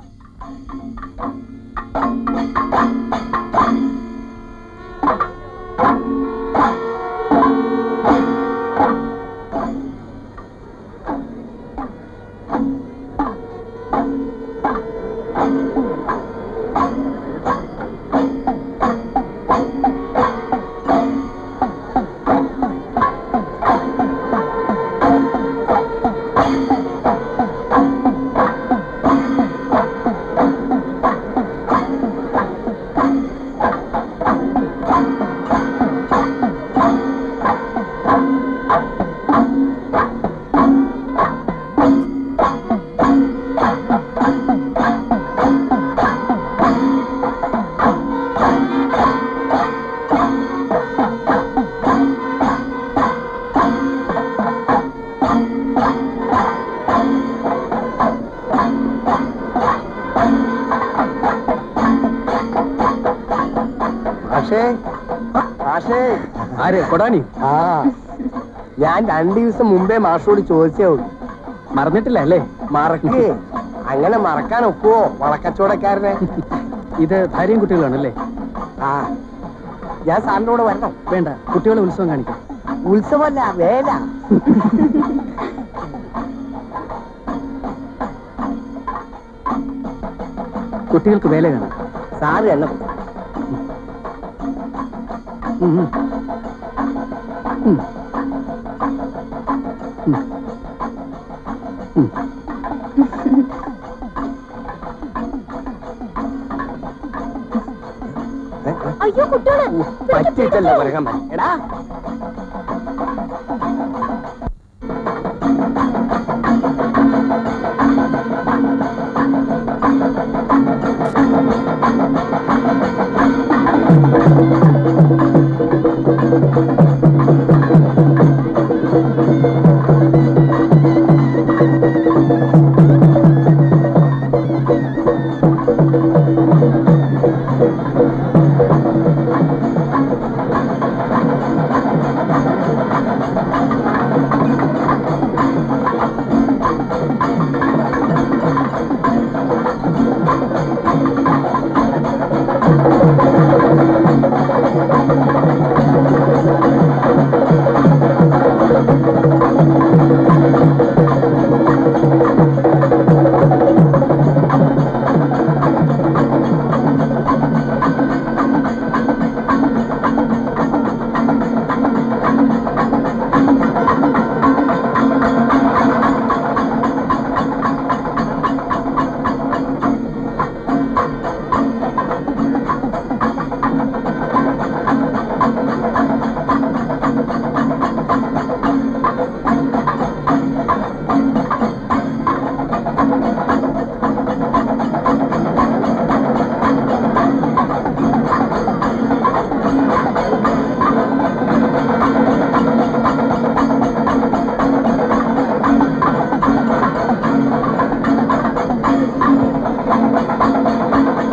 മാഷേ മാഷേ ആര് കൊടാനി ആ ഞാൻ രണ്ടു ദിവസം മുമ്പേ മാഷോട് ചോദിച്ചേ ഉള്ളൂ മറന്നിട്ടില്ല അല്ലേ മറക്കേ അങ്ങനെ മറക്കാൻ ഒക്കുവോ വളക്കച്ചവടക്കാരനെ ഇത് ഭാര്യയും കുട്ടികളാണല്ലേ ആ ഞാൻ സാറിന്റെ കൂടെ വരണം വേണ്ട കുട്ടികളെ ഉത്സവം കാണിക്കാം ഉത്സവമല്ല വേല കുട്ടികൾക്ക് വേല കാണാം സാറ് തന്നെ ഉം, ഉം. ഉം. ഉം. ഉം. അയ്യോ കുട്ടികള് പറ്റിച്ചല്ലോ പറയാൻ എടാ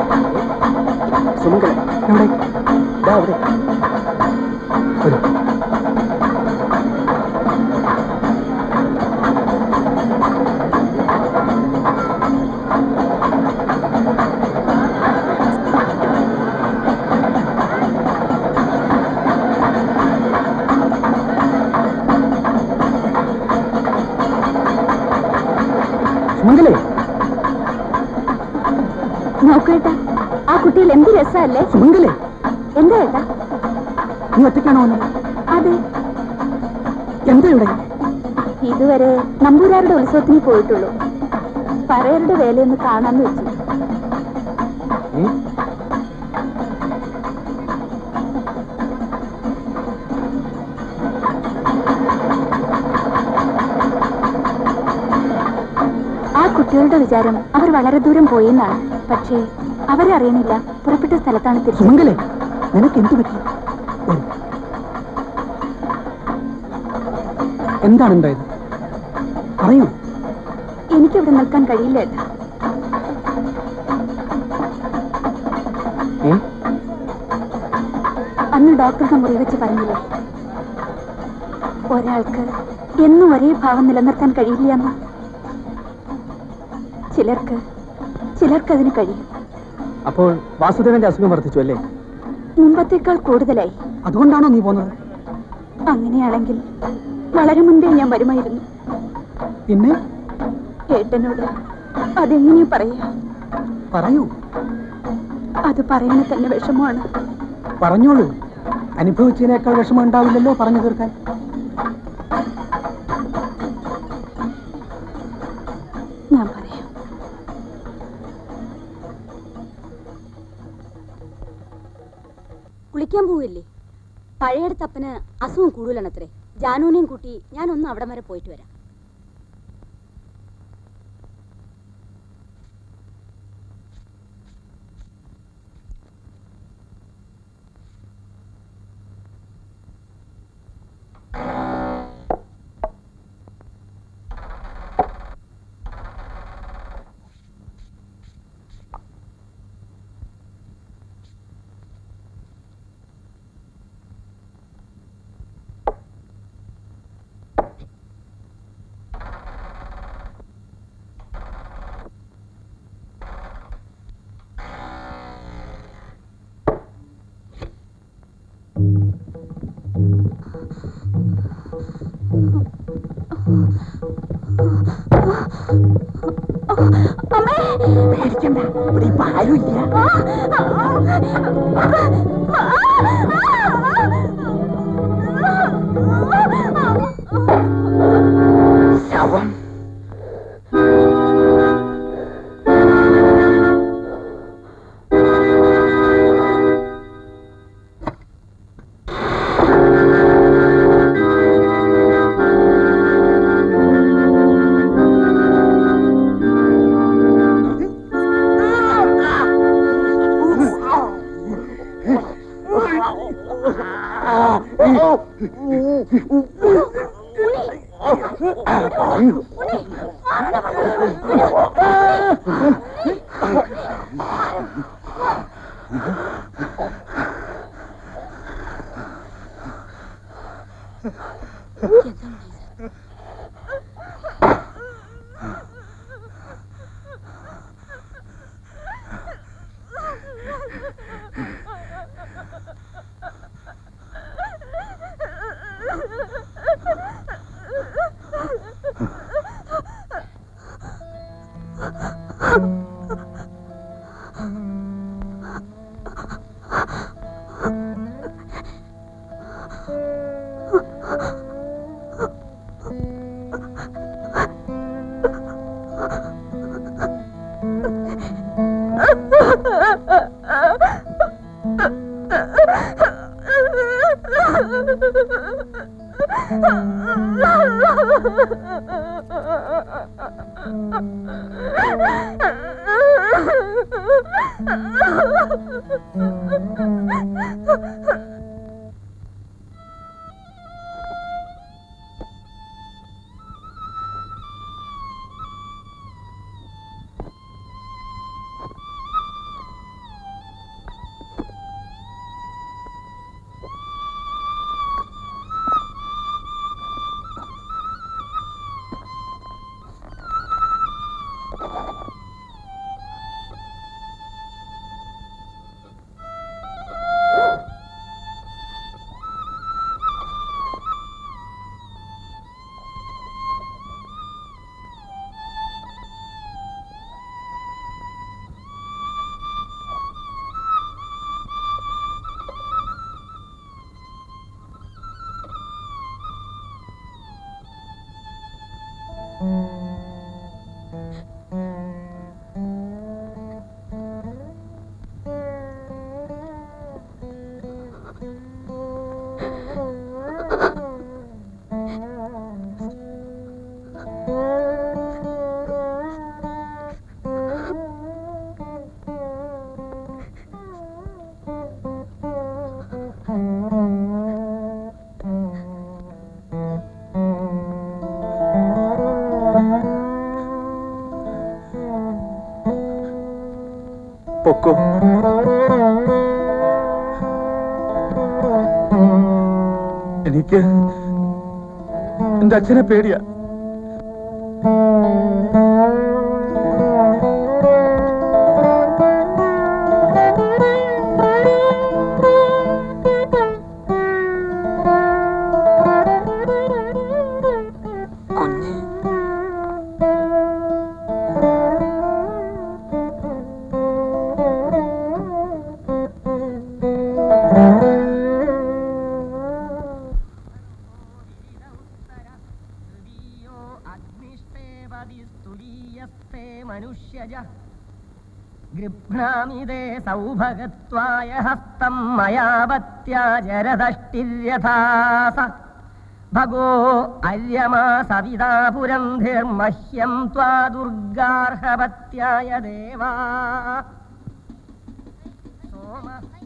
സുമംഗല എവിടെ ദാ അവിടെ വരൂ സുമംഗലേ നോക്കേട്ടാ ആ കുട്ടിയിൽ എന്ത് രസമല്ലേ സുമംഗലേ എന്താ ഏട്ടാ നീ ഒറ്റയ്ക്കാണോ വന്നത് അതെ എന്താ ഇവിടെ ഇതുവരെ നമ്പൂരാരുടെ ഉത്സവത്തിന് പോയിട്ടുള്ളൂ പറയരുടെ വേലയൊന്ന് കാണാന്ന് വെച്ചു ഏ? ആ കുട്ടികളുടെ വിചാരം അവർ വളരെ ദൂരം പോയെന്നാണ് പക്ഷേ അവരറിയണില്ല പുറപ്പെട്ട സ്ഥലത്താണ് തിരിച്ചു സുമംഗലേ നിനക്ക് എന്തു പറ്റി വരൂ. എന്താണ് ഉണ്ടായത് പറയൂ എനിക്കിവിടെ നിൽക്കാൻ കഴിയില്ല ഏട്ടാ ഏ അന്ന് ഡോക്ടറുടെ മുറി വെച്ച് പറഞ്ഞില്ലേ ഒരാൾക്ക് എന്നും ഒരേ ഭാവം നിലനിർത്താൻ കഴിയില്ല എന്ന് ചിലർക്ക് ചിലർക്ക് അതിന് കഴിയും അപ്പോൾ വാസുദേവന്റെ അസുഖം വർദ്ധിച്ചു അല്ലേ മുമ്പത്തേക്കാൾ കൂടുതലായി അതുകൊണ്ടാണോ നീ പോന്നത് അങ്ങനെയാണെങ്കിൽ വളരെ മുൻപേ ഞാൻ വരുമായിരുന്നു പിന്നെ ഏട്ടനോട് അതെങ്ങനെയാ പറയാ പറയൂ അത് പറയണ തന്നെ വിഷമമാണ് പറഞ്ഞോളൂ അനുഭവിച്ചതിനേക്കാൾ വിഷമം ഉണ്ടാവില്ലല്ലോ പറഞ്ഞു തീർക്കാൻ ഞാൻ പറയാം കുളിക്കാൻ പോവില്ലേ പഴയടത്തപ്പന് അസുഖം കൂടുതലാണത്രേ ജാനുവിനെയും കൂട്ടി ഞാനൊന്ന് അവിടം വരെ പോയിട്ട് വരാം പേടിക്കണ്ട ഇവിടെ ഇപ്പൊ ആരുമില്ല ശവം പൊക്കോ എനിക്ക് എന്റെ അച്ഛനെ പേടിയാ മനുഷ്യജ ഗൃഭ്ണാമിതേ സൗഭഗത്വായ ഹസ്തം മയാവത്യാചരദഷ്ടിര്യഥാസ ഭഗോ അര്യമാ സവിതാ പുരന്ധിർമഹ്യം ത്വാ ദുർഗാർഹവത്യായ ദേവാ സോമ